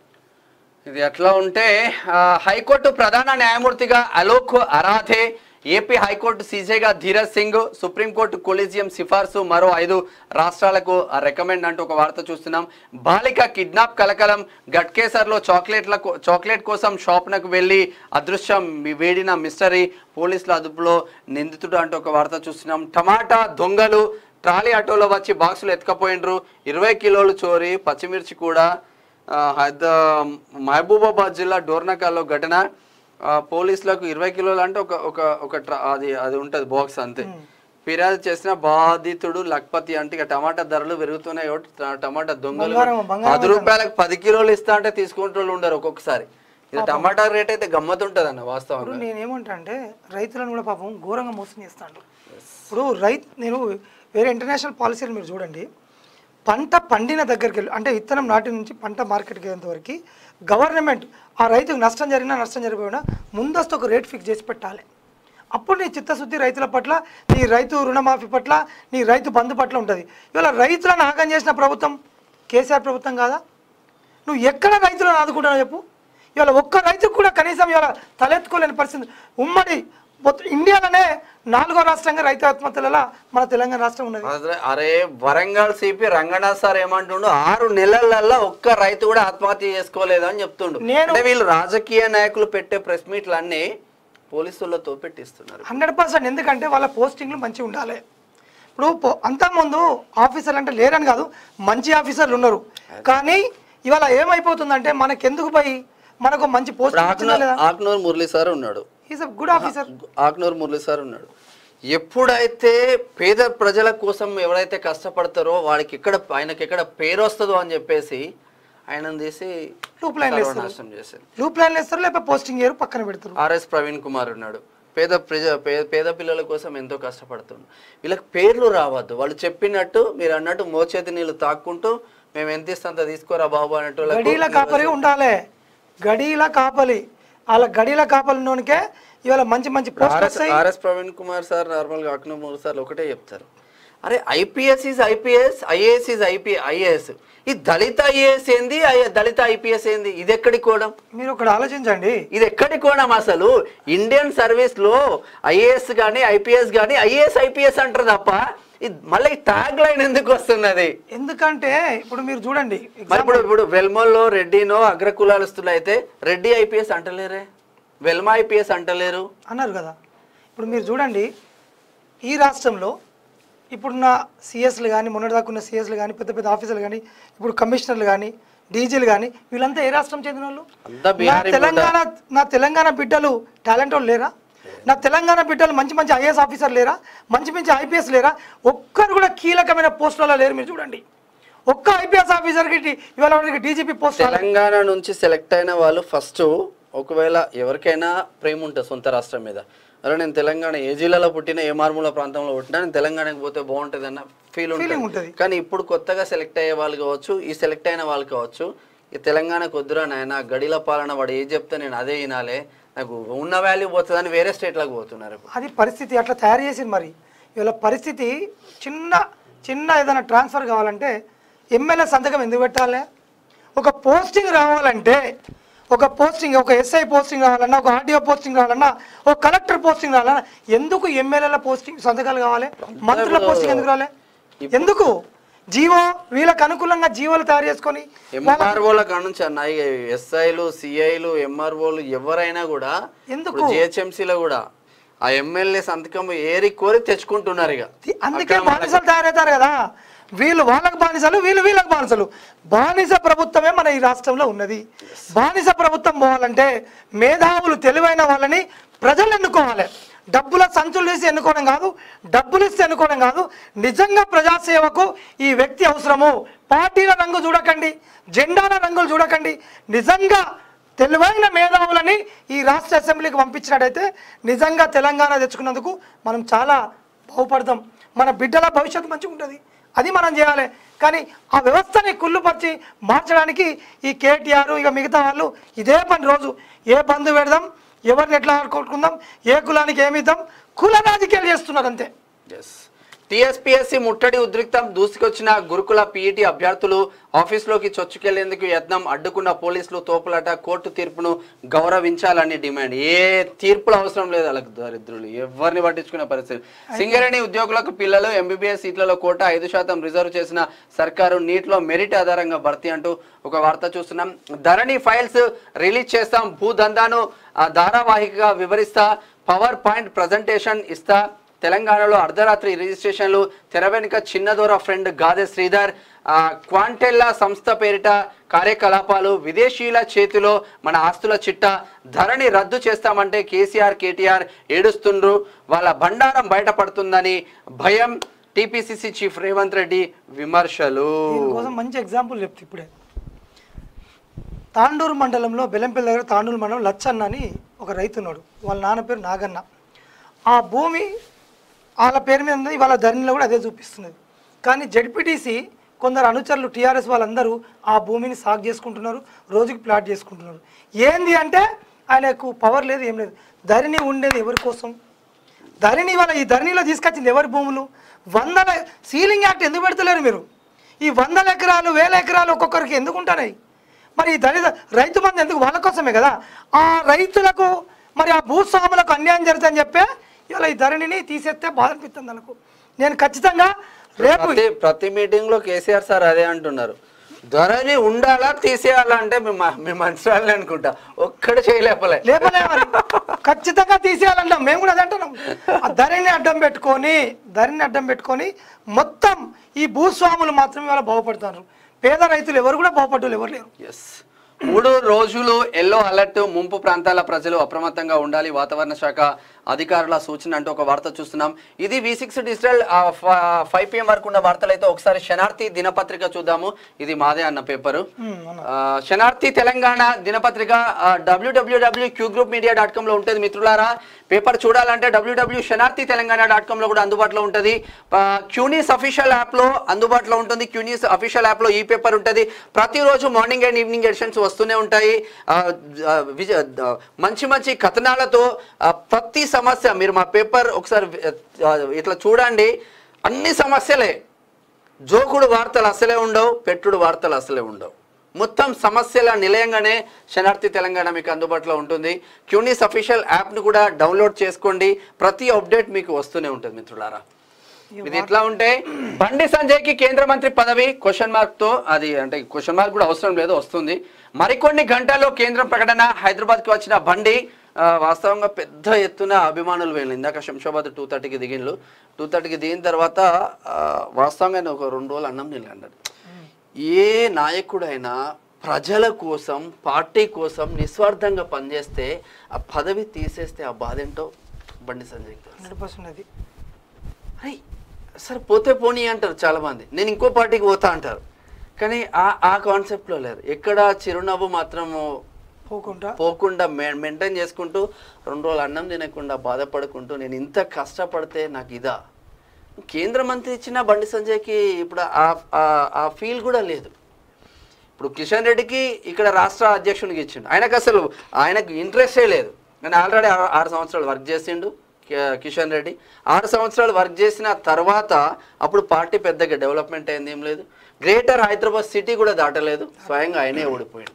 ఇది ఎట్లా ఉంటే ఆ, హైకోర్టు ప్రధాన న్యాయమూర్తిగా అలోక్ అరాధే ఏపీ హైకోర్టు సీజేగా ధీరజ్ సింగ్ సుప్రీంకోర్టు కొలీజియం సిఫార్సు మరో ఐదు రాష్ట్రాలకు రికమెండ్ అంటూ ఒక వార్త చూస్తున్నాం బాలిక కిడ్నాప్ కలకలం గట్కేసర్లో చాక్లెట్ల కో- చాక్లెట్ కోసం షాప్నకు వెళ్ళి అదృశ్యం వేడిన మిస్టరీ పోలీసుల అదుపులో నిందితుడు అంటూ ఒక వార్త చూస్తున్నాం టమాటా దొంగలు ట్రాలీ ఆటోలో వచ్చి బాక్సులు ఎత్తుకపోయిండ్రు ఇరవై కిలోలు చోరీ పచ్చిమిర్చి కూడా ఆ, హైద మహబూబాబాద్ జిల్లా డోర్నకాల్లో ఘటన ఆ, పోలీసులకు ఇరవై కిలోలు అంటే ఒక ఒక ఒక ట్ర- అది అది ఉంటుంది బాక్స్ అంతే ఫిర్యాదు చేసిన బాధితుడు లక్పతి అంటే ఇక టమాటా ధరలు పెరుగుతున్నాయి కాబట్టి ట- టమాటా దొంగలు బంగారం, బంగారం పది రూపాయలకు పది కిలోలు ఇస్తా అంటే తీసుకుంటే వాళ్ళు ఉండరు ఒక్కొక్కసారి ఇది టమాటా రేట్ అయితే గమ్మత్ ఉంటుంది అన్న వాస్తవంగా ఇప్పుడు నేనేమంటా అంటే రైతులను కూడా పాపం ఘోరంగా మోసం చేస్తాడు ఇప్పుడు రైతు నేను వేరే ఇంటర్నేషనల్ పాలసీలు మీరు చూడండి పంట పండిన దగ్గరికి వెళ్ళి అంటే విత్తనం నాటి నుంచి పంట మార్కెట్కి వెళ్ళేంత వరకు గవర్నమెంట్ ఆ రైతుకు నష్టం జరిగినా నష్టం జరిగిపోయినా ముందస్తు ఒక రేట్ ఫిక్స్ చేసి పెట్టాలి అప్పుడు నీ చిత్తశుద్ధి రైతుల పట్ల నీ రైతు రుణమాఫీ పట్ల నీ రైతు బంధు పట్ల ఉంటుంది ఇవాళ రైతులను ఆగం చేసిన ప్రభుత్వం కేసీఆర్ ప్రభుత్వం కాదా నువ్వు ఎక్కడ రైతులను ఆదుకుంటావు చెప్పు ఇవాళ ఒక్క రైతుకు కూడా కనీసం ఇవాళ తలెత్తుకోలేని పరిస్థితి ఉమ్మడి మొత్తం ఇండియాలోనే నాలుగో రాష్ట్రంగా రైతు ఆత్మహత్యల మన తెలంగాణ రాష్ట్రం ఉన్నది అదే అరే వరంగల్ సిపి రంగనాథ్ సార్ ఏమంటుండు ఆరు నెలలల్లో ఒక్క రైతు కూడా ఆత్మహత్య చేసుకోలేదు అని చెప్తుండు నేను- అంటే వీళ్ళు రాజకీయ నాయకులు పెట్టే ప్రెస్ మీట్లు అన్ని పోలీసులతో పెట్టిస్తున్నారు హండ్రెడ్ పర్సెంట్ ఎందుకంటే వాళ్ళ పోస్టింగ్లు మంచిగా ఉండాలి ఇప్పుడు పో- అంతకుముందు ఆఫీసర్లు అంటే లేరని కాదు మంచి ఆఫీసర్లు ఉన్నారు కానీ ఇవాళ ఏమైపోతుందంటే మనకెందుకు పోయి మనకు మంచి పోస్ట్ ఇప్పుడు ఇచ్చిందా ఆక్నూర్ లేదా ఆక్నూర్ మురళి సార్ ఉన్నాడు is a good officer Aknoor Murali sir ఉన్నాడు ఎప్పుడైతే పేద ప్రజల కోసం ఎవరైతే కష్టపడతారో వాడికి ఎక్కడ ఆయనకి ఎక్కడ పేరు వస్తుందో అని చెప్పేసి ఆయనను తీసి లూప్ లైన్ వేస్తారు సర్వనాశనం చేశారు లూప్ లైన్ వేస్తారు లేకపోతే పోస్టింగ్ చేయరు పక్కన పెడతారు ఆర్ఎస్ ప్రవీణ్ కుమార్ ఉన్నాడు పేద ప్రజ పే- పేద పిల్లల కోసం ఎంతో కష్టపడుతున్నాడు వీళ్ళకి పేర్లు రావద్దు వాళ్ళు చెప్పినట్టు మీరు అన్నట్టు మోచేతి నీళ్ళు తాక్కుంటూ మేము ఎంత ఇస్తే అంత తీసుకోరా బాబు అన్నట్టు వాళ్ళకు గడీల కాపరి ఉండాలి గడీల కాపలి వాళ్ళ గడీల కాపలినోనికే ఇవాళ మంచి మంచి పోస్ట్ ఆర్ఎస్ వస్తాయి ఆర్ఎస్ ప్రవీణ్ కుమార్ సార్ నార్మల్గా అక్నో మూడు సార్లు ఒకటే చెప్తారు అరే IPS is IPS IAS is IP IAS ఈ దళిత ఐఏఎస్ ఏంది ఐ- దళిత ఐపీఎస్ ఏంది ఇది ఎక్కడి కోణం మీరు ఒకటి ఆలోచించండి ఇది ఎక్కడి కోణం అసలు ఇండియన్ సర్వీస్ లో ఐఏఎస్ కానీ ఐపీఎస్ కానీ ఐఏఎస్ ఐపీఎస్ అంటారు తప్ప ఇది మళ్ళీ ట్యాగ్ లైన్ ఎందుకు వస్తున్నది ఎందుకంటే ఇప్పుడు మీరు చూడండి మరి ఇప్పుడు ఇప్పుడు వెల్మోల్లో రెడ్డినో అగ్రకులాలస్తులు అయితే రెడ్డి ఐపీఎస్ అంటలేరే వెల్మా ఐపీఎస్ అంటలేరు అన్నారు కదా ఇప్పుడు మీరు చూడండి ఈ రాష్ట్రంలో ఇప్పుడున్న సిఎస్లు కానీ మొన్నటిదాకా ఉన్న సిఎస్లు కానీ పెద్ద పెద్ద ఆఫీసర్లు కానీ ఇప్పుడు కమిషనర్లు కానీ డీజీలు కానీ వీళ్ళంతా ఏ రాష్ట్రం చెందిన వాళ్ళు అంతా నా బీహారీ తెలంగాణ నా తెలంగాణ బిడ్డలు టాలెంట్ వాళ్ళు లేరా నా తెలంగాణ బిడ్డలు మంచి మంచి ఐఏఎస్ ఆఫీసర్ లేరా మంచి మంచి ఐపీఎస్ లేరా ఒక్కరు కూడా కీలకమైన పోస్టులలో లేరు మీరు చూడండి ఒక్క ఐపీఎస్ ఆఫీసర్కి ఇవాళ డీజీపీ పోస్ట్ తెలంగాణ నుంచి సెలెక్ట్ అయిన వాళ్ళు ఫస్ట్ ఒకవేళ ఎవరికైనా ప్రేమ ఉంటుంది సొంత రాష్ట్రం మీద అలా నేను తెలంగాణ ఏ జిల్లాలో పుట్టినా ఏ మారుమూల ప్రాంతంలో పుట్టినా నేను తెలంగాణకి పోతే బాగుంటుంది అన్న ఫీల్ Feeling ఉంటుంది ఉంటది. కానీ ఇప్పుడు కొత్తగా సెలెక్ట్ అయ్యే వాళ్ళు కావచ్చు ఈ సెలెక్ట్ అయిన వాళ్ళు కావచ్చు ఈ తెలంగాణకు వద్దురా నాయన గడిల పాలన వాడు ఏం చెప్తే నేను అదే వినాలే నాకు ఉన్న వాల్యూ పోతుందని వేరే స్టేట్లకు పోతున్నారు ఇప్పుడు. అది పరిస్థితి అట్లా తయారు చేసింది మరి ఇవాళ పరిస్థితి చిన్న చిన్న ఏదైనా ట్రాన్స్ఫర్ కావాలంటే ఎమ్మెల్యే సంతకం ఎందుకు పెట్టాలి ఒక పోస్టింగ్ రావాలంటే ఒక పోస్టింగ్ ఒక ఎస్ఐ పోస్టింగ్ రావాలన్నా ఒక ఆర్డీఓ పోస్టింగ్ రావాలన్నా ఒక కలెక్టర్ పోస్టింగ్ రావాలన్నా ఎందుకు ఎమ్మెల్యేల పోస్టింగ్ సంతకాలు కావాలి మంత్రుల పోస్టింగ్ ఎందుకు రావాలి ఎందుకు జీవో వీళ్ళకి అనుకూలంగా జీవోలు తయారు చేసుకొని ఎంఆర్ఓల కాడ నుంచి అన్న ఎస్ఐలు సిఐలు ఎంఆర్ఓలు ఎవరైనా కూడా ఎందుకు? జిహెచ్ఎంసీలో కూడా ఆ ఎమ్మెల్యే సంతకం ఏరి కోరి తెచ్చుకుంటున్నారు ఇక ది- అందుకే బానిసలు తయారవుతారు కదా వీళ్ళు వాళ్ళకు బానిసలు వీళ్ళు వీళ్ళకి బానిసలు బానిస ప్రభుత్వమే మన ఈ రాష్ట్రంలో ఉన్నది బానిస ప్రభుత్వం పోవాలంటే మేధావులు తెలివైన వాళ్ళని ప్రజలు ఎన్నుకోవాలి డబ్బుల సంచులు వేసి ఎన్నుకోవడం కాదు డబ్బులు ఇస్తే ఎన్నుకోవడం కాదు నిజంగా ప్రజాసేవకు ఈ వ్యక్తి అవసరము పార్టీల రంగు చూడకండి జెండాల రంగులు చూడకండి నిజంగా తెలివైన మేధావులని ఈ రాష్ట్ర అసెంబ్లీకి పంపించినట్టయితే నిజంగా తెలంగాణ తెచ్చుకున్నందుకు మనం చాలా బాగుపడతాం మన బిడ్డల భవిష్యత్తు మంచిగా ఉంటుంది అది మనం చేయాలి కానీ ఆ వ్యవస్థని కుళ్ళుపరిచి మార్చడానికి ఈ కేటీఆర్ ఇక మిగతా వాళ్ళు ఇదే పని రోజు ఏ బంధు పెడదాం ఎవరిని ఎట్లా ఆడుకుందాం ఏ కులానికి ఏమిద్దాం కుల రాజకీయాలు చేస్తున్నారు అంతే ఎస్ టిఎస్పిఎస్సి ముట్టడి ఉద్రిక్తం దూసుకొచ్చిన గురుకుల పీఈటీ అభ్యర్థులు ఆఫీసులోకి చొచ్చుకెళ్లేందుకు యత్నం అడ్డుకున్న పోలీసులు తోపులాట కోర్టు తీర్పును గౌరవించాలని డిమాండ్ ఏ తీర్పులు అవసరం లేదు వాళ్ళకి దరిద్రులు ఎవరిని పట్టించుకునే పరిస్థితి సింగరేణి ఉద్యోగులకు పిల్లలు ఎంబీబీఎస్ సీట్లలో కోట ఐదు శాతం రిజర్వ్ చేసిన సర్కారు నీటిలో మెరిట్ ఆధారంగా భర్తీ అంటూ ఒక వార్త చూస్తున్నాం ధరణి ఫైల్స్ రిలీజ్ చేస్తాం భూదందాను ఆ, ధారావాహికగా వివరిస్తా పవర్ పాయింట్ ప్రజెంటేషన్ ఇస్తా తెలంగాణలో అర్ధరాత్రి రిజిస్ట్రేషన్లు తెర వెనుక చిన్నదోర ఫ్రెండ్ గాదె శ్రీధర్ ఆ, క్వాంటెల్లా సంస్థ పేరిట కార్యకలాపాలు విదేశీయుల చేతిలో మన ఆస్తుల చిట్ట ధరని రద్దు చేస్తామంటే కేసీఆర్ కేటీఆర్ ఏడుస్తుండ్రు వాళ్ళ బండారం బయటపడుతుందని భయం టీపీసీసీ చీఫ్ రేవంత్ రెడ్డి విమర్శలు దీనికోసం మంచి ఎగ్జాంపుల్ చెప్తా ఇప్పుడే తాండూరు మండలంలో బెల్లంపల్లి దగ్గర తాండూరు మండలం లచ్చన్న అని ఒక రైతు ఉన్నాడు వాళ్ళ నాన్న పేరు నాగన్న ఆ భూమి వాళ్ళ పేరు మీద ఉంది వాళ్ళ ధరణిలో కూడా అదే చూపిస్తున్నది కానీ జడ్పీటీసీ కొందరు అనుచరులు టీఆర్ఎస్ వాళ్ళందరూ ఆ భూమిని సాగు చేసుకుంటున్నారు రోజుకి ప్లాట్ చేసుకుంటున్నారు ఏంది అంటే ఆయనకు పవర్ లేదు ఏం లేదు ధరణి ఉండేది ఎవరి కోసం ధరణి వాళ్ళ ఈ ధరణిలో తీసుకొచ్చింది ఎవరి భూములు వందల సీలింగ్ యాక్ట్ ఎందుకు పెడతలేరు మీరు ఈ వందల ఎకరాలు వేల ఎకరాలు ఒక్కొక్కరికి ఎందుకు ఉంటున్నాయి మరి ఈ దళిత రైతు బంధు ఎందుకు వాళ్ళ కోసమే కదా ఆ రైతులకు మరి ఆ భూస్వాములకు అన్యాయం జరుగుతుందని చెప్పే ఇవాళ ఈ ధరణిని తీసేస్తే బాధ అనిపిస్తుంది నాకు నేను ఖచ్చితంగా రేపు ప్రతి ప్రతి మీటింగ్ లో కేసీఆర్ సార్ అదే అంటున్నారు ధరని ఉండాలా తీసేయాలా అంటే మేము మేము మంచిరాలని అనుకుంటా ఒక్కడు చేయలేపలే లేపలే మరి ఖచ్చితంగా తీసేయాలంటాం మేము కూడా అదే అంటున్నాం ఆ ధరని అడ్డం పెట్టుకొని ధరని అడ్డం పెట్టుకొని మొత్తం ఈ భూస్వాములు మాత్రమే ఇవాళ బాగుపడతారు పేద రైతులు ఎవరు కూడా బాగుపడ్డారు ఎవరు లేరు ఎస్ మూడు రోజులు ఎల్లో అలర్ట్ ముంపు ప్రాంతాల ప్రజలు అప్రమత్తంగా ఉండాలి వాతావరణ శాఖ అధికారుల సూచన అంటూ ఒక వార్త చూస్తున్నాం ఇది V six digital five PM వరకు ఉన్న వార్తలు అయితే ఒకసారి శనార్థి దినపత్రిక చూద్దాము ఇది మాదే అన్న పేపరు ఉమ్, అన్న. ఆ, శనార్థి తెలంగాణ దినపత్రిక డబ్ల్యూడబ్ల్యూడబ్ల్యూ క్యూ గ్రూప్ మీడియా డాట్ కామ్లో ఉంటుంది మిత్రులారా పేపర్ చూడాలంటే డబ్ల్యూడబ్ల్యూ శనార్థి తెలంగాణ డాట్ కామ్లో కూడా అందుబాటులో ఉంటుంది ఆ, క్యూనీస్ అఫీషియల్ యాప్లో అందుబాటులో ఉంటుంది క్యూనీస్ అఫీషియల్ యాప్లో ఈ పేపర్ ఉంటుంది ప్రతిరోజు మార్నింగ్ అండ్ ఈవినింగ్ ఎడిషన్స్ వస్తూనే ఉంటాయి ఆ, ఆ, విజ- ఆ, మంచి మంచి కథనాలతో ఆ, ప్రతి సమస్య మీరు మా పేపర్ ఒకసారి ఆ, ఇట్లా చూడండి అన్ని సమస్యలే జోకుడు వార్తలు అసలే ఉండవు పెట్టుడు వార్తలు అసలే ఉండవు మొత్తం సమస్యల నిలయంగానే శనార్థి తెలంగాణ మీకు అందుబాటులో ఉంటుంది క్యూనీస్ అఫీషియల్ యాప్ను కూడా డౌన్లోడ్ చేసుకోండి ప్రతి అప్డేట్ మీకు వస్తూనే ఉంటుంది మిత్రులారా ఇది ఎట్లా ఉంటే బండి సంజయ్కి కేంద్ర మంత్రి పదవి క్వశ్చన్ మార్క్ తో అది అంటే క్వశ్చన్ మార్క్ కూడా అవసరం లేదు వస్తుంది మరికొన్ని గంటల్లో కేంద్రం ప్రకటన హైదరాబాద్కి వచ్చిన బండి ఆ, వాస్తవంగా పెద్ద ఎత్తున అభిమానులు వెళ్ళింది ఇందాక శంషాబాద్ టూ థర్టీకి దిగిండ్లు టూ థర్టీకి దిగిన తర్వాత ఆ, వాస్తవంగా ఆయన ఒక రెండు రోజులు అన్నం నీళ్ళు అన్నాడు ఏ నాయకుడైనా ప్రజల కోసం పార్టీ కోసం నిస్వార్థంగా పనిచేస్తే ఆ పదవి తీసేస్తే ఆ బాధ ఏంటో బండి సంజయ్కి తెలుసు. హండ్రెడ్ పర్సెంట్ అది అరే సరే పోతే పోనీ అంటారు చాలా మంది నేను ఇంకో పార్టీకి పోతా అంటారు కానీ ఆ ఆ కాన్సెప్ట్లో లేరు ఎక్కడ చిరునవ్వు మాత్రము పోకుండా పోకుండా మెయింటైన్ చేసుకుంటూ రెండు రోజులు అన్నం తినకుండా బాధపడుకుంటూ నేను ఇంత కష్టపడితే నాకు ఇదా కేంద్ర మంత్రి ఇచ్చిన బండి సంజయ్కి ఇప్పుడు ఆ- ఆ- ఆ ఫీల్ కూడా లేదు ఇప్పుడు కిషన్ రెడ్డికి ఇక్కడ రాష్ట్ర అధ్యక్షునికి ఇచ్చిండు ఆయనకు అసలు ఆయనకు ఇంట్రెస్టే లేదు కానీ ఆల్రెడీ ఆరు సంవత్సరాలు వర్క్ చేసిండు కి- కిషన్ రెడ్డి ఆరు సంవత్సరాలు వర్క్ చేసిన తర్వాత అప్పుడు పార్టీ పెద్దగా డెవలప్మెంట్ అయింది ఏం లేదు గ్రేటర్ హైదరాబాద్ సిటీ కూడా దాటలేదు స్వయంగా ఆయనే ఓడిపోయిండు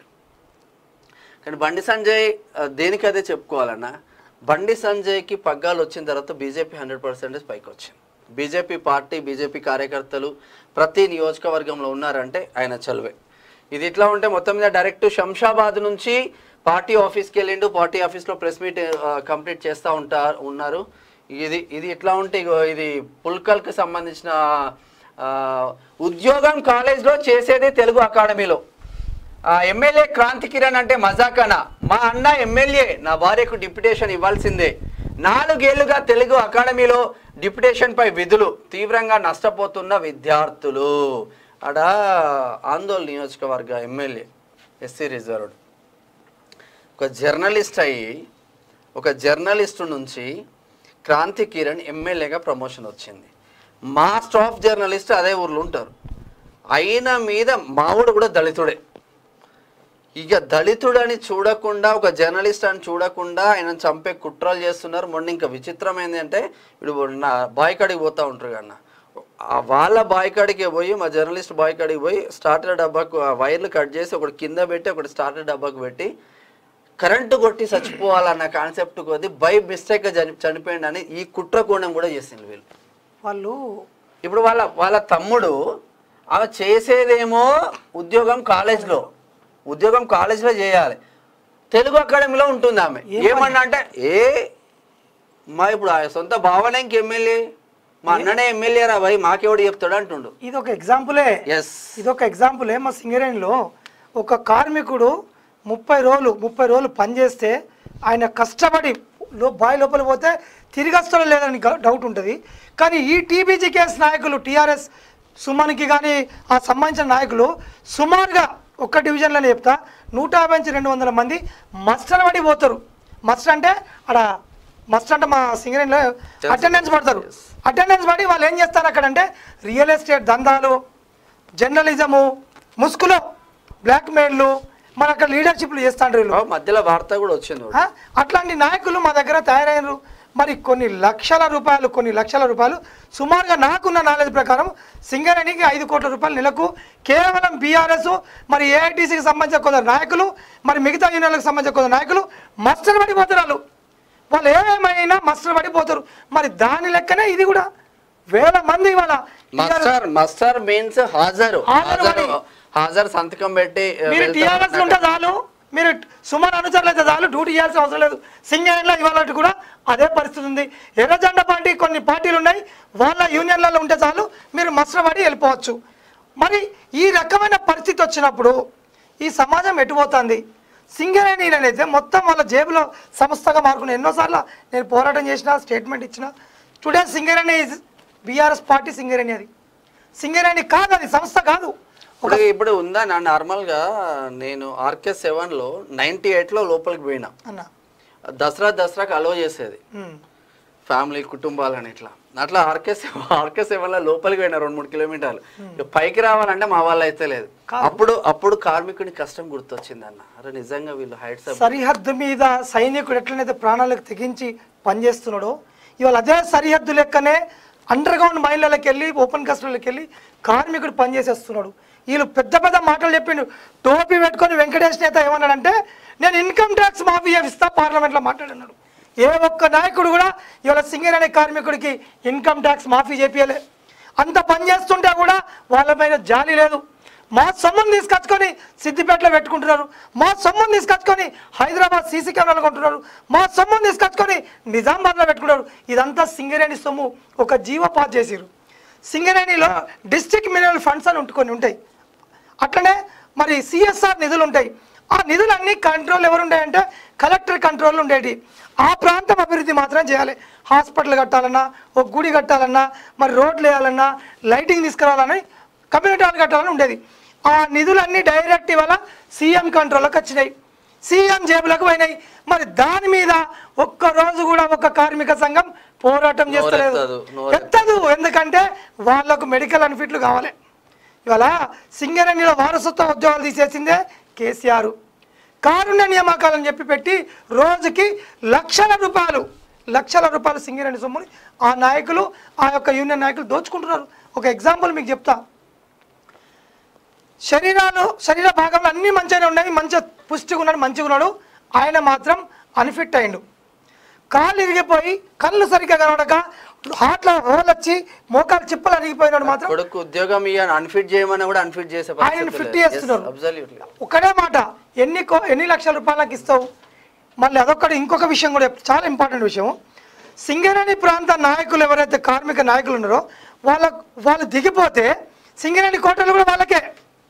కానీ బండి సంజయ్ ఆ, దేనికి అదే చెప్పుకోవాలన్నా బండి సంజయ్కి పగ్గాలు వచ్చిన తర్వాత బీజేపీ హండ్రెడ్ పర్సెంటేజ్ పైకి వచ్చింది బీజేపీ పార్టీ బీజేపీ కార్యకర్తలు ప్రతి నియోజకవర్గంలో ఉన్నారంటే ఆయన చలువే ఇది ఇట్లా ఉంటే మొత్తం మీద డైరెక్ట్ శంషాబాద్ నుంచి పార్టీ ఆఫీస్కి వెళ్ళిండు పార్టీ ఆఫీస్లో ప్రెస్ మీట్ కంప్లీట్ చేస్తూ ఉంటారు ఉన్నారు ఇది ఇది ఇట్లా ఉంటే ఇగో ఇది పుల్కల్కి సంబంధించిన ఆ, ఉద్యోగం కాలేజ్లో చేసేది తెలుగు అకాడమీలో ఆ ఎమ్మెల్యే క్రాంతి కిరణ్ అంటే మజాకనా మా అన్న ఎమ్మెల్యే నా భార్యకు డిప్యుటేషన్ ఇవ్వాల్సిందే నాలుగేళ్లుగా తెలుగు అకాడమీలో డిప్యుటేషన్ పై విధులు తీవ్రంగా నష్టపోతున్న విద్యార్థులు అడ ఆందోళన నియోజకవర్గ ఎమ్మెల్యే ఎస్సీ రిజర్వ్డ్ ఒక జర్నలిస్ట్ అయ్యి ఒక జర్నలిస్టు నుంచి క్రాంతి కిరణ్ ఎమ్మెల్యేగా ప్రమోషన్ వచ్చింది మా స్టాఫ్ జర్నలిస్ట్ అదే ఊర్లో ఉంటారు అయిన మీద మావుడు కూడా దళితుడే ఇక దళితుడని చూడకుండా ఒక జర్నలిస్ట్ అని చూడకుండా ఆయన చంపే కుట్రలు చేస్తున్నారు మొన్న ఇంకా విచిత్రం ఏంటంటే ఇప్పుడు నా బాయ్ కాడికి పోతా ఉంటారు కన్నా ఆ వాళ్ళ బాయ్ కాడికి పోయి మా జర్నలిస్ట్ బాయ్ కాడికి పోయి స్టార్టర్ డబ్బాకు ఆ వైర్లు కట్ చేసి ఒకటి కింద పెట్టి ఒకటి స్టార్టర్ డబ్బాకు పెట్టి కరెంటు కొట్టి చచ్చిపోవాలన్న కాన్సెప్ట్ కొద్ది బై మిస్టేక్గా చని చనిపోయింది అని ఈ కుట్ర కోణం కూడా చేసింది వీళ్ళు వాళ్ళు ఇప్పుడు వాళ్ళ వాళ్ళ తమ్ముడు ఆమె చేసేదేమో ఉద్యోగం కాలేజ్లో ఉద్యోగం కాలేజ్లో చేయాలి తెలుగు అకాడమీలో ఉంటుంది ఆమె ఏం ఏమన్నా అంటే ఏ మా ఇప్పుడు ఆ సొంత భావనే ఇంక ఎమ్మెల్యే మా అన్ననే ఎమ్మెల్యే రా భయ్ మాకెవడు చెప్తాడు అంటుండు ఇది ఒక ఎగ్జాంపులే ఎస్ ఇది ఒక ఎగ్జాంపులే మా సింగరేణిలో ఒక కార్మికుడు ముప్పై రోజులు ముప్పై రోజులు పనిచేస్తే ఆయన కష్టపడి లో బావి లోపల పోతే తిరిగి వస్తాడో లేదని గ- డౌట్ ఉంటుంది కానీ ఈ టీబీజీ కేసు నాయకులు టీఆర్ఎస్ సుమన్కి కానీ ఆ సంబంధించిన నాయకులు సుమారుగా ఒక్క డివిజన్లోనే చెప్తా నూట యాభై నుంచి రెండు వందల మంది మస్టర్ పడి పోతారు మస్టర్ అంటే అక్కడ మస్టర్ అంటే మా సింగరేణిలో అటెండెన్స్ పడతారు అటెండెన్స్ పడి వాళ్ళు ఏం చేస్తారు అక్కడ అంటే రియల్ ఎస్టేట్ దందాలు జర్నలిజము ముసుగులో బ్లాక్ మెయిల్లు మన అక్కడ లీడర్షిప్లు చేస్తాండ్రు వీళ్ళు మధ్యలో వార్త కూడా వచ్చింది ఒకటి. ఆ? అట్లాంటి నాయకులు మా దగ్గర తయారయ్యారు మరి కొన్ని లక్షల రూపాయలు కొన్ని లక్షల రూపాయలు సుమారుగా నాకున్న నాలెడ్జ్ ప్రకారం సింగరేణికి ఐదు కోట్ల రూపాయలు నెలకు కేవలం బీఆర్ఎస్ మరి ఏఐటీసీకి సంబంధించిన కొందరు నాయకులు మరి మిగతా యూనియన్లకు సంబంధించిన కొందరు నాయకులు మస్టర్ పడిపోతారు వాళ్ళు వాళ్ళు ఏమైనా మస్తు పడిపోతారు మరి దాని లెక్కనే ఇది కూడా వేల మంది ఇవాళ మస్టర్ మస్టర్ మీన్స్ హాజరు హాజరు హాజరు మరి. హాజరు సంతకం పెట్టి ఆ, మీరు వెళ్తాం టీఆర్ఎస్ ఉంటే అన్నట్టు. చాలు మీరు సుమారు అనుచరులు అయితే చాలు డ్యూటీ చేయాల్సిన అవసరం లేదు సింగరేణిలో ఇవాళ కూడా అదే పరిస్థితి ఉంది ఎర్రజెండా పార్టీ కొన్ని పార్టీలు ఉన్నాయి వాళ్ళ యూనియన్లలో ఉంటే చాలు మీరు మసరబడి వెళ్ళిపోవచ్చు మరి ఈ రకమైన పరిస్థితి వచ్చినప్పుడు ఈ సమాజం ఎటుపోతుంది సింగరేణి అయితే మొత్తం వాళ్ళ జేబులో సంస్థగా మారుకుని ఎన్నోసార్లు నేను పోరాటం చేసిన స్టేట్మెంట్ ఇచ్చిన today Singareni is BRS party Singareni అది సింగరేణి కాదు అది సంస్థ కాదు ఇప్పుడు ఇప్పుడు ఉందా నా నార్మల్ గా నేను ఆర్కే సెవెన్ లో నైన్టీ ఎయిట్ లో లోపలికి పోయినా అన్న దసరా దసరాకి అలో చేసేది ఉమ్. ఫ్యామిలీ కుటుంబాలని ఇట్లా అట్లా ఆర్కే సెవెన్ ఆర్కే సెవెన్ లో లోపలికి పోయినా రెండు మూడు కిలోమీటర్లు ఇక పైకి రావాలంటే మా వాళ్ళు అయితే లేదు అప్పుడు అప్పుడు కార్మికుడి కష్టం గుర్తొచ్చింది అన్న అరే నిజంగా వీళ్ళు హైట్స్ సరిహద్దు మీద సైనికుడు ఎట్లనైతే ప్రాణాలకు తెగించి పనిచేస్తున్నాడో ఇవాళ అదే సరిహద్దు లెక్కనే అండర్ గ్రౌండ్ మైళ్ళకి వెళ్ళి ఓపెన్ కస్టర్లకు వెళ్ళి కార్మికుడు పనిచేసేస్తున్నాడు వీళ్ళు పెద్ద పెద్ద మాటలు చెప్పిండు టోపీ పెట్టుకొని వెంకటేష్ నేత ఏమన్నాడంటే నేను ఇన్కమ్ ట్యాక్స్ మాఫీ చేపిస్తా పార్లమెంట్లో మాట్లాడన్నాడు ఏ ఒక్క నాయకుడు కూడా ఇవాళ సింగరేణి కార్మికుడికి ఇన్కమ్ ట్యాక్స్ మాఫీ చేపియలే అంత పని చేస్తుంటే కూడా వాళ్ళ పైన జాలి లేదు మా సొమ్ముని తీసుకొచ్చుకొని సిద్దిపేటలో పెట్టుకుంటున్నారు మా సొమ్ముని తీసుకొచ్చుకొని హైదరాబాద్ సీసీ కెమెరాలు కొంటున్నారు మా సొమ్ముని తీసుకొచ్చుకొని నిజామాబాద్లో పెట్టుకున్నారు ఇదంతా సింగరేణి సొమ్ము ఒక జీవో పాస్ చేసిరు సింగరేణిలో డిస్ట్రిక్ట్ మినరల్ ఫండ్స్ అని ఉంటుకొని ఉంటాయి అట్లనే మరి సిఎస్ఆర్ నిధులు ఉంటాయి ఆ నిధులన్నీ కంట్రోల్ ఎవరు ఉంటాయంటే కలెక్టర్ కంట్రోల్ ఉండేటి ఆ ప్రాంతం అభివృద్ధి మాత్రం చేయాలి హాస్పిటల్ కట్టాలన్నా ఒక గుడి కట్టాలన్నా మరి రోడ్లు వేయాలన్నా లైటింగ్ తీసుకురావాలని కమ్యూనిటీ హాల్ కట్టాలని ఉండేది ఆ నిధులన్నీ డైరెక్ట్ ఇవాళ సీఎం కంట్రోల్లోకి వచ్చినాయి సీఎం జేబులకు పోయినాయి మరి దాని మీద ఒక్క రోజు కూడా ఒక కార్మిక సంఘం పోరాటం చేస్తలేదు నోరెత్తదు, నోరెత్తదు. ఎత్తదు ఎందుకంటే వాళ్ళకు మెడికల్ అన్ఫిట్లు కావాలి ఇవాళ సింగరేణిలో వారసత్వ ఉద్యోగాలు తీసేసిందే కేసీఆర్ కారుణ్య నియామకాలని చెప్పి పెట్టి రోజుకి లక్షల రూపాయలు లక్షల రూపాయలు సింగరేణి సొమ్ముని ఆ నాయకులు ఆ యొక్క యూనియన్ నాయకులు దోచుకుంటున్నారు ఒక ఎగ్జాంపుల్ మీకు చెప్తా శరీరాలు శరీర భాగంలో అన్నీ మంచిగానే ఉన్నాయి మంచిగా పుష్టిగా ఉన్నాడు మంచిగా ఉన్నాడు ఆయన మాత్రం అన్ఫిట్ అయిండు కాళ్ళు ఇరిగిపోయి కళ్ళు సరిగ్గా కనబడక హార్ట్లో హోల్ వచ్చి మోకాలు చిప్పలు అరిగిపోయినాడు మాత్రం కొడుకు ఉద్యోగం ఇయ్యని అన్ఫిట్ చేయమని కూడా అన్ఫిట్ చేసే ఆయన ఫిట్ చేస్తున్నారు అబ్జల్యూట్లీ ఒకటే మాట ఎన్ని కో- ఎన్ని లక్షల రూపాయలకు ఇస్తావు మళ్ళీ అదొక్కటి ఇంకొక విషయం కూడా చెప్తా. చాలా ఇంపార్టెంట్ విషయం సింగరేణి ప్రాంత నాయకులు ఎవరైతే కార్మిక నాయకులు ఉన్నారో వాళ్ళ వాళ్ళు దిగిపోతే సింగరేణి కోటలు కూడా వాళ్ళకే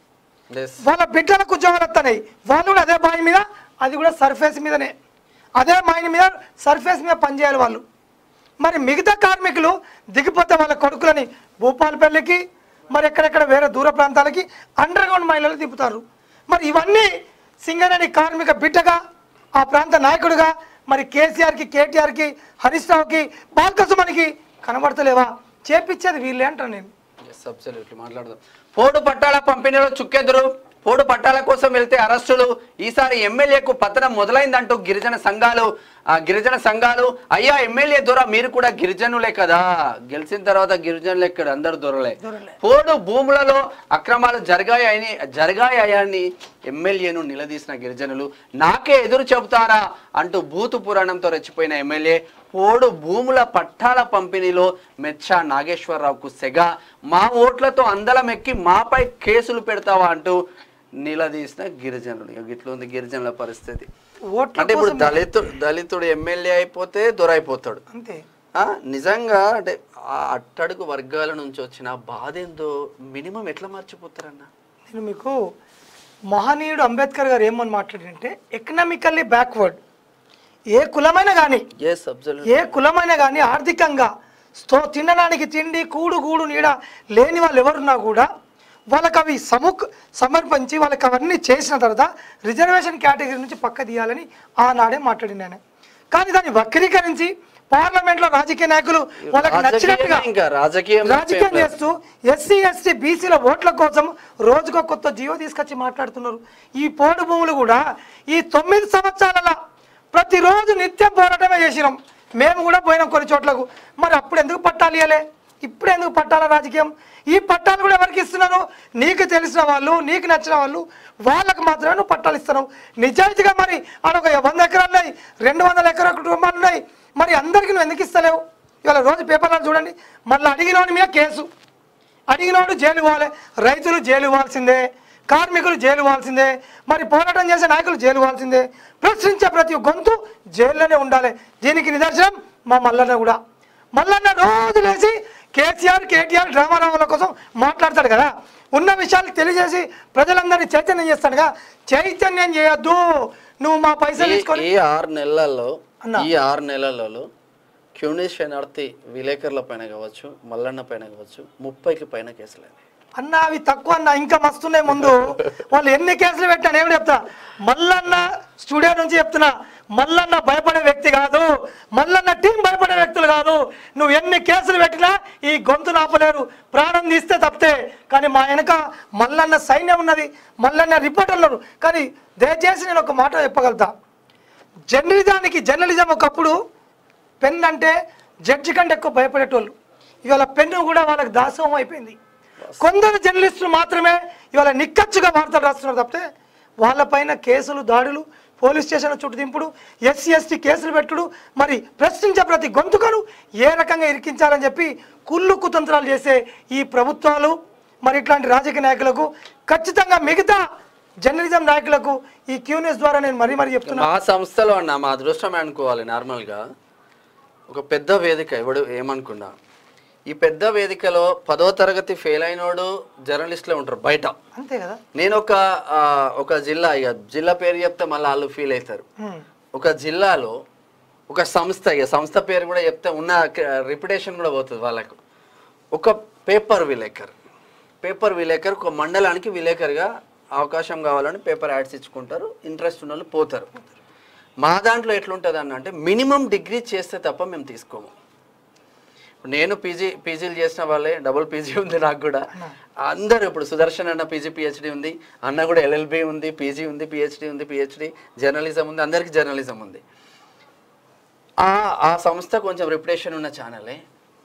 వాళ్ళ బిడ్డలకు ఉద్యోగాలు వస్తున్నాయి వాళ్ళు కూడా అదే బావి మీద అది కూడా సర్ఫేస్ మీదనే అదే మైన్ మీద సర్ఫేస్ మీద పనిచేయాలి వాళ్ళు మరి మిగతా కార్మికులు దిగిపోతే వాళ్ళ కొడుకులని భూపాలపల్లికి మరి ఎక్కడెక్కడ వేరే దూర ప్రాంతాలకి అండర్ గ్రౌండ్ మైన్లలో దింపుతారు మరి ఇవన్నీ సింగరేణి కార్మిక బిడ్డగా ఆ ప్రాంత నాయకుడిగా మరి కేసీఆర్కి కేటీఆర్కి హరీష్ రావుకి బాలకసుమనికి కనబడతలేవా చేపించేది వీళ్ళే అంటాను నేను ఎస్ అబ్సల్యూట్లీ మాట్లాడదాం పోడు పట్టాల పంపిణీలో చుక్కెదురు పోడు పట్టాల కోసం వెళ్తే అరెస్టులు ఈసారి ఎమ్మెల్యేకు పతనం మొదలైందంటూ గిరిజన సంఘాలు ఆ గిరిజన సంఘాలు అయ్యా ఎమ్మెల్యే దొర మీరు కూడా గిరిజనులే కదా గెలిచిన తర్వాత గిరిజనులు ఇక్కడ అందరు దొరలే దొరలే. పోడు భూములలో అక్రమాలు జరిగాయని జరిగాయని ఎమ్మెల్యేను నిలదీసిన గిరిజనులు నాకే ఎదురు చెబుతారా అంటూ భూతు పురాణంతో రెచ్చిపోయిన ఎమ్మెల్యే పోడు భూముల పట్టాల పంపిణీలో మెచ్చా నాగేశ్వరరావుకు సెగ మా ఓట్లతో అందలం ఎక్కి మాపై కేసులు పెడతావా అంటూ నిలదీసిన గిరిజనులు ఇక ఇట్లా ఉంది గిరిజనుల పరిస్థితి ఓట్ల అంటే ఇప్పుడు కోసం దళితుడు దళితుడు ఎమ్మెల్యే అయిపోతే దొరైపోతాడు అంతే ఆ, నిజంగా అంటే ఆ అట్టడుగు వర్గాల నుంచి వచ్చిన బాధ ఏందో మినిమం ఎట్లా మర్చిపోతారన్న నేను మీకు మహనీయుడు అంబేద్కర్ గారు ఏమని మాట్లాడారంటే ఎకనామికల్లీ బ్యాక్వర్డ్ ఏ కులమైనా కానీ ఎస్ అబ్జల్యూట్ ఏ కులమైనా కానీ ఆర్థికంగా స్తో తినడానికి తిండి కూడు గూడు నీడ లేని వాళ్ళు ఎవరున్నా కూడా వాళ్ళకి అవి సముక్ సమర్పించి వాళ్ళకి అవన్నీ చేసిన తర్వాత రిజర్వేషన్ కేటగిరీ నుంచి పక్క తీయాలని ఆనాడే మాట్లాడింది ఆయన కానీ దాన్ని వక్రీకరించి పార్లమెంట్లో రాజకీయ నాయకులు వాళ్ళకి నచ్చినట్టుగా ఇంకా రాజకీయం రాజకీయం చేస్తూ ఎస్సీ ఎస్టీ బీసీల ఓట్ల కోసం రోజుకో కొత్త జీవో తీసుకొచ్చి మాట్లాడుతున్నారు ఈ పోడు భూములు కూడా ఈ తొమ్మిది సంవత్సరాల ప్రతిరోజు నిత్యం పోరాటమే చేసినాం మేము కూడా పోయినాం కొన్ని చోట్లకు మరి అప్పుడు ఎందుకు పట్టాలి ఇవ్వలే ఇప్పుడు ఎందుకు పట్టాల రాజకీయం ఈ పట్టాలు కూడా ఎవరికి ఇస్తున్నారు నీకు తెలిసిన వాళ్ళు నీకు నచ్చిన వాళ్ళు వాళ్ళకి మాత్రమే నువ్వు పట్టాలు ఇస్తున్నావు నిజాయితీగా మరి ఆడ ఒక వంద ఎకరాలు ఉన్నాయి రెండు వందల ఎకరాల కుటుంబాలు ఉన్నాయి మరి అందరికీ నువ్వు ఎందుకు ఇస్తలేవు ఇవాళ రోజు పేపర్లో చూడండి మళ్ళీ అడిగినోడి మీద కేసు అడిగినోడు జైలు పోవాలి రైతులు జైలు ఇవ్వాల్సిందే కార్మికులు జైలు ఇవ్వాల్సిందే మరి పోరాటం చేసే నాయకులు జైలు ఇవ్వాల్సిందే ప్రశ్నించే ప్రతి గొంతు జైల్లోనే ఉండాలి దీనికి నిదర్శనం మా మల్లన్న కూడా మల్లన్న రోజు లేచి కేసీఆర్ కేటీఆర్ డ్రామా రామాల కోసం మాట్లాడతాడు కదా ఉన్న విషయాలు తెలియజేసి ప్రజలందరినీ చైతన్యం చేస్తాడుగా చైతన్యం చేయొద్దు నువ్వు మా పైసలు ఈ- తీసుకొని ఈ ఆరు నెలల్లో అన్న. ఈ ఆరు నెలలలో క్యూనిస్ శనార్థి విలేకరుల పైన కావచ్చు మల్లన్న పైన కావచ్చు ముప్పైకి పైన కేసులైనాయి అన్న అవి తక్కువ అన్న ఇంకా మస్తున్నాయి ముందు వాళ్ళు ఎన్ని కేసులు పెట్టాను ఏమి చెప్తా మల్లన్న స్టూడియో నుంచి చెప్తున్నా మల్లన్న భయపడే వ్యక్తి కాదు మల్లన్న టీం భయపడే వ్యక్తులు కాదు నువ్వు ఎన్ని కేసులు పెట్టినా ఈ గొంతు నాపలేరు ప్రాణం తీస్తే తప్పితే కానీ మా వెనక మల్లన్న సైన్యం ఉన్నది మల్లన్న రిపోర్టర్లు ఉన్నారు కానీ దయచేసి నేను ఒక మాట చెప్పగలుగుతా జర్నలిజానికి జర్నలిజం ఒకప్పుడు పెన్ అంటే జడ్జి కంటే ఎక్కువ భయపడేటోళ్ళు ఇవాళ పెన్ను కూడా వాళ్ళకి దాసోహం అయిపోయింది కొందరు జర్నలిస్టులు మాత్రమే ఇవాళ నిక్కచ్చుగా వార్తలు రాస్తున్నారు తప్పితే వాళ్ళపైన కేసులు దాడులు పోలీస్ స్టేషన్ చుట్టూ దింపుడు ఎస్సీ ఎస్టీ కేసులు పెట్టుడు మరి ప్రశ్నించే ప్రతి గొంతుకను ఏ రకంగా ఇరికించాలని చెప్పి కుళ్ళు కుతంత్రాలు చేసే ఈ ప్రభుత్వాలు మరి ఇట్లాంటి రాజకీయ నాయకులకు ఖచ్చితంగా మిగతా జర్నలిజం నాయకులకు ఈ క్యూనియస్ ద్వారా నేను మరీ మరీ చెప్తున్నా మా సంస్థలో అన్న మా అదృష్టం అనుకోవాలి నార్మల్గా ఒక పెద్ద వేదిక ఎవడు ఏమనుకున్నా ఈ పెద్ద వేదికలో పదో తరగతి ఫెయిల్ అయినోడు జర్నలిస్టులే ఉంటారు బయట అంతే కదా నేను ఒక ఆ, ఒక జిల్లా ఇక జిల్లా పేరు చెప్తే మళ్ళీ వాళ్ళు ఫీల్ అవుతారు ఉమ్. ఒక జిల్లాలో ఒక సంస్థ ఇక సంస్థ పేరు కూడా చెప్తే ఉన్న రిప్యుటేషన్ కూడా పోతుంది వాళ్ళకు ఒక పేపర్ విలేకర్ పేపర్ విలేకర్ ఒక మండలానికి విలేకర్గా అవకాశం కావాలని పేపర్ యాడ్స్ ఇచ్చుకుంటారు ఇంట్రెస్ట్ ఉన్న వాళ్ళు పోతారు మా దాంట్లో ఎట్లుంటుంది అన్న అంటే మినిమం డిగ్రీ చేస్తే తప్ప మేము తీసుకోము నేను పీజీ పీజీలు చేసిన వాళ్ళే డబుల్ పీజీ ఉంది నాకు కూడా అందరూ ఇప్పుడు సుదర్శన్ అన్న పీజీ పిహెచ్డి ఉంది అన్న కూడా ఎల్ఎల్బి ఉంది పీజీ ఉంది పిహెచ్డి ఉంది పిహెచ్డి జర్నలిజం ఉంది అందరికీ జర్నలిజం ఉంది ఆ ఆ సంస్థ కొంచెం రిప్యుటేషన్ ఉన్న ఛానలే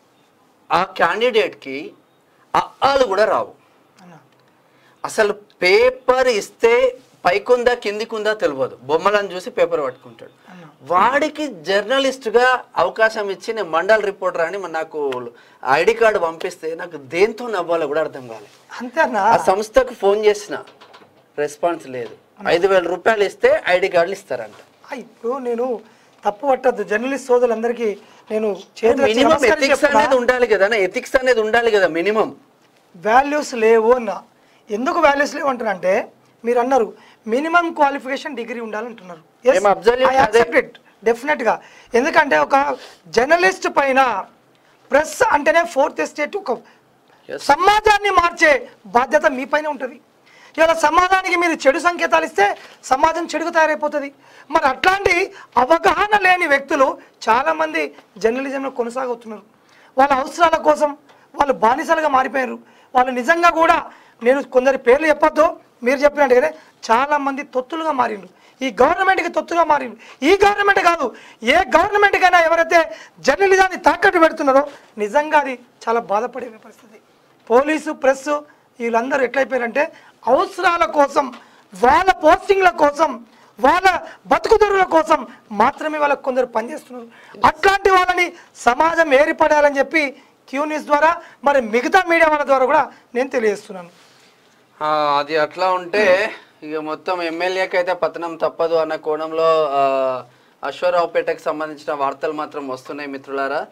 ఆ క్యాండిడేట్కి అఆలు కూడా రావు అన్న అసలు పేపర్ ఇస్తే పైకుందా కిందికుందా తెలియదు బొమ్మలను చూసి పేపర్ పట్టుకుంటాడు అన్న వాడికి జర్నలిస్ట్గా అవకాశం ఇచ్చి నేను మండల్ రిపోర్టర్ అని మన నాకు ఐడి కార్డు పంపిస్తే నాకు దేంతో నవ్వాలో కూడా అర్థం కాలేదు అంతే అన్న ఆ సంస్థకు ఫోన్ చేసిన రెస్పాన్స్ లేదు ఐదు వేల రూపాయలు ఇస్తే ఐడి కార్డులు ఇస్తారంట ఆ, ఇప్పుడు నేను తప్పు పట్టద్దు జర్నలిస్ట్ సోదరులందరికీ నేను చేతులు ఎత్తి మినిమం నమస్కారం ఎథిక్స్ చెప్తున్నా. అనేది ఉండాలి కదా ఎథిక్స్ అనేది ఉండాలి కదా మినిమం వాల్యూస్ లేవు అన్న ఎందుకు వాల్యూస్ లేవు అంటారంటే మీరు అన్నారు మినిమం క్వాలిఫికేషన్ డిగ్రీ ఉండాలంటున్నారు మేము absolutely అదే- డెఫినెట్ గా ఎందుకంటే ఒక జర్నలిస్ట్ పైన ప్రెస్ అంటేనే ఫోర్త్ ఎస్టేట్ ఒక Yes. సమాజాన్ని మార్చే బాధ్యత మీ పైన ఉంటుంది ఇలా సమాజానికి మీరు చెడు సంకేతాలు ఇస్తే సమాజం చెడుగా తయారైపోతుంది మరి అట్లాంటి అవగాహన లేని వ్యక్తులు చాలామంది జర్నలిజంలో కొనసాగుతున్నారు వాళ్ళ అవసరాల కోసం వాళ్ళు బానిసలుగా మారిపోయారు వాళ్ళు నిజంగా కూడా నేను కొందరి పేర్లు చెప్పొద్దు మీరు చెప్పినట్టుగానే చాలామంది తొత్తులుగా మారిండు ఈ గవర్నమెంట్కి తొత్తుగా మారిండు ఈ గవర్నమెంట్ కాదు ఏ గవర్నమెంట్కైనా ఎవరైతే జర్నలిజాన్ని తాకట్టు పెడుతున్నారో నిజంగా అది చాలా బాధపడే పరిస్థితి పోలీసు ప్రెస్ వీళ్ళందరూ ఎట్లయిపోయారంటే అవసరాల కోసం వాళ్ళ పోస్టింగ్ల కోసం వాళ్ళ బతుకుదరుల కోసం మాత్రమే వాళ్ళకు కొందరు పనిచేస్తున్నారు అట్లాంటి వాళ్ళని సమాజం ఏర్పడాలని చెప్పి క్యూ న్యూస్ ద్వారా మరి మిగతా మీడియా వాళ్ళ ద్వారా కూడా నేను తెలియజేస్తున్నాను ఆ, అది అట్లా ఉంటే ఇక మొత్తం ఎమ్మెల్యేకి అయితే పతనం తప్పదు అన్న కోణంలో ఆ, అశ్వరావుపేటకు సంబంధించిన వార్తలు మాత్రం వస్తున్నాయి మిత్రులారా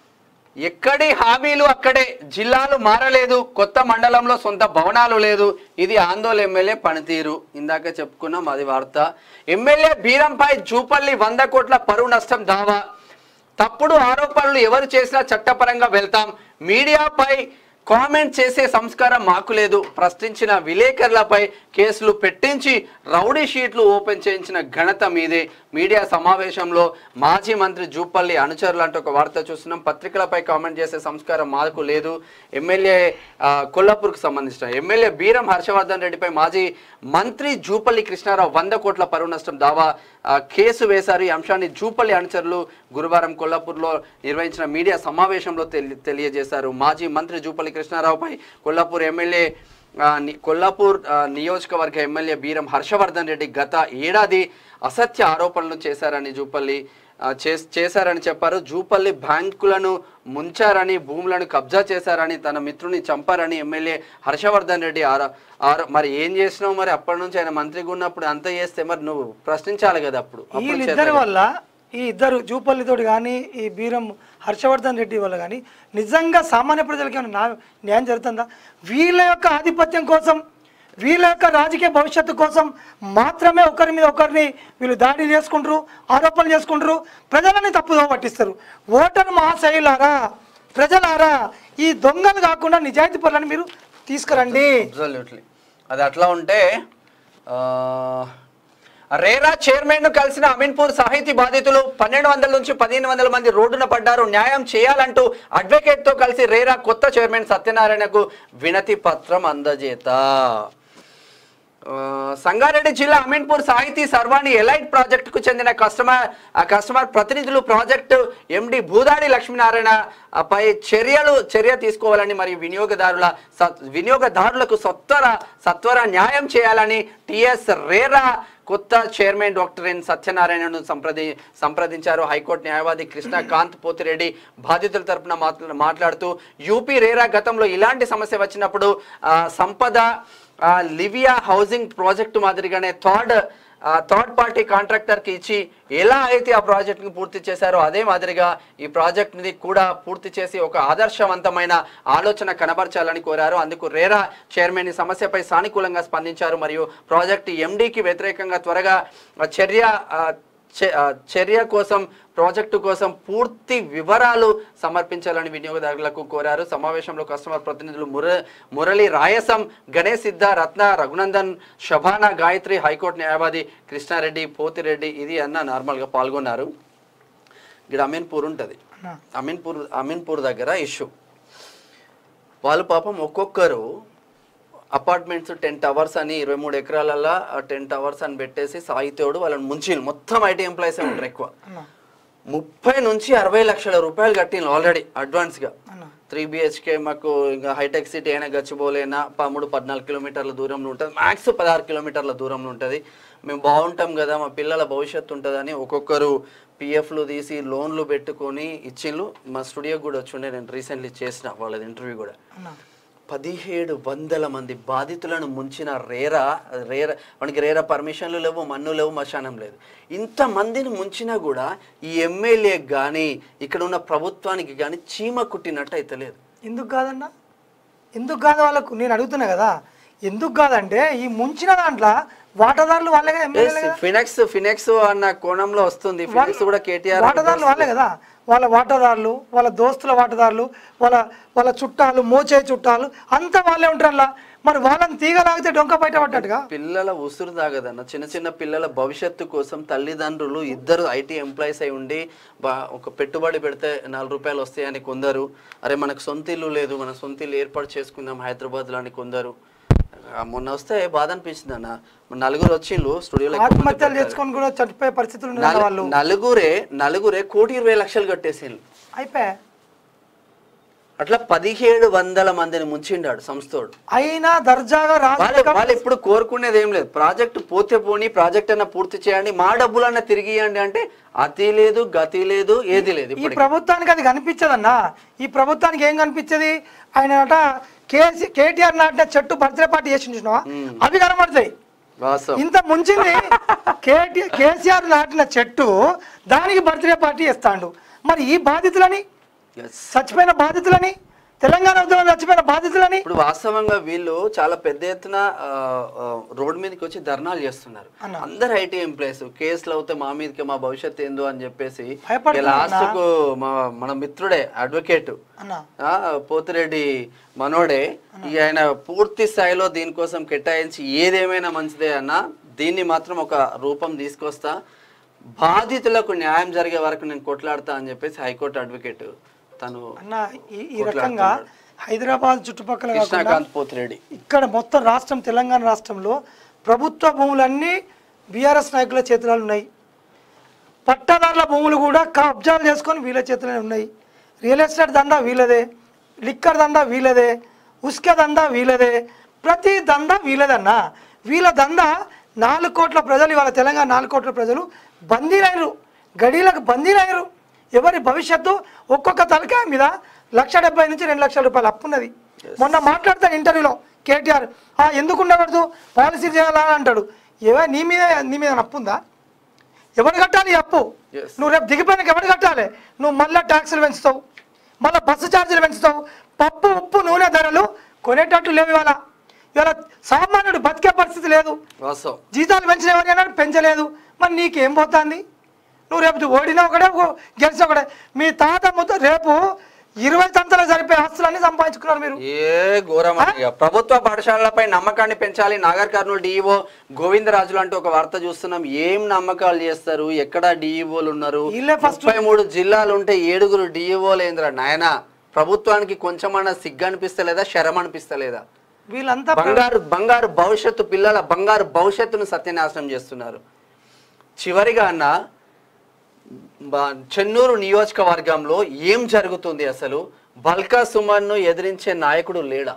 ఎక్కడి హామీలు అక్కడే జిల్లాలు మారలేదు కొత్త మండలంలో సొంత భవనాలు లేదు ఇది ఆందోళన ఎమ్మెల్యే పనితీరు ఇందాక చెప్పుకున్నాం అది వార్త ఎమ్మెల్యే బీరంపై జూపల్లి వంద కోట్ల పరువు నష్టం దావా తప్పుడు ఆరోపణలు ఎవరు చేసినా చట్టపరంగా వెళ్తాం మీడియాపై కామెంట్ చేసే సంస్కారం మాకు లేదు ప్రశ్నించిన విలేకరులపై కేసులు పెట్టించి రౌడీ షీట్లు ఓపెన్ చేయించిన ఘనత మీదే మీడియా సమావేశంలో మాజీ మంత్రి జూపల్లి అనుచరులు అంటూ ఒక వార్త చూస్తున్నాం పత్రికలపై కామెంట్ చేసే సంస్కారం మాకు లేదు ఎమ్మెల్యే ఆ, కొల్లాపూర్కు సంబంధించిన ఎమ్మెల్యే బీరం హర్షవర్ధన్ రెడ్డిపై మాజీ మంత్రి జూపల్లి కృష్ణారావు వంద కోట్ల పరువు నష్టం దావా ఆ, కేసు వేశారు ఈ అంశాన్ని జూపల్లి అనుచరులు గురువారం కొల్లాపూర్లో నిర్వహించిన మీడియా సమావేశంలో తెలి- తెలియజేశారు మాజీ మంత్రి జూపల్లి కృష్ణారావుపై కొల్లాపూర్ ఎమ్మెల్యే ఆ, ని- కొల్లాపూర్ ఆ, నియోజకవర్గ ఎమ్మెల్యే బీరం హర్షవర్ధన్ రెడ్డి గత ఏడాది అసత్య ఆరోపణలు చేశారని జూపల్లి ఆ, చేస్- చేశారని చెప్పారు జూపల్లి బ్యాంకులను ముంచారని భూములను కబ్జా చేశారని తన మిత్రుని చంపారని ఎమ్మెల్యే హర్షవర్ధన్ రెడ్డి ఆరో ఆరో మరి ఏం చేసినావు మరి అప్పటి నుంచి ఆయన మంత్రిగా ఉన్నప్పుడు అంత చేస్తే మరి నువ్వు ప్రశ్నించాలి కదా అప్పుడు అప్పుడు వీళ్ళిద్దరి చేత- వల్ల ఈ ఇద్దరు జూపల్లితోటి కానీ ఈ బీరం హర్షవర్ధన్ రెడ్డి వల్ల కానీ నిజంగా సామాన్య ప్రజలకి ఏమైనా న్యా- న్యాయం జరుగుతుందా వీళ్ళ యొక్క ఆధిపత్యం కోసం వీళ్ళ యొక్క రాజకీయ భవిష్యత్తు కోసం మాత్రమే ఒకరి మీద ఒకరిని వీళ్ళు దాడి చేసుకుంటారు ఆరోపణలు చేసుకుంటారు ప్రజలని తప్పుదో పట్టిస్తారు ఓటరు మహాశైలారా ప్రజలారా ఈ దొంగలు కాకుండా నిజాయితీ పనులను మీరు తీసుకురండి అబ్సల్యూట్లీ అది అట్లా ఉంటే ఆ, రేరా చైర్మన్ ను కలిసిన అమీన్పూర్ సాహితీ బాధితులు పన్నెండు వందల నుంచి పదిహేను వందల మంది రోడ్డున పడ్డారు న్యాయం చేయాలంటూ అడ్వకేట్ తో కలిసి రేరా కొత్త చైర్మన్ సత్యనారాయణకు వినతి పత్రం అందజేత ఆ, సంగారెడ్డి జిల్లా అమీన్పూర్ సాహితీ సర్వాణి ఎలైట్ ప్రాజెక్టుకు చెందిన కస్టమర్ ఆ కస్టమర్ ప్రతినిధులు ప్రాజెక్టు ఎండి భూదాడి లక్ష్మీనారాయణ ఆ, పై చర్యలు చర్య తీసుకోవాలని మరియు వినియోగదారుల స- వినియోగదారులకు సత్వర సత్వర న్యాయం చేయాలని టిఎస్ రేరా కొత్త చైర్మన్ డాక్టర్ ఎన్ సత్యనారాయణను సంప్రది సంప్రదించారు హైకోర్టు న్యాయవాది కృష్ణకాంత్ పోతిరెడ్డి బాధితుల తరపున మాట్లా మాట్లాడుతూ యూపీ రేరా గతంలో ఇలాంటి సమస్య వచ్చినప్పుడు ఆ, సంపద ఆ, లివియా హౌసింగ్ ప్రాజెక్టు మాదిరిగానే థర్డ్ థర్డ్ పార్టీ కాంట్రాక్టర్కి ఇచ్చి ఎలా అయితే ఆ ప్రాజెక్ట్ని పూర్తి చేశారో అదే మాదిరిగా ఈ ప్రాజెక్ట్ని కూడా పూర్తి చేసి ఒక ఆదర్శవంతమైన ఆలోచన కనబరచాలని కోరారు అందుకు రేరా చైర్మన్ ఈ సమస్యపై సానుకూలంగా స్పందించారు మరియు ప్రాజెక్టు ఎండీకి వ్యతిరేకంగా త్వరగా ఆ, చర్య ఆ, చే- ఆ, చర్య కోసం ప్రాజెక్టు కోసం పూర్తి వివరాలు సమర్పించాలని వినియోగదారులకు కోరారు సమావేశంలో కస్టమర్ ప్రతినిధులు ముర మురళి రాయసం గణేష్ సిద్ధ రత్న రఘునందన్ శభానా గాయత్రి హైకోర్టు న్యాయవాది కృష్ణారెడ్డి పోతిరెడ్డి ఇది అన్న నార్మల్గా పాల్గొన్నారు ఇక్కడ అమీన్పూర్ ఉంటుంది అన్నా. అమీన్పూర్ అమీన్పూర్ దగ్గర ఇష్యూ వాళ్ళు పాపం ఒక్కొక్కరు అపార్ట్మెంట్స్ టెన్ టవర్స్ అని ఇరవై మూడు ఎకరాలల్లో టెన్ టవర్స్ అని పెట్టేసి సాహిత్యోడు వాళ్ళని ముంచి మొత్తం ఐటీ ఎంప్లాయీస్ ఉంటారు ఎక్కువ అన్నా ముప్పై నుంచి అరవై లక్షల రూపాయలు కట్టిన ఆల్రెడీ అడ్వాన్స్గా అన్నా త్రీ బిహెచ్కే మాకు ఇంకా హైటెక్ సిటీ అయినా గచ్చిబోలైనా పదమూడు పద్నాలుగు కిలోమీటర్ల దూరంలో ఉంటుంది మ్యాక్స్ పదహారు కిలోమీటర్ల దూరంలో ఉంటుంది మేము బాగుంటాం కదా మా పిల్లల భవిష్యత్తు ఉంటుందని ఒక్కొక్కరు పిఎఫ్లు తీసి లోన్లు పెట్టుకొని ఇచ్చిండ్రు మా స్టూడియో కూడా వచ్చిండే నేను రీసెంట్లీ చేసిన వాళ్ళది ఇంటర్వ్యూ కూడా అన్నా పదిహేడు వందల మంది బాధితులను ముంచిన రేరా రేరా మనకి రేరా పర్మిషన్లు లేవు మన్ను లేవు మశానం లేదు ఇంతమందిని ముంచినా కూడా ఈ ఎమ్మెల్యేకి కానీ ఇక్కడ ఉన్న ప్రభుత్వానికి కానీ చీమ కుట్టినట్టు అయితే లేదు ఎందుకు కాదన్నా ఎందుకు కాదు వాళ్ళకు నేను అడుగుతున్నా కదా ఎందుకు కాదంటే ఈ ముంచిన దాంట్లో వాటాదారులు వాళ్ళే కదా ఎమ్మెల్యేలే కదా ఫినెక్స్ ఫినెక్స్ అన్న కోణంలో వస్తుంది ఫినెక్స్ కూడా కేటీఆర్ వాటాదారులు వాళ్ళే కదా వాళ్ళ వాటాదారులు వాళ్ళ దోస్తుల వాటాదారులు వాళ్ళ వాళ్ళ చుట్టాలు మోచే చుట్టాలు అంతా వాళ్ళే ఉంటారు అలా మరి వాళ్ళని తీగలాగితే డొంక బయట పడ్డట్టుగా పిల్లల ఉసురు తాగదన్న చిన్న చిన్న పిల్లల భవిష్యత్తు కోసం తల్లిదండ్రులు ఇద్దరు ఐటీ ఎంప్లాయీస్ అయి ఉండి బా ఒక పెట్టుబడి పెడితే నాలుగు రూపాయలు వస్తాయని కొందరు అరే మనకు సొంత ఇల్లు లేదు మన సొంత ఇల్లు ఏర్పాటు చేసుకుందాం హైదరాబాద్లో అని కొందరు ఆ, మొన్న వస్తే బాధ అనిపించింది అన్న మొన్న నలుగురు వచ్చిండ్రు స్టూడియోలో ఎక్కువ మంది ఆత్మహత్యలు పెట్టారు. చేసుకొని కూడా చనిపోయే పరిస్థితులు ఉన్నాయి నలు- వాళ్ళు నలుగురే నలుగురే కోటి ఇరవై లక్షలు కట్టేసిండ్రు అయిపోయా అట్లా పదిహేడు వందల మందిని ముంచిండాడు సంస్థోడు అయినా దర్జాగా వాళ్ళు రాజకీయ వాళ్ళు ఇప్పుడు కోరుకునేది ఏం లేదు ప్రాజెక్ట్ పోతే పోని ప్రాజెక్ట్ అన్న పూర్తి చేయండి మా డబ్బులన్నా తిరిగి ఇవ్వండి అంటే అతి లేదు గతి లేదు ఏది లేదు ఈ ఇప్పుడు ప్రభుత్వానికి అది కనిపించదన్నా ఈ ప్రభుత్వానికి ఏం కనిపించదు ఆయన అట కేసీ కేటీఆర్ నాటిన చెట్టు బర్త్డే పార్టీ చేసి చూసినావా అవి కనబడతాయి వాస్తవం ఇంత ముంచింది కేటీ కేసీఆర్ నాటిన చెట్టు దానికి బర్త్డే పార్టీ ఇస్తాడు మరి ఈ బాధితులని Yes. చచ్చిపోయిన బాధితులని తెలంగాణ ఉద్యమం చచ్చిపోయిన బాధితులని ఇప్పుడు వాస్తవంగా వీళ్ళు చాలా పెద్ద ఎత్తున ఆ, ఆ, రోడ్ మీదకి వచ్చి ధర్నాలు చేస్తున్నారు అన్న. అందరు ఐటీ ఎంప్లాయీస్ కేసులు అవుతే మా మీదకి మా భవిష్యత్ ఏందో అని చెప్పేసి భయపడుతున్నా లాస్ట్ కు మా మన మిత్రుడే అడ్వకేట్ అన్న ఆ, పోతిరెడ్డి మనోడే ఇక ఆయన పూర్తి స్థాయిలో దీనికోసం కేటాయించి ఏదేమైనా మంచిదే అన్న దీన్ని మాత్రం ఒక రూపం తీసుకొస్తా బాధితులకు న్యాయం జరిగే వరకు నేను కొట్లాడతా అని చెప్పేసి హైకోర్టు అడ్వకేట్ తను అన్న ఈ ఈ రకంగా హైదరాబాద్ చుట్టుపక్కల కాకుండా కృష్ణాకాంత్ పోతిరెడ్డి ఇక్కడ మొత్తం రాష్ట్రం తెలంగాణ రాష్ట్రంలో ప్రభుత్వ భూములన్నీ బీఆర్ఎస్ నాయకుల చేతులలో ఉన్నాయి పట్టాదారుల భూములు కూడా కబ్జాలు చేసుకొని వీళ్ళ చేతిలోనే ఉన్నాయి రియల్ ఎస్టేట్ దందా వీళ్ళదే లిక్కర్ దందా వీళ్ళదే ఉస్క దందా వీళ్ళదే ప్రతి దందా వీళ్ళదన్నా వీళ్ళ దందా నాలుగు కోట్ల ప్రజలు ఇవాళ తెలంగాణ నాలుగు కోట్ల ప్రజలు బందీలైనరు గడీలకు బందీలైనరు ఎవరి భవిష్యత్తు ఒక్కొక్క తలకాయ మీద లక్ష డెబ్బై నుంచి రెండు లక్షల రూపాయలు అప్పున్నది మొన్న మాట్లాడతాను ఇంటర్వ్యూలో కేటీఆర్ "ఆ, ఎందుకు ఉండకూడదు పాలసీ చేయాలా అని అంటాడు ఏవో నీ మీద నీ మీద అప్పు ఉందా ఎవరు కట్టాలి ఈ అప్పు Yes. నువ్వు రేపు దిగిపోయినాక ఎవరు కట్టాలి నువ్వు మళ్ళీ ట్యాక్సులు పెంచుతావు మళ్ళీ బస్సు ఛార్జీలు పెంచుతావు పప్పు ఉప్పు నూనె ధరలు కొనేటట్టు లేవు ఇవాళ ఇవాళ సామాన్యుడు బతికే పరిస్థితి లేదు వాస్తవం జీతాలు పెంచిన ఎవరైనా పెంచలేదు మరి నీకేం పోతుంది నువ్వు రేపు ఓడినా ఒకటే ఓ- గెలిచిన ఒకటే మీ తాత ముద్ద రేపు ఇరవై తంతలు సరిపోయే ఆస్తులన్నీ సంపాదించుకున్నారు మీరు ఏ ఘోరం అండి ఇక. ప్రభుత్వ పాఠశాలలపై నమ్మకాన్ని పెంచాలి నాగర్ కర్నూలు డిఈఓ గోవిందరాజులు అంటూ ఒక వార్త చూస్తున్నాం ఏం నమ్మకాలు చేస్తారు ఎక్కడ డిఈఓలు ఉన్నారు వీళ్ళే first- ముప్పై మూడు జిల్లాలు ఉంటే ఏడుగురు డిఈఓలు ఏంద్రా నాయన ప్రభుత్వానికి కొంచెమన్నా సిగ్గు అనిపిస్తలేదా శరం అనిపిస్తలేదా వీళ్ళంతా బంగారు బంగారు భవిష్యత్తు పిల్లల బంగారు భవిష్యత్తును సత్యనాశనం చేస్తున్నారు చివరిగా అన్న బ- చెన్నూరు నియోజకవర్గంలో ఏం జరుగుతుంది అసలు బల్కా సుమన్ను ఎదిరించే నాయకుడు లేడా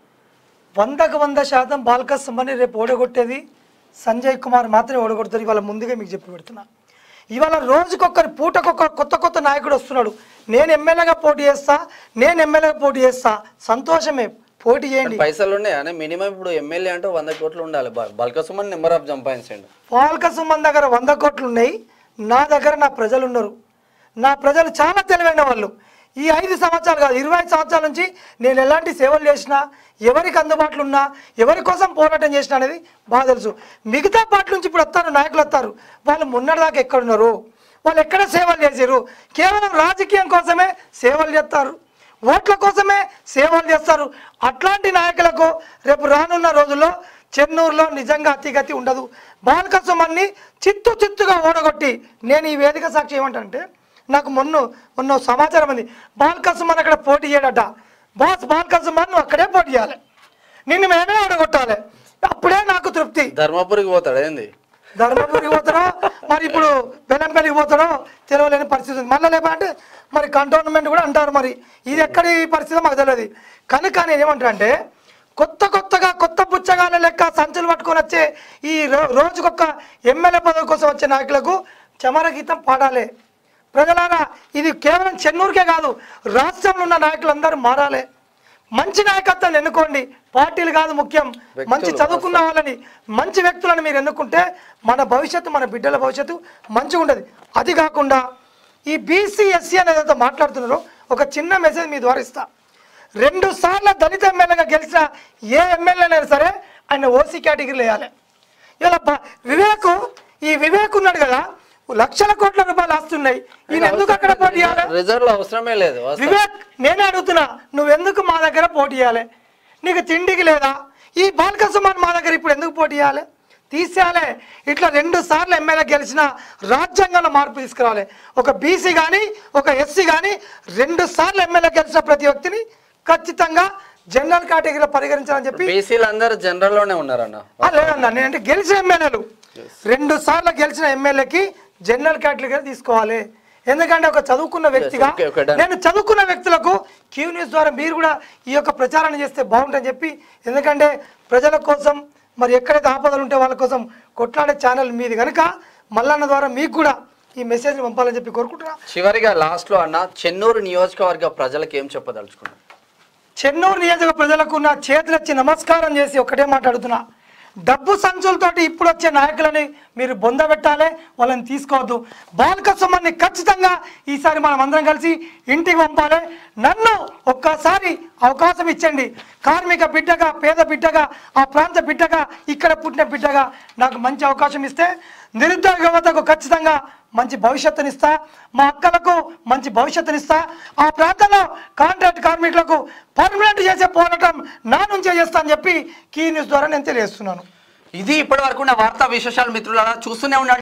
వందకు వంద శాతం బాల్క సుమని రేపు ఓడగొట్టేది సంజయ్ కుమార్ మాత్రమే ఓడగొడతారు ఇవాళ ముందుగా మీకు చెప్పి పెడుతున్నా ఇవాళ రోజుకొకరి పూటకొక కొత్త కొత్త నాయకుడు వస్తున్నాడు నేను ఎమ్మెల్యేగా పోటీ చేస్తా నేను ఎమ్మెల్యేగా పోటీ చేస్తా సంతోషమే పోటీ చేయండి పైసలు ఉన్నాయి అని మినిమం ఇప్పుడు ఎమ్మెల్యే అంటే వంద కోట్లు ఉండాలి బ- బల్కా సుమన్ నెంబర్ ఆఫ్ సంపాదించండి పాల్క సుమన్ దగ్గర వంద కోట్లు ఉన్నాయి నా దగ్గర నా ప్రజలు ఉన్నారు నా ప్రజలు చాలా తెలివైన వాళ్ళు ఈ ఐదు సంవత్సరాలు కాదు ఇరవై ఐదు సంవత్సరాల నుంచి నేను ఎలాంటి సేవలు చేసినా ఎవరికి అందుబాటులో ఉన్నా ఎవరి కోసం పోరాటం చేసినా అనేది బాగా తెలుసు మిగతా పార్టీ నుంచి ఇప్పుడు వస్తారు నాయకులు వస్తారు వాళ్ళు మొన్నటిదాకా ఎక్కడున్నారు వాళ్ళు ఎక్కడ సేవలు చేశారు కేవలం రాజకీయం కోసమే సేవలు చేస్తారు ఓట్ల కోసమే సేవలు చేస్తారు అట్లాంటి నాయకులకు రేపు రానున్న రోజుల్లో చెన్నూరులో నిజంగా అతిగతి ఉండదు బాలక సుమన్ని చిత్తు చిత్తుగా ఓడగొట్టి నేను ఈ వేదిక సాక్షి ఏమంటానంటే నాకు మొన్న మొన్న సమాచారం ఉంది బాలక సుమన్ అక్కడ పోటీ చేయడట బాస్ బాలక సుమన్ నువ్వు అక్కడే పోటీ చేయాలి నిన్ను మేమే ఓడగొట్టాలి అప్పుడే నాకు తృప్తి ధర్మపురికి పోతాడు ఏంది ధర్మపురికి పోతాడో మరి ఇప్పుడు బెల్లంపల్లికి పోతాడో తెలియలేని పరిస్థితి ఉంది మళ్ళీ లేకపోతే మరి కంటోన్మెంట్ కూడా అంటారు మరి ఇది ఎక్కడి పరిస్థితి మాకు తెలియదు కనుక నేను ఏమంటా అంటే కొత్త కొత్తగా కొత్త పుచ్చగాల లెక్క సంచులు పట్టుకొని వచ్చే ఈ రో- రోజుకొక ఎమ్మెల్యే పదవి కోసం వచ్చే నాయకులకు చమర గీతం పాడాలి ప్రజలారా ఇది కేవలం చెన్నూరుకే కాదు రాష్ట్రంలో ఉన్న నాయకులందరూ మారాలి మంచి నాయకత్వాన్ని ఎన్నుకోండి పార్టీలు కాదు ముఖ్యం మంచి వ్యక్తులు, చదువుకున్న వాళ్ళని మంచి వ్యక్తులను మీరు ఎన్నుకుంటే మన భవిష్యత్తు మన బిడ్డల భవిష్యత్తు మంచిగా ఉండదు అది కాకుండా ఈ బీసీ ఎస్సీ అనేది ఏదైతే మాట్లాడుతున్నారో ఒక చిన్న మెసేజ్ మీ ద్వారా ఇస్తా రెండు సార్లు దళిత ఎమ్మెల్యేగా గెలిచిన ఏ ఎమ్మెల్యేనైనా సరే ఆయన ఓసీ కేటగిరీలో వేయాలి ఇలా బ- వివేక్ ఈ వివేక్ ఉన్నాడు కదా లక్షల కోట్ల రూపాయలు ఆస్తున్నాయి ఈయన ఎందుకు అక్కడ పోటీ చేయాలి రిజర్వ్ లో అవసరమే లేదు వాస్తవం. వివేక్ నేనే అడుగుతున్నా నువ్వెందుకు మా దగ్గర పోటీ చేయాలి నీకు తిండికి లేదా ఈ బాలక సుమన్ మా దగ్గర ఇప్పుడు ఎందుకు పోటీ చేయాలి తీసేయాలి ఇట్లా రెండు సార్లు ఎమ్మెల్యే గెలిచిన రాజ్యాంగంలో మార్పు తీసుకురావాలి ఒక బీసీ కానీ ఒక ఎస్సీ కానీ రెండు సార్లు ఎమ్మెల్యే గెలిచిన ప్రతి వ్యక్తిని ఖచ్చితంగా జనరల్ కేటగిరీలో పరిగణించాలని చెప్పి బీసీలు అందరూ జనరల్ లోనే ఉన్నారన్న ఆ, లేదన్నా నేనంటే గెలిచిన ఎమ్మెల్యేలు రెండు సార్లు గెలిచిన ఎమ్మెల్యేకి జనరల్ కేటగిరీ తీసుకోవాలి ఎందుకంటే ఒక చదువుకున్న వ్యక్తిగా okay, okay, done. నేను చదువుకున్న వ్యక్తులకు క్యూ న్యూస్ ద్వారా మీరు కూడా ఈ యొక్క ప్రచారాన్ని చేస్తే బాగుంటుందని చెప్పి ఎందుకంటే ప్రజల కోసం మరి ఎక్కడైతే ఆపదలు ఉంటే వాళ్ళ కోసం కొట్లాడే ఛానల్ మీది కనుక మల్లన్న ద్వారా మీకు కూడా ఈ మెసేజ్ని పంపాలని చెప్పి కోరుకుంటున్నా చివరిగా లాస్ట్ లో అన్న చెన్నూరు నియోజకవర్గ ప్రజలకు ఏం చెప్పదలుచుకున్నారు చెన్నూరు నియోజక ప్రజలకు నా చేతులెత్తి నమస్కారం చేసి ఒకటే మాట్లాడుతున్నా డబ్బు సంచులతోటి ఇప్పుడు వచ్చే నాయకులని మీరు బొందబెట్టాలి వాళ్ళని తీసుకోవద్దు బాలక సుమన్ని ఖచ్చితంగా ఈసారి మనం అందరం కలిసి ఇంటికి పంపాలి నన్ను ఒక్కసారి అవకాశం ఇచ్చండి కార్మిక బిడ్డగా పేద బిడ్డగా ఆ ప్రాంత బిడ్డగా ఇక్కడ పుట్టిన బిడ్డగా నాకు మంచి అవకాశం ఇస్తే నిరుద్యోగ యువతకు ఖచ్చితంగా మంచి భవిష్యత్తునిస్తా మా అక్కలకు మంచి భవిష్యత్తునిస్తా ఆ ప్రాంతంలో కాంట్రాక్ట్ కార్మికులకు పర్మనెంట్ చేసే పోరాటం నా నుంచే చేస్తా అని చెప్పి కీ న్యూస్ ద్వారా నేను తెలియజేస్తున్నాను ఇది ఇప్పటి వరకు ఉన్న వార్తా విశేషాలు మిత్రులారా చూస్తూనే ఉండండి